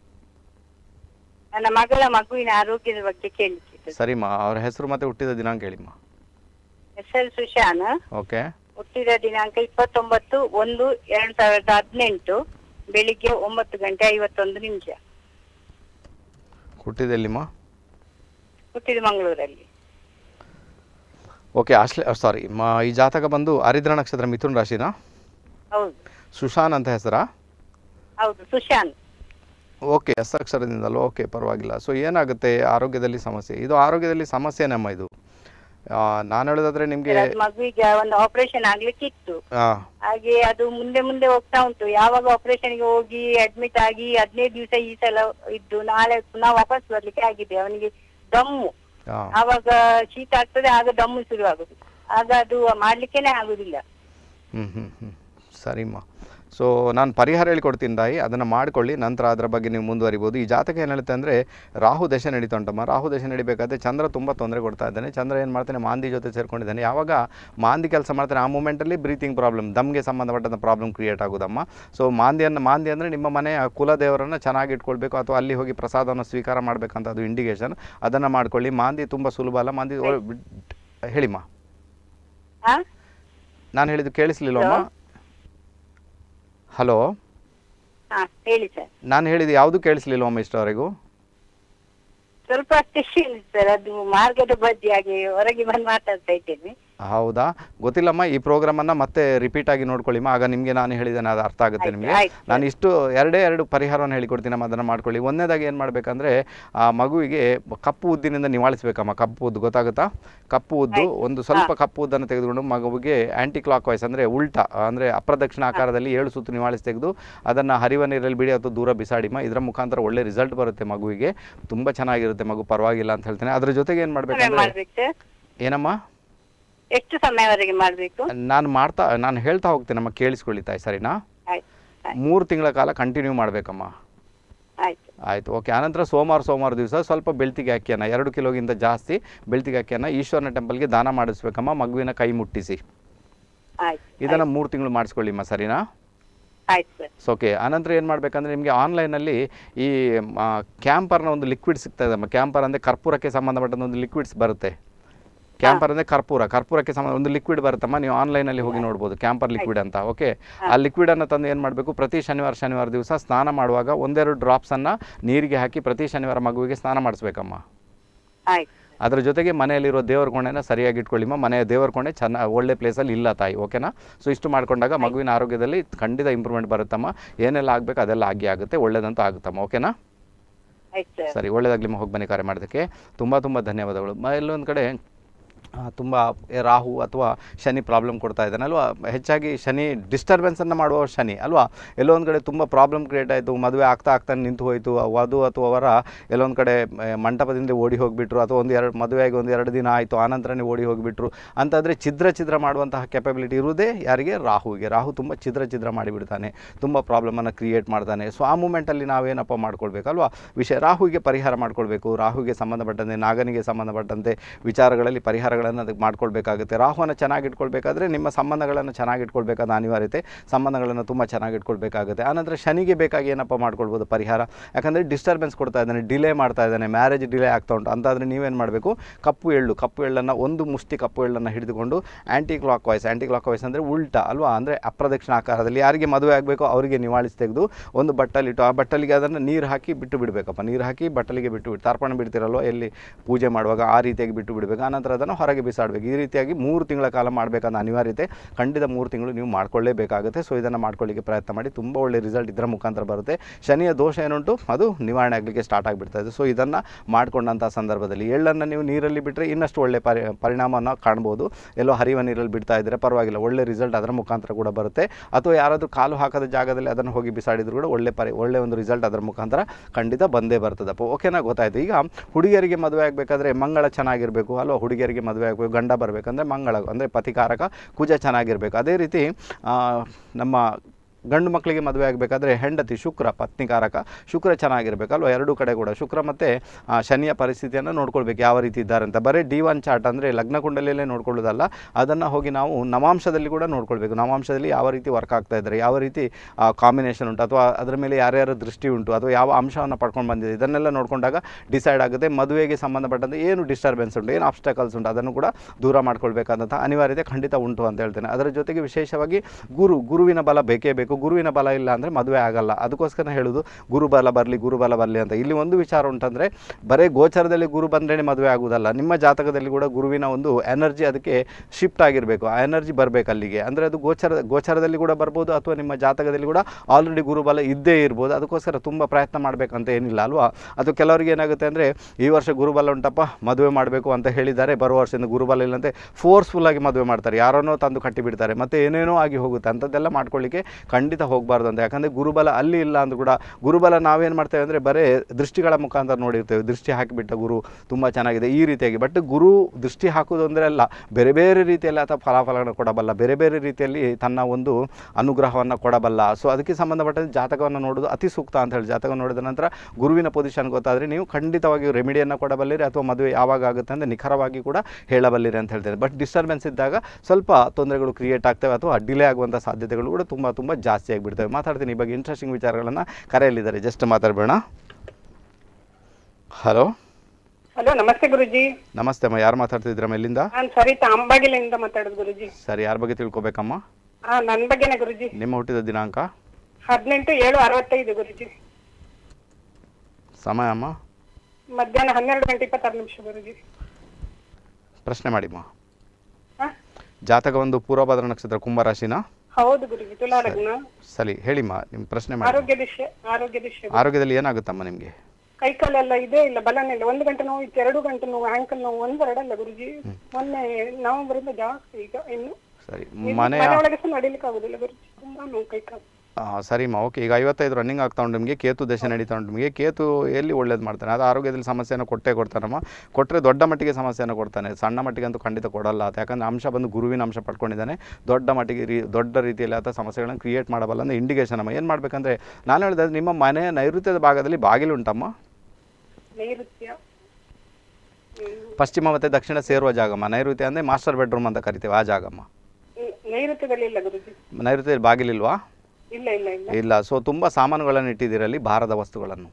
ನನ್ನ ಮಗಳ ಮಗುವಿನ ಆರೋಗ್ಯದ ಬಗ್ಗೆ ಕೇಳಿಸಿದ್ದು
ಸರಿಮ್ಮ ಅವ್ರ ಹೆಸರು ಮತ್ತೆ ಹುಟ್ಟಿದ ದಿನಾಂಕ ಹೇಳಿಮ್ಮ
ಹೆಸರು ಸುಶಾನ್
ಓಕೆ
ಹುಟ್ಟಿದ ದಿನಾಂಕ ಇಪ್ಪತ್ತೊಂಬತ್ತು ಒಂದು ಎರಡ್ ಸಾವಿರದ ಹದಿನೆಂಟು ಬೆಳಿಗ್ಗೆ ಒಂಬತ್ತು ಗಂಟೆ ಐವತ್ತೊಂದು ನಿಮಿಷ
ಹುಟ್ಟಿದೆಲ್ಲಿಮ್ಮ
ಹುಟ್ಟಿದ ಮಂಗಳೂರಲ್ಲಿ
ಓಕೆ ಅಶ್ಲೆ ಸಾರಿ ಮ ಈ ಜಾತಕ ಬಂದು ಆರಿದ್ರ ನಕ್ಷತ್ರ ಮಿಥುನ್ ರಾಶಿನಾ
ಹೌದು
ಸುಶಾನ್ ಅಂತ ಹೆಸರಾ
ಹೌದು ಸುಶಾನ್
ಓಕೆ ಎಸ್ ಅಕ್ಷರದಿಂದಲೂ ಓಕೆ ಪರವಾಗಿಲ್ಲ ಸೊ ಏನಾಗುತ್ತೆ ಆರೋಗ್ಯದಲ್ಲಿ ಸಮಸ್ಯೆ ಇದು ಆರೋಗ್ಯದಲ್ಲಿ ಸಮಸ್ಯೆನಮ್ಮ ಇದು ನಾನು ಹೇಳೋದಾದ್ರೆ ನಿಮಗೆ
ಅದು ಮಗುವಿಗೆ ಒಂದು ಆಪರೇಷನ್ ಆಗ್ಲಿಕ್ಕಿತ್ತು
ಹಾಂ
ಹಾಗೆ ಅದು ಮುಂದೆ ಮುಂದೆ ಹೋಗ್ತಾ ಉಂಟು ಯಾವಾಗ ಆಪರೇಷನ್ ಗೆ ಹೋಗಿ ಅಡ್ಮಿಟ್ ಆಗಿ ಹದಿನೈದು ದಿವಸ ಈ ಸಲ ಇದ್ದು ನಾಳೆ ಪುನಃ ವಾಪಸ್ ಬರ್ಲಿಕ್ಕೆ ಆಗಿದೆ ಅವನಿಗೆ ದಮ್ಮು
ಹಾಂ
ಆವಾಗ ಶೀತ ಆಗ್ತದೆ ಆಗ ದಮ್ಮು ಶುರು ಆಗುದು ಆಗ ಅದು ಮಾಡ್ಲಿಕ್ಕೆನೆ ಆಗುದಿಲ್ಲ
ಹ್ಞೂ ಹ್ಞೂ ಹ್ಞೂ ಸರಿಮ್ಮ ಸೊ ನಾನು ಪರಿಹಾರ ಹೇಳ್ಕೊಡ್ತೀನಿ ತಾಯಿ ಅದನ್ನು ಮಾಡ್ಕೊಳ್ಳಿ ನಂತರ ಅದರ ಬಗ್ಗೆ ನೀವು ಮುಂದುವರಿಬೋದು ಈ ಜಾತಕ ಏನು ಹೇಳುತ್ತೆ ಅಂದರೆ ರಾಹು ದಶೆ ನಡೀತಾ ಉಂಟಮ್ಮ ರಾಹು ದಶೆ ನಡಿಬೇಕಾದ್ರೆ ಚಂದ್ರ ತುಂಬ ತೊಂದರೆ ಕೊಡ್ತಾ ಇದ್ದಾನೆ ಚಂದ್ರ ಏನು ಮಾಡ್ತಾನೆ ಮಾಂದಿ ಜೊತೆ ಸೇರ್ಕೊಂಡಿದ್ದಾನೆ ಯಾವಾಗ ಮಾಂದಿ ಕೆಲಸ ಮಾಡ್ತಾನೆ ಆ ಮೂಮೆಂಟಲ್ಲಿ ಬ್ರೀತಿಂಗ್ ಪ್ರಾಬ್ಲಮ್ ದಮ್ಗೆ ಸಂಬಂಧಪಟ್ಟಂಥ ಪ್ರಾಬ್ಲಮ್ ಕ್ರಿಯೇಟ್ ಆಗೋದಮ್ಮ ಸೊ ಮಾಂದಿಯನ್ನು ಮಾಂದಿ ಅಂದರೆ ನಿಮ್ಮ ಮನೆಯ ಕುಲದೇವರನ್ನು ಚೆನ್ನಾಗಿ ಇಟ್ಕೊಳ್ಬೇಕು ಅಥವಾ ಅಲ್ಲಿ ಹೋಗಿ ಪ್ರಸಾದವನ್ನು ಸ್ವೀಕಾರ ಮಾಡಬೇಕಂತ ಅದು ಇಂಡಿಕೇಶನ್ ಅದನ್ನು ಮಾಡ್ಕೊಳ್ಳಿ ಮಾಂದಿ ತುಂಬ ಸುಲಭ ಅಲ್ಲ ಮಾಂದಿ ಒಳ್ಳೆ- ಹೇಳಿಮ್ಮ
ಹಾ
ನಾನು ಹೇಳಿದ್ದು ಕೇಳಿಸ್ಲಿಲ್ಲಮ್ಮ ಹಲೋ
ಹಾ ಹೇಳಿ ಸರ್
ನಾನು ಹೇಳಿದ್ದು ಯಾವುದು ಕೇಳಿಸ್ಲಿಲ್ಲವಮ್ಮ ಇಷ್ಟವರೆಗೂ
ಸ್ವಲ್ಪ ಅಷ್ಟೇ ಹೇಳಿ ಸರ್ ಅದು ಮಾರ್ಗದ ಬದಿಯಾಗಿ ಹೊರಗೆ ಬಂದು ಮಾತಾಡ್ತಾ ಇದ್ದೇನೆ
ಹೌದಾ ಗೊತ್ತಿಲ್ಲಮ್ಮ ಈ ಪ್ರೋಗ್ರಾಮನ್ನು ಮತ್ತೆ ರಿಪೀಟ್ ಆಗಿ ನೋಡ್ಕೊಳ್ಳಿಮ್ಮ ಆಗ ನಿಮಗೆ ನಾನು ಹೇಳಿದ್ದೇನೆ ಅದು ಅರ್ಥ ಆಗುತ್ತೆ
ಆಯ್ತು,
ನಿಮಗೆ
ಆಯ್ತು.
ನಾನು ಇಷ್ಟು ಎರಡೇ ಎರಡು ಪರಿಹಾರವನ್ನು ಹೇಳಿಕೊಡ್ತೀನಮ್ಮ ಅದನ್ನು ಮಾಡ್ಕೊಳ್ಳಿ ಒಂದನೇದಾಗಿ ಏನು ಮಾಡಬೇಕಂದ್ರೆ ಆ ಮಗುವಿಗೆ ಕಪ್ಪು ಉದ್ದಿನಿಂದ ನಿವಾಳಿಸ್ಬೇಕಮ್ಮ ಕಪ್ಪು ಉದ್ದು ಗೊತ್ತಾಗುತ್ತಾ ಕಪ್ಪು ಉದ್ದು ಒಂದು ಸ್ವಲ್ಪ ಕಪ್ಪು ಉದ್ದನ್ನು ತೆಗೆದುಕೊಂಡು ಮಗುವಿಗೆ ಆ್ಯಂಟಿ ಕ್ಲಾಕ್ ವೈಸ್ ಅಂದರೆ ಉಲ್ಟಾ ಅಂದರೆ ಅಪ್ರದಕ್ಷಿಣ ಆಕಾರದಲ್ಲಿ ಏಳು ಸುತ್ತು ನಿವಾಳಿಸಿ ತೆಗೆದು ಅದನ್ನು ಹರಿವ ನೀರಲ್ಲಿ ಬಿಡಿ ಅಥವಾ ದೂರ ಬಿಸಾಡಿಮ್ಮ ಇದರ ಮುಖಾಂತರ ಒಳ್ಳೆ ರಿಸಲ್ಟ್ ಬರುತ್ತೆ ಮಗುವಿಗೆ ತುಂಬ ಚೆನ್ನಾಗಿರುತ್ತೆ ಮಗು ಪರವಾಗಿಲ್ಲ ಅಂತ ಹೇಳ್ತೇನೆ ಅದ್ರ ಜೊತೆಗೆ ಏನು
ಸಮಯ
ಮಾಡಬೇಕಂದ್ರೆ
ಮಾಡ್ಬೇಕು ಸರ್
ಏನಮ್ಮ
ಎಷ್ಟು ಸಮಯವರೆಗೆ ಮಾಡ್ಬೇಕು
ನಾನು ಮಾಡ್ತಾ ನಾನು ಹೇಳ್ತಾ ಹೋಗ್ತೀನಿ ನಮ್ಮ ಕೇಳಿಸ್ಕೊಳ್ಳಿ ತಾಯಿ ಸರಿನಾ
ಆಯ್ತು ಆಯ್ತು
ಮೂರು ತಿಂಗಳ ಕಾಲ ಕಂಟಿನ್ಯೂ ಮಾಡಬೇಕಮ್ಮ
ಆಯ್ತು
ಆಯಿತು ಓಕೆ ಆನಂತರ ಸೋಮವಾರ ಸೋಮವಾರ ದಿವಸ ಸ್ವಲ್ಪ ಬೆಳ್ತಿಗೆ ಅಕ್ಕಿಯನ್ನು ಎರಡು ಕಿಲೋಗಿಂತ ಜಾಸ್ತಿ ಬೆಳ್ತಿಗೆ ಅಕ್ಕಿಯನ್ನು ಈಶ್ವರನ ಟೆಂಪಲ್ಗೆ ದಾನ ಮಾಡಿಸ್ಬೇಕಮ್ಮ ಮಗುವಿನ ಕೈ ಮುಟ್ಟಿಸಿ
ಆಯ್ತು
ಇದನ್ನು ಮೂರು ತಿಂಗಳು ಮಾಡಿಸ್ಕೊಳ್ಳಿಮ್ಮ ಸರಿನಾ
ಆಯ್ತು ಸರ್
ಸೊ ಓಕೆ ಆನಂತರ ಏನು ಮಾಡಬೇಕಂದ್ರೆ ನಿಮಗೆ ಆನ್ಲೈನಲ್ಲಿ ಈ ಕ್ಯಾಂಪರ್ನ ಒಂದು ಲಿಕ್ವಿಡ್ ಸಿಗ್ತಾ ಇದೆಮ್ಮ ಕ್ಯಾಂಪರ್ ಅಂದರೆ ಕರ್ಪೂರಕ್ಕೆ ಸಂಬಂಧಪಟ್ಟಂಥ ಒಂದು ಲಿಕ್ವಿಡ್ಸ್ ಬರುತ್ತೆ ಕ್ಯಾಂಪರ್ ಅಂದರೆ ಕರ್ಪೂರ ಕರ್ಪೂರಕ್ಕೆ ಸಂಬಂಧ ಒಂದು ಲಿಕ್ವಿಡ್ ಬರುತ್ತಮ್ಮ ನೀವು ಆನ್ಲೈನಲ್ಲಿ ಹೋಗಿ ನೋಡ್ಬೋದು ಕ್ಯಾಂಪರ್ ಲಿಕ್ವಿಡ್ ಅಂತ ಓಕೆ ಆ ಲಿಕ್ವಿಡನ್ನು ತಂದು ಏನು ಮಾಡಬೇಕು ಪ್ರತಿ ಶನಿವಾರ ಶನಿವಾರ ದಿವಸ ಸ್ನಾನ ಮಾಡುವಾಗ ಒಂದೆರಡು ಡ್ರಾಪ್ಸನ್ನು ನೀರಿಗೆ ಹಾಕಿ ಪ್ರತಿ ಶನಿವಾರ ಮಗುವಿಗೆ ಸ್ನಾನ ಮಾಡಿಸ್ಬೇಕಮ್ಮ
ಆಯ್ತು
ಅದರ ಜೊತೆಗೆ ಮನೆಯಲ್ಲಿರೋ ದೇವರ ಕೊಂಡೆನ ಸರಿಯಾಗಿ ಇಟ್ಕೊಳ್ಳಿಮ್ಮ ಮನೆಯ ದೇವರ ಕೊಂಡೆ ಚೆನ್ನ ಒಳ್ಳೆ ಪ್ಲೇಸಲ್ಲಿ ಇಲ್ಲ ತಾಯಿ ಓಕೆನಾ ಸೊ ಇಷ್ಟು ಮಾಡ್ಕೊಂಡಾಗ ಮಗುವಿನ ಆರೋಗ್ಯದಲ್ಲಿ ಖಂಡಿತ ಇಂಪ್ರೂವ್ಮೆಂಟ್ ಬರುತ್ತಮ್ಮ ಏನೆಲ್ಲ ಆಗಬೇಕು ಅದೆಲ್ಲ ಆಗಿ ಆಗುತ್ತೆ ಒಳ್ಳೇದಂತೂ ಆಗುತ್ತಮ್ಮ ಓಕೆನಾ
ಆಯ್ತು ಸರ್
ಸರಿ ಒಳ್ಳೆಯದಾಗಲಿ ಹೋಗಿ ಬನ್ನಿ ಕರೆ ಮಾಡೋದಕ್ಕೆ ತುಂಬ ತುಂಬ ಧನ್ಯವಾದಗಳು ಮ ಎಲ್ಲೊಂದು ಕಡೆ ತುಂಬ ರಾಹು ಅಥವಾ ಶನಿ ಪ್ರಾಬ್ಲಮ್ ಕೊಡ್ತಾ ಇದ್ದಾನೆ ಅಲ್ವಾ ಹೆಚ್ಚಾಗಿ ಶನಿ ಡಿಸ್ಟರ್ಬೆನ್ಸನ್ನು ಮಾಡುವ ಶನಿ ಅಲ್ವಾ ಎಲ್ಲೋ ಒಂದು ಕಡೆ ತುಂಬ ಪ್ರಾಬ್ಲಮ್ ಕ್ರಿಯೇಟ್ ಆಯಿತು ಮದುವೆ ಆಗ್ತಾ ಆಗ್ತಾ ನಿಂತು ಹೋಯಿತು ವಧು ಅಥವಾ ಅವರ ಎಲ್ಲೊಂದು ಕಡೆ ಮ, ಮಂಟಪದಿಂದ ಓಡಿ ಹೋಗಿಬಿಟ್ರು ಅಥವಾ ಒಂದು ಎರಡು ಮದುವೆ ಆಗಿ ಒಂದು ಎರಡು ದಿನ ಆಯಿತು ಆನಂತರನೇ ಓಡಿ ಹೋಗಿಬಿಟ್ರು ಅಂತಂದರೆ ಛಿದ್ರ ಛಿದ್ರ ಮಾಡುವಂತಹ ಕೆಪಬಿಲಿಟಿ ಇರುವುದೇ ಯಾರಿಗೆ ರಾಹುವಿಗೆ ರಾಹು ತುಂಬ ಛಿದ್ರ ಛಿದ್ರ ಮಾಡಿಬಿಡ್ತಾನೆ ತುಂಬ ಪ್ರಾಬ್ಲಮನ್ನು ಕ್ರಿಯೇಟ್ ಮಾಡ್ತಾನೆ ಸೊ ಆ ಮೂಮೆಂಟಲ್ಲಿ ನಾವೇನಪ್ಪ ಮಾಡ್ಕೊಳ್ಬೇಕಲ್ವಾ ವಿಷಯ ರಾಹುವಿಗೆ ಪರಿಹಾರ ಮಾಡ್ಕೊಳ್ಬೇಕು ರಾಹುವಿಗೆ ಸಂಬಂಧಪಟ್ಟಂತೆ ನಾಗನಿಗೆ ಸಂಬಂಧಪಟ್ಟಂತೆ ವಿಚಾರಗಳಲ್ಲಿ ಪರಿಹಾರಗಳನ್ನು ಅದಕ್ಕೆ ಮಾಡ್ಕೊಳ್ಬೇಕಾಗುತ್ತೆ ರಾಹುವನ್ನು ಚೆನ್ನಾಗಿ ಇಟ್ಕೊಳ್ಬೇಕಾದ್ರೆ ನಿಮ್ಮ ಸಂಬಂಧಗಳನ್ನು ಚೆನ್ನಾಗಿ ಇಟ್ಕೊಳ್ಬೇಕಾದ ಅನಿವಾರ್ಯತೆ ಸಂಬಂಧಗಳನ್ನು ತುಂಬ ಚೆನ್ನಾಗಿ ಇಟ್ಕೊಳ್ಬೇಕಾಗುತ್ತೆ ಆನಂತರ ಶನಿಗೆ ಬೇಕಾಗಿ ಏನಪ್ಪ ಮಾಡ್ಕೊಳ್ಬೋದು ಪರಿಹಾರ ಯಾಕಂದರೆ ಡಿಸ್ಟರ್ಬೆನ್ಸ್ ಕೊಡ್ತಾ ಇದ್ದಾನೆ ಡಿಲೇ ಮಾಡ್ತಾ ಇದ್ದಾನೆ ಮ್ಯಾರೇಜ್ ಡಿಲೇ ಆಗ್ತಾ ಉಂಟು ಅಂತಾದರೆ ನೀವೇನು ಮಾಡಬೇಕು ಕಪ್ಪು ಎಳ್ಳು ಕಪ್ಪು ಎಳ್ಳನ್ನು ಒಂದು ಮುಷ್ಟಿ ಕಪ್ಪು ಎಳ್ಳನ್ನು ಹಿಡಿದುಕೊಂಡು anticlockwise anticlockwise ಅಂದರೆ ಉಲ್ಟಾ ಅಲ್ವಾ ಅಂದರೆ ಅಪ್ರದಕ್ಷಿಣ ಆಕಾರದಲ್ಲಿ ಯಾರಿಗೆ ಮದುವೆ ಆಗಬೇಕೋ ಅವರಿಗೆ ನಿವಾಳಿಸಿ ತೆಗೆದು ಒಂದು ಬಟ್ಟಲಿಟ್ಟು ಆ ಬಟ್ಟಲಿಗೆ ಅದನ್ನು ನೀರು ಹಾಕಿ ಬಿಟ್ಟು ಬಿಡಬೇಕಪ್ಪ ನೀರು ಹಾಕಿ ಬಟ್ಟಲಿಗೆ ಬಿಟ್ಟು ಬಿಟ್ಟು ತಾರ್ಪಣ ಬಿಡ್ತಿರಲ್ವ ಎಲ್ಲಿ ಪೂಜೆ ಮಾಡುವಾಗ ಆ ರೀತಿಯಾಗಿ ಬಿಟ್ಟು ಬಿಡಬೇಕು ಆನಂತರ ಅದನ್ನು ಹೊರಗೆ ಬಿಸಾಡಬೇಕು ಈ ರೀತಿಯಾಗಿ ಮೂರು ತಿಂಗಳ ಕಾಲ ಮಾಡಬೇಕನ್ನೋ ಅನಿವಾರ್ಯತೆ ಖಂಡಿತ ಮೂರು ತಿಂಗಳು ನೀವು ಮಾಡ್ಕೊಳ್ಳೇಬೇಕಾಗುತ್ತೆ ಸೊ ಇದನ್ನು ಮಾಡ್ಕೊಳ್ಳಿಕ್ಕೆ ಪ್ರಯತ್ನ ಮಾಡಿ ತುಂಬ ಒಳ್ಳೆ ರಿಸಲ್ಟ್ ಇದರ ಮುಖಾಂತರ ಬರುತ್ತೆ ಶನಿಯ ದೋಷ ಏನುಂಟು ಅದು ನಿವಾರಣೆ ಆಗಲಿಕ್ಕೆ ಸ್ಟಾರ್ಟ್ ಆಗಿಬಿಡ್ತಾ ಇದೆ ಸೊ ಇದನ್ನು ಮಾಡಿಕೊಂಡಂಥ ಸಂದರ್ಭದಲ್ಲಿ ಎಳ್ಳನ್ನು ನೀವು ನೀರಲ್ಲಿ ಬಿಟ್ಟರೆ ಇನ್ನಷ್ಟು ಒಳ್ಳೆ ಪರಿ ಪರಿಣಾಮವನ್ನು ಕಾಣ್ಬೋದು ಎಲ್ಲೋ ಹರಿಯುವ ನೀರಲ್ಲಿ ಬಿಡ್ತಾ ಇದ್ದರೆ ಪರವಾಗಿಲ್ಲ ಒಳ್ಳೆ ರಿಸಲ್ಟ್ ಅದರ ಮುಖಾಂತರ ಕೂಡ ಬರುತ್ತೆ ಅಥವಾ ಯಾರಾದರೂ ಕಾಲು ಹಾಕದ ಜಾಗದಲ್ಲಿ ಅದನ್ನು ಹೋಗಿ ಬಿಸಾಡಿದ್ರು ಕೂಡ ಒಳ್ಳೆ ಪರಿ ಒಳ್ಳೆ ಒಂದು ರಿಸಲ್ಟ್ ಅದರ ಮುಖಾಂತರ ಖಂಡಿತ ಬಂದೇ ಬರ್ತದಪ್ಪ ಓಕೆನಾ ಗೊತ್ತಾಯಿತು ಈಗ ಹುಡುಗಿಯರಿಗೆ ಮದುವೆ ಆಗಬೇಕಾದ್ರೆ ಮಂಗಳ ಚೆನ್ನಾಗಿರಬೇಕು ಅಲ್ವಾ ಹುಡುಗಿಯರಿಗೆ ಮದುವೆ ಆಗಬೇಕು ಗಂಡ ಬರಬೇಕಂದ್ರೆ ಮಂಗಳ ಅಂದರೆ ಪತಿಕಾರಕ ಕುಜ ಚೆನ್ನಾಗಿರಬೇಕು ಅದೇ ರೀತಿ ಆ, ನಮ್ಮ ಗಂಡು ಮಕ್ಕಳಿಗೆ ಮದುವೆ ಆಗಬೇಕಾದ್ರೆ ಹೆಂಡತಿ ಶುಕ್ರ ಪತ್ನಿಕಾರಕ ಶುಕ್ರ ಚೆನ್ನಾಗಿರ್ಬೇಕಲ್ವ ಎರಡೂ ಕಡೆ ಕೂಡ ಶುಕ್ರ ಮತ್ತು ಶನಿಯ ಪರಿಸ್ಥಿತಿಯನ್ನು ನೋಡ್ಕೊಳ್ಬೇಕು ಯಾವ ರೀತಿ ಇದ್ದಾರೆ ಅಂತ ಬರೀ ಡಿ ಒನ್ ಚಾರ್ಟ್ ಅಂದರೆ ಲಗ್ನ ಕುಂಡಲಿಯಲ್ಲೇ ನೋಡ್ಕೊಳ್ಳೋದಲ್ಲ ಅದನ್ನು ಹೋಗಿ ನಾವು ನವಾಂಶದಲ್ಲಿ ಕೂಡ ನೋಡ್ಕೊಳ್ಬೇಕು ನವಾಂಶದಲ್ಲಿ ಯಾವ ರೀತಿ ವರ್ಕ್ ಆಗ್ತಾ ಇದ್ದಾರೆ ಯಾವ ರೀತಿ ಕಾಂಬಿನೇಷನ್ ಉಂಟು ಅಥವಾ ಅದರ ಮೇಲೆ ಯಾರ್ಯಾರ ದೃಷ್ಟಿ ಉಂಟು ಅಥವಾ ಯಾವ ಅಂಶವನ್ನು ಪಡ್ಕೊಂಡು ಬಂದಿದೆ ಇದನ್ನೆಲ್ಲ ನೋಡಿಕೊಂಡಾಗ ಡಿಸೈಡ್ ಆಗುತ್ತೆ ಮದುವೆಗೆ ಸಂಬಂಧಪಟ್ಟಂತೆ ಏನು ಡಿಸ್ಟರ್ಬೆನ್ಸ್ ಉಂಟು ಏನು ಆಬ್ಸ್ಟಕಲ್ಸ್ ಉಂಟು ಅದನ್ನು ಕೂಡ ದೂರ ಮಾಡ್ಕೊಳ್ಬೇಕಾದಂಥ ಅನಿವಾರ್ಯತೆ ಖಂಡಿತ ಉಂಟು ಅಂತ ಹೇಳ್ತೇನೆ ಅದರ ಜೊತೆಗೆ ವಿಶೇಷವಾಗಿ ಗುರು ಗುರುವಿನ ಬಲ ಬೇಕೇ ಬೇಕು ಗುರುವಿನ ಬಲ ಇಲ್ಲ ಅಂದರೆ ಮದುವೆ ಆಗಲ್ಲ ಅದಕ್ಕೋಸ್ಕರ ಹೇಳೋದು ಗುರು ಬಲ ಬರಲಿ ಗುರು ಬಲ ಬರಲಿ ಅಂತ ಇಲ್ಲಿ ಒಂದು ವಿಚಾರ ಉಂಟಂದರೆ ಬರೀ ಗೋಚರದಲ್ಲಿ ಗುರು ಬಂದ್ರೇ ಮದುವೆ ಆಗುವುದಲ್ಲ ನಿಮ್ಮ ಜಾತಕದಲ್ಲಿ ಕೂಡ ಗುರುವಿನ ಒಂದು ಎನರ್ಜಿ ಅದಕ್ಕೆ ಶಿಫ್ಟ್ ಆಗಿರಬೇಕು ಆ ಎನರ್ಜಿ ಬರಬೇಕು ಅಲ್ಲಿಗೆ ಅಂದರೆ ಅದು ಗೋಚರ ಗೋಚರದಲ್ಲಿ ಕೂಡ ಬರ್ಬೋದು ಅಥವಾ ನಿಮ್ಮ ಜಾತಕದಲ್ಲಿ ಕೂಡ ಆಲ್ರೆಡಿ ಗುರುಬಲ ಇದ್ದೇ ಇರ್ಬೋದು ಅದಕ್ಕೋಸ್ಕರ ತುಂಬ ಪ್ರಯತ್ನ ಮಾಡಬೇಕಂತ ಏನಿಲ್ಲ ಅಲ್ವಾ ಅದು ಕೆಲವರಿಗೆ ಏನಾಗುತ್ತೆ ಅಂದರೆ ಈ ವರ್ಷ ಗುರುಬಲ ಉಂಟಪ್ಪ ಮದುವೆ ಮಾಡಬೇಕು ಅಂತ ಹೇಳಿದ್ದಾರೆ ಬರುವ ವರ್ಷದಿಂದ ಗುರುಬಲ ಇಲ್ಲಂತೆ ಫೋರ್ಸ್ಫುಲ್ಲಾಗಿ ಮದುವೆ ಮಾಡ್ತಾರೆ ಯಾರನ್ನೋ ತಂದು ಕಟ್ಟಿಬಿಡ್ತಾರೆ ಮತ್ತು ಏನೇನೋ ಆಗಿ ಹೋಗುತ್ತೆ ಅಂಥದ್ದೆಲ್ಲ ಮಾಡ್ಕೊಳ್ಳಿಕ್ಕೆ ಖಂಡಿತ ಹೋಗಬಾರ್ದು ಅಂತ ಯಾಕಂದರೆ ಗುರುಬಲ ಅಲ್ಲಿ ಇಲ್ಲ ಅಂದ್ರೂ ಕೂಡ ಗುರುಬಲ ನಾವೇನು ಮಾಡ್ತೇವೆ ಅಂದರೆ ಬರೀ ದೃಷ್ಟಿಗಳ ಮುಖಾಂತರ ನೋಡಿರ್ತೇವೆ ದೃಷ್ಟಿ ಹಾಕಿಬಿಟ್ಟ ಗುರು ತುಂಬ ಚೆನ್ನಾಗಿದೆ ಈ ರೀತಿಯಾಗಿ ಬಟ್ ಗುರು ದೃಷ್ಟಿ ಹಾಕೋದು ಅಂದರೆ ಅಲ್ಲ ಬೇರೆ ಬೇರೆ ರೀತಿಯಲ್ಲಿ ಅಥವಾ ಫಲಾಫಲಗಳನ್ನು ಕೊಡಬಲ್ಲ ಬೇರೆ ಬೇರೆ ರೀತಿಯಲ್ಲಿ ತನ್ನ ಒಂದು ಅನುಗ್ರಹವನ್ನು ಕೊಡಬಲ್ಲ ಸೊ ಅದಕ್ಕೆ ಸಂಬಂಧಪಟ್ಟಂತೆ ಜಾತಕವನ್ನು ನೋಡೋದು ಅತಿ ಸೂಕ್ತ ಅಂತ ಹೇಳಿ ಜಾತಕ ನೋಡಿದ ನಂತರ ಗುರುವಿನ ಪೊಸಿಷನ್ ಗೊತ್ತಾದರೆ ನೀವು ಖಂಡಿತವಾಗಿ ರೆಮಿಡಿಯನ್ನು ಕೊಡಬಲ್ಲಿರಿ ಅಥವಾ ಮದುವೆ ಯಾವಾಗ ಆಗುತ್ತೆ ಅಂತ ನಿಖರವಾಗಿ ಕೂಡ ಹೇಳಬಲ್ಲಿರಿ ಅಂತ ಹೇಳ್ತೇನೆ ಬಟ್ ಡಿಸ್ಟರ್ಬೆನ್ಸ್ ಇದ್ದಾಗ ಸ್ವಲ್ಪ ತೊಂದರೆಗಳು ಕ್ರಿಯೇಟ್ ಆಗ್ತವೆ ಅಥವಾ ಡಿಲೇ ಆಗುವಂಥ ಸಾಧ್ಯತೆಗಳು ಕೂಡ ತುಂಬ ತುಂಬ ಜಾಸ್ತಿ ಆಗಿಬಿಡ್ತವೆ ಮಾತಾಡ್ತೀನಿ ಈ ಬಗ್ಗೆ ಇಂಟ್ರೆಸ್ಟಿಂಗ್ ವಿಚಾರಗಳನ್ನು ಕರೆಯಲಿದ್ದಾರೆ ಜಸ್ಟ್ ಮಾತಾಡಬೇಡ ಹಲೋ
ಹಲೋ ನಮಸ್ತೆ ಗುರುಜಿ
ನಮಸ್ತೆ ಅಮ್ಮ ಯಾರು ಮಾತಾಡ್ತಿದ್ದೀರಮ್ಮ ಎಲ್ಲಿಂದ
ನಾನ್ ಸರಿತಾ ಅಂಬಾಗಿಲಿಂದ ಮಾತಾಡೋದು ಗುರುಜಿ
ಸರಿ ಯಾರ ಬಗ್ಗೆ ತಿಳ್ಕೊಬೇಕಮ್ಮ
ಹಾ ನನ್ ಬಗ್ಗೆನೇ ಗುರುಜಿ
ನಿಮ್ಮ ಹುಟ್ಟಿದ ದಿನಾಂಕ
ಹದಿನೆಂಟು ಏಳು ಅರವತ್ತೈದು ಗುರುಜಿ
ಸಮಯ ಅಮ್ಮ
ಮಧ್ಯಾಹ್ನ ಹನ್ನೆರಡು ಗಂಟೆ ಇಪ್ಪತ್ತಾರು ನಿಮಿಷ ಗುರುಜಿ
ಪ್ರಶ್ನೆ ಮಾಡಿಮ್ಮ
ಹಾ
ಜಾತಕ ಒಂದು ಪೂರ್ವಭದ್ರ ನಕ್ಷತ್ರ ಕುಂಭರಾಶಿನ
ಹೌದು ಗುರುಜಿ ತುಲಾ ಲಗ್ನ
ಸರಿ ಹೇಳಿಮ್ಮ ನಿಮ್ಮ ಪ್ರಶ್ನೆ ಮಾಡಿ
ಆರೋಗ್ಯ ದಿಶೆ ಆರೋಗ್ಯ ದಿಶೆ
ಆರೋಗ್ಯದಲ್ಲಿ ಏನಾಗುತ್ತಮ್ಮ ನಿಮಗೆ
ಕೈ ಕಾಲೆಲ್ಲ ಇದೇ ಇಲ್ಲ ಬಲನೇ ಇಲ್ಲ ಒಂದು ಗಂಟೆ ನೋವು ಇತ್ತು ಎರಡು ಗಂಟೆ ನೋವು ಆಂಕಲ್ ನೋವು ಒಂದೆರಡಲ್ಲ ಗುರುಜಿ ಮೊನ್ನೆ ನವೆಂಬರಿಂದ ಜಾಸ್ತಿ ಈಗ ಇನ್ನು
ಸರಿ
ಇಲ್ಲಿ
ಮನೆ
ಮನೆ ಒಳಗೆ ಸಹ ನಡಿಲಿಕ್ಕೆ ಆಗುದಿಲ್ಲ ಗುರುಜಿ ತುಂಬಾ ನೋವು ಕೈ ಕಾಲು
ಆ, ಸರಿಮ್ಮ ಓಕೆ ಈಗ ಐವತ್ತೈದು ರನ್ನಿಂಗ್ ಆಗ್ತಾ ಉಂಟು ನಿಮಗೆ ಕೇತು ದಶೆ ನಡೀತಾ ಉಂಟು ನಿಮಗೆ ಕೇತು ಎಲ್ಲಿ ಒಳ್ಳೇದು ಮಾಡ್ತಾನೆ ಅದು ಆರೋಗ್ಯದಲ್ಲಿ ಸಮಸ್ಯೆಯನ್ನು ಕೊಟ್ಟೇ ಕೊಡ್ತಾನಮ್ಮ ಕೊಟ್ಟರೆ ದೊಡ್ಡ ಮಟ್ಟಿಗೆ ಸಮಸ್ಯೆಯನ್ನು ಕೊಡ್ತಾನೆ ಸಣ್ಣ ಮಟ್ಟಿಗೆ ಅಂತೂ ಖಂಡಿತ ಕೊಡಲ್ಲ ಅದು ಯಾಕಂದರೆ ಅಂಶ ಬಂದು ಗುರುವಿನ ಅಂಶ ಪಡ್ಕೊಂಡಿದ್ದಾನೆ ದೊಡ್ಡ ಮಟ್ಟಿಗೆ ರೀ ದೊಡ್ಡ ರೀತಿಯಲ್ಲಿ ಆತ ಸಮಸ್ಯೆಗಳನ್ನು ಕ್ರಿಯೇಟ್ ಮಾಡಬಲ್ಲ ಅಂದರೆ ಇಂಡಿಕೇಶನ್ ಅಮ್ಮ ಏನು ಮಾಡಬೇಕಂದ್ರೆ ನಾನು ಹೇಳಿದೆ ನಿಮ್ಮ ಮನೆ ನೈಋತ್ಯದ ಭಾಗದಲ್ಲಿ ಬಾಗಿಲು ಉಂಟಮ್ಮ
ನೈಋತ್ಯ
ಪಶ್ಚಿಮ ಮತ್ತು ದಕ್ಷಿಣ ಸೇರುವ ಜಾಗಮ್ಮ ನೈಋತ್ಯ ಅಂದರೆ ಮಾಸ್ಟರ್ ಬೆಡ್ರೂಮ್ ಅಂತ ಕರಿತೇವೆ ಆ ಜಾಗಮ್ಮ
ನ- ನೈಋತ್ಯದಲ್ಲಿ ಇಲ್ಲ ಗುರುಜಿ
ನೈಋತ್ಯದಲ್ಲಿ ಬಾಗಿಲಿಲ್ವಾ
ಇಲ್ಲ ಇಲ್ಲ ಇಲ್ಲ
ಇಲ್ಲ ಸೊ ತುಂಬ ಸಾಮಾನುಗಳನ್ನು ಇಟ್ಟಿದ್ದೀರಲ್ಲಿ ಭಾರದ ವಸ್ತುಗಳನ್ನು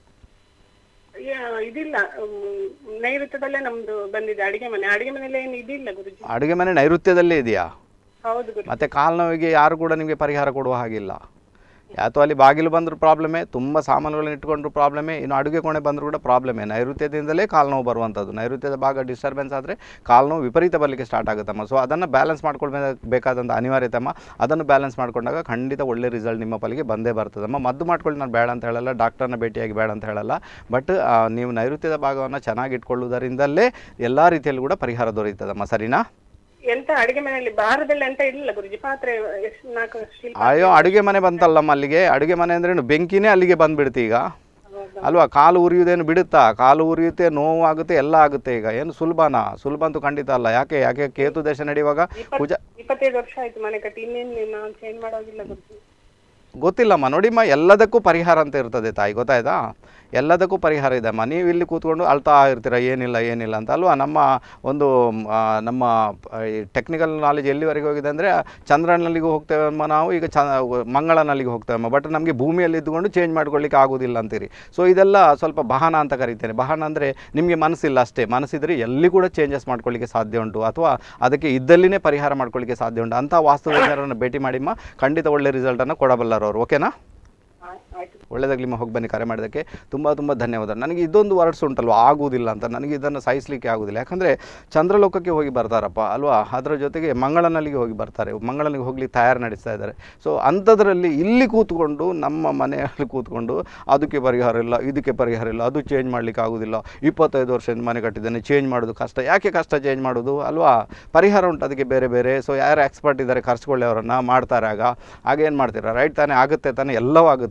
ಯಾ- ಇದಿಲ್ಲ ಹ್ಮ್, ನೈಋತ್ಯದಲ್ಲೇ ನಮ್ದು ಬಂದಿದೆ ಅಡಿಗೆ ಮನೆ ಅಡಿಗೆ ಮನೆಯಲ್ಲಿ ಏನು ಇದಿಲ್ಲ ಗುರುಜಿ
ಅಡುಗೆ ಮನೆ ನೈಋತ್ಯದಲ್ಲೇ ಇದೆಯಾ
ಹೌದು ಗುರುಜಿ
ಮತ್ತು ಕಾಲು ನೋವಿಗೆ ಯಾರು ಕೂಡ ನಿಮಗೆ ಪರಿಹಾರ ಕೊಡುವ ಹಾಗಿಲ್ಲ ಯಾತೋ ಅಲ್ಲಿ ಬಾಗಿಲು ಬಂದರೂ ಪ್ರಾಬ್ಲಮೇ ತುಂಬ ಸಾಮಾನುಗಳನ್ನ ಇಟ್ಕೊಂಡ್ರು ಪ್ರಾಬ್ಲಮೇ ಇನ್ನು ಅಡುಗೆ ಕೋಣೆ ಬಂದರೂ ಕೂಡ ಪ್ರಾಬ್ಲಮೇ ನೈಋತ್ಯದಿಂದಲೇ ಕಾಲು ನೋವು ಬರುವಂಥದ್ದು ನೈಋತ್ಯದ ಭಾಗ ಡಿಸ್ಟರ್ಬೆನ್ಸ್ ಆದರೆ ಕಾಲು ನೋವು ವಿಪರೀತ ಬರಲಿಕ್ಕೆ ಸ್ಟಾರ್ಟ್ ಆಗುತ್ತಮ್ಮ ಸೊ ಅದನ್ನು ಬ್ಯಾಲೆನ್ಸ್ ಮಾಡ್ಕೊಳ್ಬೇಕಾದಂಥ ಅನಿವಾರ್ಯತೆ ಅಮ್ಮ ಅದನ್ನು ಬ್ಯಾಲೆನ್ಸ್ ಮಾಡ್ಕೊಂಡಾಗ ಖಂಡಿತ ಒಳ್ಳೆ ರಿಸಲ್ಟ್ ನಿಮ್ಮ ಪಾಲಿಗೆ ಬಂದೇ ಬರ್ತದಮ್ಮ ಮದ್ದು ಮಾಡ್ಕೊಳ್ಳಿ ನಾನು ಬೇಡ ಅಂತ ಹೇಳಲ್ಲ ಡಾಕ್ಟರ್ನ ಭೇಟಿಯಾಗಿ ಬೇಡ ಅಂತ ಹೇಳಲ್ಲ ಬಟ್ ನೀವು ನೈಋತ್ಯದ ಭಾಗವನ್ನು ಚೆನ್ನಾಗಿ ಇಟ್ಕೊಳ್ಳುವುದರಿಂದಲೇ ಎಲ್ಲ ರೀತಿಯಲ್ಲೂ ಕೂಡ ಪರಿಹಾರ ದೊರೆಯುತ್ತದಮ್ಮ ಸರಿನಾ
ಎಂತ ಅಡಿಗೆ ಮನೆಯಲ್ಲಿ ಭಾರದಲ್ಲಿ ಎಂತ ಇಲ್ಲ ಗುರುಜಿ ಪಾತ್ರೆ ಎಷ್ಟು ನಾಲ್ಕು ಸ್ಟೀಲ್
ಅಯ್ಯೋ ಅಡುಗೆ ಮನೆ ಬಂತಲ್ಲಮ್ಮ ಅಲ್ಲಿಗೆ ಅಡುಗೆ ಮನೆ ಅಂದ್ರೇನು ಬೆಂಕಿನೇ ಅಲ್ಲಿಗೆ ಬಂದ್ಬಿಡ್ತು ಈಗ ಅಲ್ವಾ ಕಾಲು ಉರಿಯುವುದೇನು ಬಿಡುತ್ತಾ ಕಾಲು ಉರಿಯುತ್ತೆ ನೋವು ಆಗುತ್ತೆ ಎಲ್ಲ ಆಗುತ್ತೆ ಈಗ ಏನು ಸುಲಭನಾ ಸುಲಭ ಅಂತೂ ಖಂಡಿತ ಅಲ್ಲ ಯಾಕೆ ಯಾಕೆ ಕೇತು ದೇಶ ನಡೆಯುವಾಗ ಪೂಜಾ
ಇಪ್ಪತ್ತೈದು ವರ್ಷ ಆಯ್ತು ಮನೆ ಕಟ್ಟಿ ಇನ್ನೇನು ನಾನು ಚೇಂಜ್ ಮಾಡೋದಿಲ್ಲ ಗುರುಜಿ
ಗೊತ್ತಿಲ್ಲಮ್ಮ ನೋಡಿಮ್ಮ ಎಲ್ಲದಕ್ಕೂ ಪರಿಹಾರ ಅಂತ ಇರ್ತದೆ ತಾಯಿ ಗೊತ್ತಾಯ್ತಾ ಎಲ್ಲದಕ್ಕೂ ಪರಿಹಾರ ಇದೆ ಅಮ್ಮ ನೀವು ಇಲ್ಲಿ ಕೂತ್ಕೊಂಡು ಅಳ್ತಾ ಇರ್ತೀರ ಏನಿಲ್ಲ ಏನಿಲ್ಲ ಅಂತ ಅಲ್ವಾ ನಮ್ಮ ಒಂದು ಮ್, ಆ, ನಮ್ಮ ಟೆಕ್ನಿಕಲ್ ನಾಲೆಜ್ ಎಲ್ಲಿವರೆಗೆ ಹೋಗಿದೆ ಅಂದರೆ ಚಂದ್ರನಲ್ಲಿಗೂ ಹೋಗ್ತೇವೆ ಅಮ್ಮ ನಾವು ಈಗ ಚ ಮಂಗಳನಲ್ಲಿಗೆ ಹೋಗ್ತೇವೆ ಅಮ್ಮ ಬಟ್ ನಮಗೆ ಭೂಮಿಯಲ್ಲಿ ಇದ್ದುಕೊಂಡು ಚೇಂಜ್ ಮಾಡ್ಕೊಳ್ಳಿಕ್ಕೆ ಆಗೋದಿಲ್ಲ ಅಂತೀರಿ ಸೊ ಇದೆಲ್ಲ ಸ್ವಲ್ಪ ಬಹನ ಅಂತ ಕರಿತೇನೆ ಬಹನ ಅಂದರೆ ನಿಮಗೆ ಮನಸ್ಸಿಲ್ಲ ಅಷ್ಟೇ ಮನಸ್ಸಿದ್ರೆ ಎಲ್ಲಿ ಕೂಡ ಚೇಂಜಸ್ ಮಾಡ್ಕೊಳ್ಳಿಕ್ಕೆ ಸಾಧ್ಯ ಉಂಟು ಅಥವಾ ಅದಕ್ಕೆ ಇದ್ದಲ್ಲಿನೇ ಪರಿಹಾರ ಮಾಡ್ಕೊಳ್ಳಿಕ್ಕೆ ಸಾಧ್ಯ ಉಂಟು ಅಂಥ ವಾಸ್ತುವಿಜ್ಞರನ್ನು ಭೇಟಿ ಮಾಡಿಮ್ಮ ಖಂಡಿತ ಒಳ್ಳೆ ರಿಸಲ್ಟನ್ನು ಕೊಡಬಲ್ಲರು ಅವರು ಓಕೆನಾ
ಆಯ್ತು ಆಯ್ತು
ಒಳ್ಳೆದಾಗಲಿ ನಿಮ್ಮ ಹೋಗಿ ಬನ್ನಿ ಕರೆ ಮಾಡೋದಕ್ಕೆ ತುಂಬ ತುಂಬ ಧನ್ಯವಾದ ನನಗೆ ಇದೊಂದು ವರ್ಡ್ಸ್ ಉಂಟಲ್ವ ಆಗುವುದಿಲ್ಲ ಅಂತ ನನಗೆ ಇದನ್ನು ಸಹಿಸಲಿಕ್ಕೆ ಆಗೋದಿಲ್ಲ ಯಾಕಂದರೆ ಚಂದ್ರಲೋಕಕ್ಕೆ ಹೋಗಿ ಬರ್ತಾರಪ್ಪ ಅಲ್ವಾ ಅದರ ಜೊತೆಗೆ ಮಂಗಳನಲ್ಲಿಗೆ ಹೋಗಿ ಬರ್ತಾರೆ ಮಂಗಳನಿಗೆ ಹೋಗ್ಲಿಕ್ಕೆ ತಯಾರು ನಡೆಸ್ತಾ ಇದ್ದಾರೆ ಸೊ ಅಂಥದ್ರಲ್ಲಿ ಇಲ್ಲಿ ಕೂತ್ಕೊಂಡು ನಮ್ಮ ಮನೆಯಲ್ಲಿ ಕೂತ್ಕೊಂಡು ಅದಕ್ಕೆ ಪರಿಹಾರ ಇಲ್ಲ ಇದಕ್ಕೆ ಪರಿಹಾರ ಇಲ್ಲ ಅದು ಚೇಂಜ್ ಮಾಡಲಿಕ್ಕೆ ಆಗೋದಿಲ್ಲ ಇಪ್ಪತ್ತೈದು ವರ್ಷದಿಂದ ಮನೆ ಕಟ್ಟಿದ್ದೇನೆ ಚೇಂಜ್ ಮಾಡೋದು ಕಷ್ಟ ಯಾಕೆ ಕಷ್ಟ ಚೇಂಜ್ ಮಾಡೋದು ಅಲ್ವಾ ಪರಿಹಾರ ಉಂಟು ಅದಕ್ಕೆ ಬೇರೆ ಬೇರೆ ಸೊ ಯಾರು ಎಕ್ಸ್ಪರ್ಟ್ ಇದ್ದಾರೆ ಕರ್ಸ್ಕೊಳ್ಳಿ ಅವರನ್ನು ಮಾಡ್ತಾರೆ ಆಗ ಆಗ ಏನು ಮಾಡ್ತೀರಾ ರೈಟ್ ತಾನೇ ಆಗುತ್ತೆ ತಾನೇ ಎಲ್ಲವೂ ಆಗುತ್ತೆ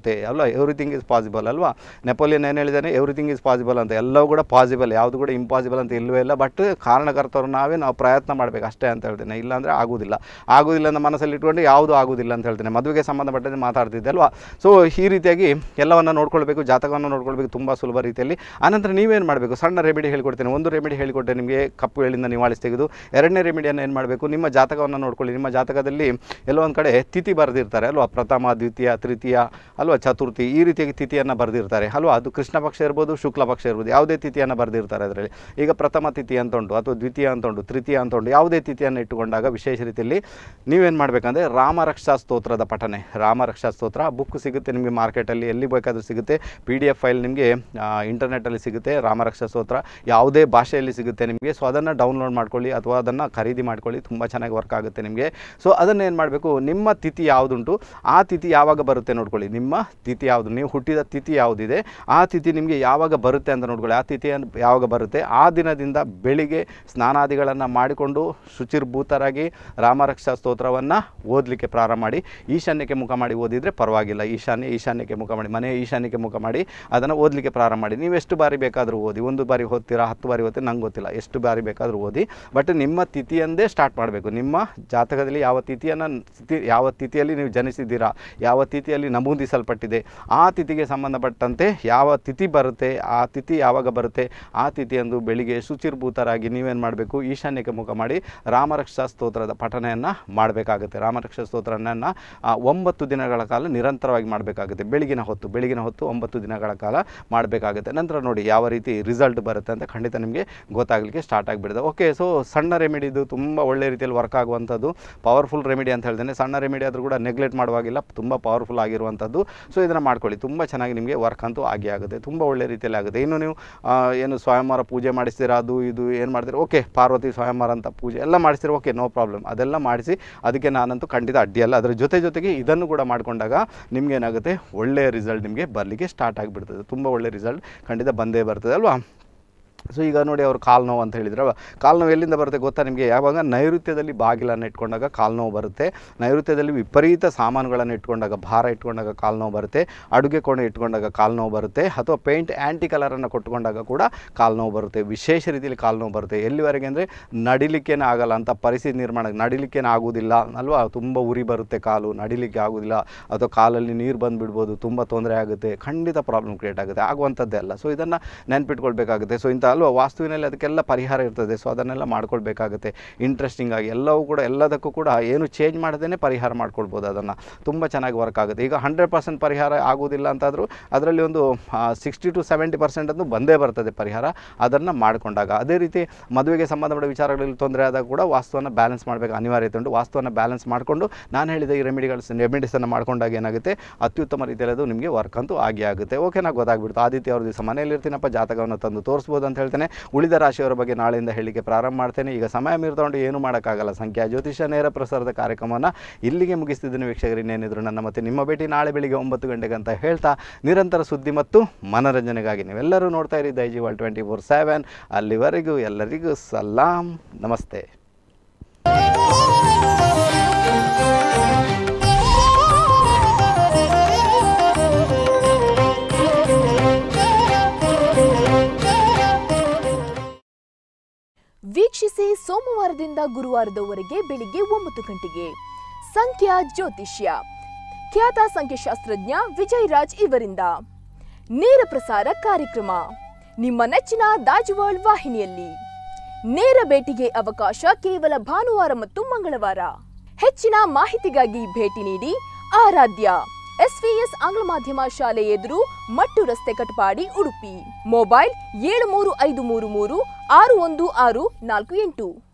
ಆಗುತ್ತೆ ಅಲ್ವಾ ಎವ್ರಿಥಿಂಗ್ ಇಸ್ ಪಾಸಿಬಲ್ ಅಲ್ವಾ ನೆಪೋಲಿಯನ್ ಏನು ಹೇಳಿದ್ದಾನೆ ಎವ್ರಿಥಿಂಗ್ ಇಸ್ ಪಾಸಿಬಲ್ ಅಂತ ಎಲ್ಲವೂ ಕೂಡ ಪಾಸಿಬಲ್ ಯಾವುದು ಕೂಡ ಇಂಪಾಸಿಬಲ್ ಅಂತ ಇಲ್ಲವೇ ಇಲ್ಲ ಬಟ್ ಕಾರಣಕರ್ತರು ನಾವೇ ನಾವು ಪ್ರಯತ್ನ ಮಾಡಬೇಕು ಅಷ್ಟೇ ಅಂತ ಹೇಳ್ತೇನೆ ಇಲ್ಲಾಂದರೆ ಆಗೋದಿಲ್ಲ ಆಗೋದಿಲ್ಲ ಅಂತ ಮನಸ್ಸಲ್ಲಿ ಇಟ್ಕೊಂಡು ಯಾವುದು ಆಗೋದಿಲ್ಲ ಅಂತ ಹೇಳ್ತೇನೆ ಮದುವೆಗೆ ಸಂಬಂಧಪಟ್ಟಂತೆ ಮಾತಾಡ್ತಿದ್ದೆ ಅಲ್ವಾ ಸೊ ಈ ರೀತಿಯಾಗಿ ಎಲ್ಲವನ್ನು ನೋಡ್ಕೊಳ್ಬೇಕು ಜಾತಕವನ್ನು ನೋಡ್ಕೊಳ್ಬೇಕು ತುಂಬ ಸುಲಭ ರೀತಿಯಲ್ಲಿ ಆನಂತರ ನೀವೇನು ಮಾಡಬೇಕು ಸಣ್ಣ ರೆಮಿಡಿ ಹೇಳ್ಕೊಡ್ತೇನೆ ಒಂದು ರೆಮಿಡಿ ಹೇಳಿಕೊಟ್ಟೆ ನಿಮಗೆ ಕಪ್ಪು ಎಳ್ಳಿಂದ ನಿವಾಳಿಸಿ ತೆಗೆದು ಎರಡನೇ ರೆಮಿಡಿಯನ್ನು ಏನು ಮಾಡಬೇಕು ನಿಮ್ಮ ಜಾತಕವನ್ನು ನೋಡ್ಕೊಳ್ಳಿ ನಿಮ್ಮ ಜಾತಕದಲ್ಲಿ ಎಲ್ಲೋ ಒಂದು ಕಡೆ ತಿಥಿ ಬರೆದಿರ್ತಾರೆ ಅಲ್ವಾ ಪ್ರಥಮ ದ್ವಿತೀಯ ತೃತೀಯ ಅಲ್ವಾ ಚತುರ್ಥಿ ಈ ರೀತಿಯಾಗಿ ತಿಥಿಯನ್ನು ಬರೆದಿರ್ತಾರೆ ಅಲ್ವಾ ಅದು ಕೃಷ್ಣ ಪಕ್ಷ ಇರ್ಬೋದು ಶುಕ್ಲ ಪಕ್ಷ ಇರ್ಬೋದು ಯಾವುದೇ ತಿಥಿಯನ್ನು ಬರೆದಿರ್ತಾರೆ ಅದರಲ್ಲಿ ಈಗ ಪ್ರಥಮ ತಿಥಿ ಅಂತ ಉಂಟು ಅಥವಾ ದ್ವಿತೀಯ ಅಂತ ಉಂಟು ತೃತೀಯ ಅಂತ ಉಂಟು ಯಾವುದೇ ತಿಥಿಯನ್ನು ಇಟ್ಟುಕೊಂಡಾಗ ವಿಶೇಷ ರೀತಿಯಲ್ಲಿ ನೀವೇನು ಮಾಡಬೇಕಂದ್ರೆ ರಾಮರಕ್ಷಾ ಸ್ತೋತ್ರದ ಪಠನೆ ರಾಮರಕ್ಷಾ ಸ್ತೋತ್ರ ಬುಕ್ ಸಿಗುತ್ತೆ ನಿಮಗೆ ಮಾರ್ಕೆಟಲ್ಲಿ ಎಲ್ಲಿ ಬೇಕಾದರೂ ಸಿಗುತ್ತೆ ಪಿ ಡಿ ಎಫ್ ಫೈಲ್ ನಿಮಗೆ ಇಂಟರ್ನೆಟ್ಟಲ್ಲಿ ಸಿಗುತ್ತೆ ರಾಮರಕ್ಷಾ ಸ್ತೋತ್ರ ಯಾವುದೇ ಭಾಷೆಯಲ್ಲಿ ಸಿಗುತ್ತೆ ನಿಮಗೆ ಸೊ ಅದನ್ನು ಡೌನ್ಲೋಡ್ ಮಾಡ್ಕೊಳ್ಳಿ ಅಥವಾ ಅದನ್ನು ಖರೀದಿ ಮಾಡ್ಕೊಳ್ಳಿ ತುಂಬ ಚೆನ್ನಾಗಿ ವರ್ಕ್ ಆಗುತ್ತೆ ನಿಮಗೆ ಸೊ ಅದನ್ನು ಏನು ಮಾಡಬೇಕು ನಿಮ್ಮ ತಿಥಿ ಯಾವುದುಂಟು ಆ ತಿಥಿ ಯಾವಾಗ ಬರುತ್ತೆ ನೋಡ್ಕೊಳ್ಳಿ ನಿಮ್ಮ ತಿಥಿ ಯಾವುದು ನೀವು ಹುಟ್ಟಿದ ತಿಥಿ ಯಾವುದಿದೆ ಆ ತಿಥಿ ನಿಮಗೆ ಯಾವಾಗ ಬರುತ್ತೆ ಅಂತ ನೋಡ್ಕೊಳ್ಳಿ ಆ ತಿಥಿ ಅನ್- ಯಾವಾಗ ಬರುತ್ತೆ ಆ ದಿನದಿಂದ ಬೆಳಿಗ್ಗೆ ಸ್ನಾನಾದಿಗಳನ್ನು ಮಾಡಿಕೊಂಡು ಶುಚಿರ್ಭೂತರಾಗಿ ರಾಮರಕ್ಷಾ ಸ್ತೋತ್ರವನ್ನು ಓದಲಿಕ್ಕೆ ಪ್ರಾರಂಭ ಮಾಡಿ ಈಶಾನ್ಯಕ್ಕೆ ಮುಖ ಮಾಡಿ ಓದಿದರೆ ಪರವಾಗಿಲ್ಲ ಈಶಾನ್ಯ ಈಶಾನ್ಯಕ್ಕೆ ಮುಖ ಮಾಡಿ ಮನೆಯ ಈಶಾನ್ಯಕ್ಕೆ ಮುಖ ಮಾಡಿ ಅದನ್ನು ಓದಲಿಕ್ಕೆ ಪ್ರಾರಂಭ ಮಾಡಿ ನೀವು ಎಷ್ಟು ಬಾರಿ ಬೇಕಾದರೂ ಓದಿ ಒಂದು ಬಾರಿ ಓದ್ತೀರಾ ಹತ್ತು ಬಾರಿ ಓದ್ತೀರಾ ನಂಗೆ ಗೊತ್ತಿಲ್ಲ ಎಷ್ಟು ಬಾರಿ ಬೇಕಾದರೂ ಓದಿ ಬಟ್ ನಿಮ್ಮ ತಿಥಿಯಂದೇ ಸ್ಟಾರ್ಟ್ ಮಾಡಬೇಕು ನಿಮ್ಮ ಜಾತಕದಲ್ಲಿ ಯಾವ ತಿಥಿಯನ್ನು ತಿಥಿ ಯಾವ ತಿಥಿಯಲ್ಲಿ ನೀವು ಜನಿಸಿದ್ದೀರಾ ಯಾವ ತಿಥಿಯಲ್ಲಿ ನಮೂದಿಸಲ್ಪಟ್ಟಿದೆ ಆ ತಿಥಿಗೆ ಸಂಬಂಧಪಟ್ಟಂತೆ ಯಾವ ತಿಥಿ ಬರುತ್ತೆ ಆ ತಿಥಿ ಯಾವಾಗ ಬರುತ್ತೆ ಆ ತಿಥಿಯಂದು ಬೆಳಿಗ್ಗೆ ಶುಚಿರ್ಭೂತರಾಗಿ ನೀವೇನು ಮಾಡಬೇಕು ಈಶಾನ್ಯಕ್ಕೆ ಮುಖ ಮಾಡಿ ರಾಮರಕ್ಷಾ ಸ್ತೋತ್ರದ ಪಠನೆಯನ್ನು ಮಾಡಬೇಕಾಗುತ್ತೆ ರಾಮರಕ್ಷಾ ಸ್ತೋತ್ರನನ್ನು ಒಂಬತ್ತು ದಿನಗಳ ಕಾಲ ನಿರಂತರವಾಗಿ ಮಾಡಬೇಕಾಗುತ್ತೆ ಬೆಳಗಿನ ಹೊತ್ತು ಬೆಳಗಿನ ಹೊತ್ತು ಒಂಬತ್ತು ದಿನಗಳ ಕಾಲ ಮಾಡಬೇಕಾಗುತ್ತೆ ನಂತರ ನೋಡಿ ಯಾವ ರೀತಿ ರಿಸಲ್ಟ್ ಬರುತ್ತೆ ಅಂತ ಖಂಡಿತ ನಿಮಗೆ ಗೊತ್ತಾಗಲಿಕ್ಕೆ ಸ್ಟಾರ್ಟ್ ಆಗಿಬಿಡುತ್ತೆ ಓಕೆ ಸೊ ಸಣ್ಣ ರೆಮಿಡಿ ಇದು ತುಂಬ ಒಳ್ಳೆ ರೀತಿಯಲ್ಲಿ ವರ್ಕ್ ಆಗುವಂಥದ್ದು ಪವರ್ಫುಲ್ ರೆಮಿಡಿ ಅಂತ ಹೇಳ್ತೇನೆ ಸಣ್ಣ ರೆಮಿಡಿ ಆದರೂ ಕೂಡ ನೆಗ್ಲೆಕ್ಟ್ ಮಾಡುವಾಗಿಲ್ಲ ತುಂಬ ಪವರ್ಫುಲ್ ಆಗಿರುವಂಥದ್ದು ಸೊ ಇದನ್ನು ಮಾಡ್ಕೊಳ್ಳಿ ತುಂಬ ಚೆನ್ನಾಗಿ ನಿಮಗೆ ವರ್ಕ್ ಅಂತೂ ಆಗಿ ಆಗುತ್ತೆ ತುಂಬ ಒಳ್ಳೆ ರೀತಿಯಲ್ಲಿ ಆಗುತ್ತೆ ಇನ್ನು ನೀವು ಆ, ಏನು ಸ್ವಯಂವರ ಪೂಜೆ ಮಾಡಿಸ್ತೀರಾ ಅದು ಇದು ಏನು ಮಾಡ್ತೀರಾ ಓಕೆ ಪಾರ್ವತಿ ಸ್ವಯಂವರ ಅಂತ ಪೂಜೆ ಎಲ್ಲ ಮಾಡಿಸ್ತೀರಾ ಓಕೆ ನೋ ಪ್ರಾಬ್ಲಮ್ ಅದೆಲ್ಲ ಮಾಡಿಸಿ ಅದಕ್ಕೆ ನಾನಂತೂ ಖಂಡಿತ ಅಡ್ಡಿಯಲ್ಲ ಅದರ ಜೊತೆ ಜೊತೆಗೆ ಇದನ್ನು ಕೂಡ ಮಾಡಿಕೊಂಡಾಗ ನಿಮ್ಗೆ ಏನಾಗುತ್ತೆ ಒಳ್ಳೆಯ ರಿಸಲ್ಟ್ ನಿಮಗೆ ಬರಲಿಕ್ಕೆ ಸ್ಟಾರ್ಟ್ ಆಗಿಬಿಡ್ತದೆ ತುಂಬ ಒಳ್ಳೆ ರಿಸಲ್ಟ್ ಖಂಡಿತ ಬಂದೇ ಬರ್ತದೆ ಅಲ್ವಾ ಸೊ ಈಗ ನೋಡಿ ಅವರು ಕಾಲು ನೋವು ಅಂತ ಹೇಳಿದ್ರಲ್ವ ಕಾಲು ನೋವು ಎಲ್ಲಿಂದ ಬರುತ್ತೆ ಗೊತ್ತಾ ನಿಮಗೆ ಯಾವಾಗ ನೈಋತ್ಯದಲ್ಲಿ ಬಾಗಿಲನ್ನು ಇಟ್ಕೊಂಡಾಗ ಕಾಲು ನೋವು ಬರುತ್ತೆ ನೈಋತ್ಯದಲ್ಲಿ ವಿಪರೀತ ಸಾಮಾನುಗಳನ್ನು ಇಟ್ಕೊಂಡಾಗ ಭಾರ ಇಟ್ಕೊಂಡಾಗ ಕಾಲು ನೋವು ಬರುತ್ತೆ ಅಡುಗೆ ಕೋಣೆ ಇಟ್ಕೊಂಡಾಗ ಕಾಲು ನೋವು ಬರುತ್ತೆ ಅಥವಾ ಪೇಂಟ್ ಆ್ಯಂಟಿ ಕಲರನ್ನು ಕೊಟ್ಕೊಂಡಾಗ ಕೂಡ ಕಾಲು ನೋವು ಬರುತ್ತೆ ವಿಶೇಷ ರೀತಿಯಲ್ಲಿ ಕಾಲು ನೋವು ಬರುತ್ತೆ ಎಲ್ಲಿವರೆಗೆ ಅಂದರೆ ನಡಿಲಿಕ್ಕೇನೆ ಆಗಲ್ಲ ಅಂತ ಪರಿಸ್ಥಿತಿ ನಿರ್ಮಾಣ ನಡಿಲಿಕ್ಕೇನೆ ಆಗೋದಿಲ್ಲ ಅಲ್ವಾ ತುಂಬ ಉರಿ ಬರುತ್ತೆ ಕಾಲು ನಡಿಲಿಕ್ಕೆ ಆಗೋದಿಲ್ಲ ಅಥವಾ ಕಾಲಲ್ಲಿ ನೀರು ಬಂದುಬಿಡ್ಬೋದು ತುಂಬ ತೊಂದರೆ ಆಗುತ್ತೆ ಖಂಡಿತ ಪ್ರಾಬ್ಲಮ್ ಕ್ರಿಯೇಟ್ ಆಗುತ್ತೆ ಆಗುವಂಥದ್ದೇ ಅಲ್ಲ ಸೊ ಇದನ್ನು ನೆನ್ಪಿಟ್ಕೊಳ್ಬೇಕಾಗುತ್ತೆ ಸೊ ಇಂಥ ಅಲ್ವಾ ವಾಸ್ತುವಿನಲ್ಲಿ ಅದಕ್ಕೆಲ್ಲ ಪರಿಹಾರ ಇರ್ತದೆ ಸೊ ಅದನ್ನೆಲ್ಲ ಮಾಡ್ಕೊಳ್ಬೇಕಾಗುತ್ತೆ ಇಂಟ್ರೆಸ್ಟಿಂಗ್ ಆಗಿ ಎಲ್ಲವೂ ಕೂಡ ಎಲ್ಲದಕ್ಕೂ ಕೂಡ ಏನು ಚೇಂಜ್ ಮಾಡದೇ ಪರಿಹಾರ ಮಾಡ್ಕೊಳ್ಬೋದು ಅದನ್ನು ತುಂಬ ಚೆನ್ನಾಗಿ ವರ್ಕ್ ಆಗುತ್ತೆ ಈಗ ಹಂಡ್ರೆಡ್ ಪರ್ಸೆಂಟ್ ಪರಿಹಾರ ಆಗೋದಿಲ್ಲ ಅಂತಾದರೂ ಅದರಲ್ಲಿ ಒಂದು ಸಿಕ್ಸ್ಟಿ ಟು ಸೆವೆಂಟಿ ಪರ್ಸೆಂಟ್ ಅಂತೂ ಬಂದೇ ಬರ್ತದೆ ಪರಿಹಾರ ಅದನ್ನು ಮಾಡಿಕೊಂಡಾಗ ಅದೇ ರೀತಿ ಮದುವೆಗೆ ಸಂಬಂಧಪಟ್ಟ ವಿಚಾರಗಳಲ್ಲಿ ತೊಂದರೆ ಆದಾಗ ಕೂಡ ವಾಸ್ತುವನ್ನು ಬ್ಯಾಲೆನ್ಸ್ ಮಾಡಬೇಕು ಅನಿವಾರ್ಯತೆ ಉಂಟು ವಾಸ್ತುವನ್ನು ಬ್ಯಾಲೆನ್ಸ್ ಮಾಡಿಕೊಂಡು ನಾನು ಹೇಳಿದ ಈ ರೆಮಿಡಿಗಳು ರೆಮಿಡೀಸನ್ನು ಮಾಡ್ಕೊಂಡಾಗ ಏನಾಗುತ್ತೆ ಅತ್ಯುತ್ತಮ ರೀತಿಯಲ್ಲಿ ಅದು ನಿಮಗೆ ವರ್ಕ್ ಅಂತೂ ಆಗಿ ಆಗುತ್ತೆ ಓಕೆ ನಾ ಗೊತ್ತಾಗ್ಬಿಡ್ತು ಆದಿತ್ಯ ಅವ್ರ ದಿವಸ ಮನೆಯಲ್ಲಿ ಇರ್ತೀನಪ್ಪ ಜಾತಕವನ್ನು ತಂದು ತೋರಿಸ್ಬೋದು ಅಂತ ಹೇಳ್ತೇನೆ ಉಳಿದ ರಾಶಿಯವರ ಬಗ್ಗೆ ನಾಳೆಯಿಂದ ಹೇಳಿಕೆ ಪ್ರಾರಂಭ ಮಾಡ್ತೇನೆ ಈಗ ಸಮಯ ಮೀರ್ಕೊಂಡು ಏನು ಮಾಡೋಕ್ಕಾಗಲ್ಲ ಸಂಖ್ಯಾ ಜ್ಯೋತಿಷ ನೇರ ಪ್ರಸಾರದ ಕಾರ್ಯಕ್ರಮವನ್ನು ಇಲ್ಲಿಗೆ ಮುಗಿಸ್ತಿದ್ದೀನಿ ವೀಕ್ಷಕರು ಇನ್ನೇನಿದ್ರು ನನ್ನ ಮತ್ತೆ ನಿಮ್ಮ ಭೇಟಿ ನಾಳೆ ಬೆಳಿಗ್ಗೆ ಒಂಬತ್ತು ಗಂಟೆಗೆ ಅಂತ ಹೇಳ್ತಾ ನಿರಂತರ ಸುದ್ದಿ ಮತ್ತು ಮನರಂಜನೆಗಾಗಿ ನೀವೆಲ್ಲರೂ ನೋಡ್ತಾ ಇರಿ ದೈಜಿವಾಲ್ ಟ್ವೆಂಟಿ ಫೋರ್ ಸೆವೆನ್ ಅಲ್ಲಿವರೆಗೂ ಎಲ್ಲರಿಗೂ ಸಲಾಂ ನಮಸ್ತೆ
ವೀಕ್ಷಿಸಿ ಸೋಮವಾರದಿಂದ ಗುರುವಾರದವರೆಗೆ ಬೆಳಿಗ್ಗೆ ಒಂಬತ್ತು ಗಂಟೆಗೆ ಸಂಖ್ಯಾ ಜ್ಯೋತಿಷ್ಯ ಖ್ಯಾತ ಸಂಖ್ಯಾಶಾಸ್ತ್ರಜ್ಞ ವಿಜಯ್ ರಾಜ್ ಇವರಿಂದ ನೇರ ಪ್ರಸಾರ ಕಾರ್ಯಕ್ರಮ ನಿಮ್ಮ ನೆಚ್ಚಿನ ದಾಜುವಾಳ್ ವಾಹಿನಿಯಲ್ಲಿ ನೇರ ಭೇಟಿಗೆ ಅವಕಾಶ ಕೇವಲ ಭಾನುವಾರ ಮತ್ತು ಮಂಗಳವಾರ ಹೆಚ್ಚಿನ ಮಾಹಿತಿಗಾಗಿ ಭೇಟಿ ನೀಡಿ ಆರಾಧ್ಯ ಎಸ್ವಿಎಸ್ ಆಂಗ್ಲ ಮಾಧ್ಯಮ ಶಾಲೆ ಎದುರು ಮಟ್ಟು ರಸ್ತೆ ಕಟಪಾಡಿ ಉಡುಪಿ ಮೊಬೈಲ್ ಏಳು ಮೂರು ಐದು ಮೂರು ಮೂರು ಆರು ಒಂದು ಆರು ನಾಲ್ಕು ಎಂಟು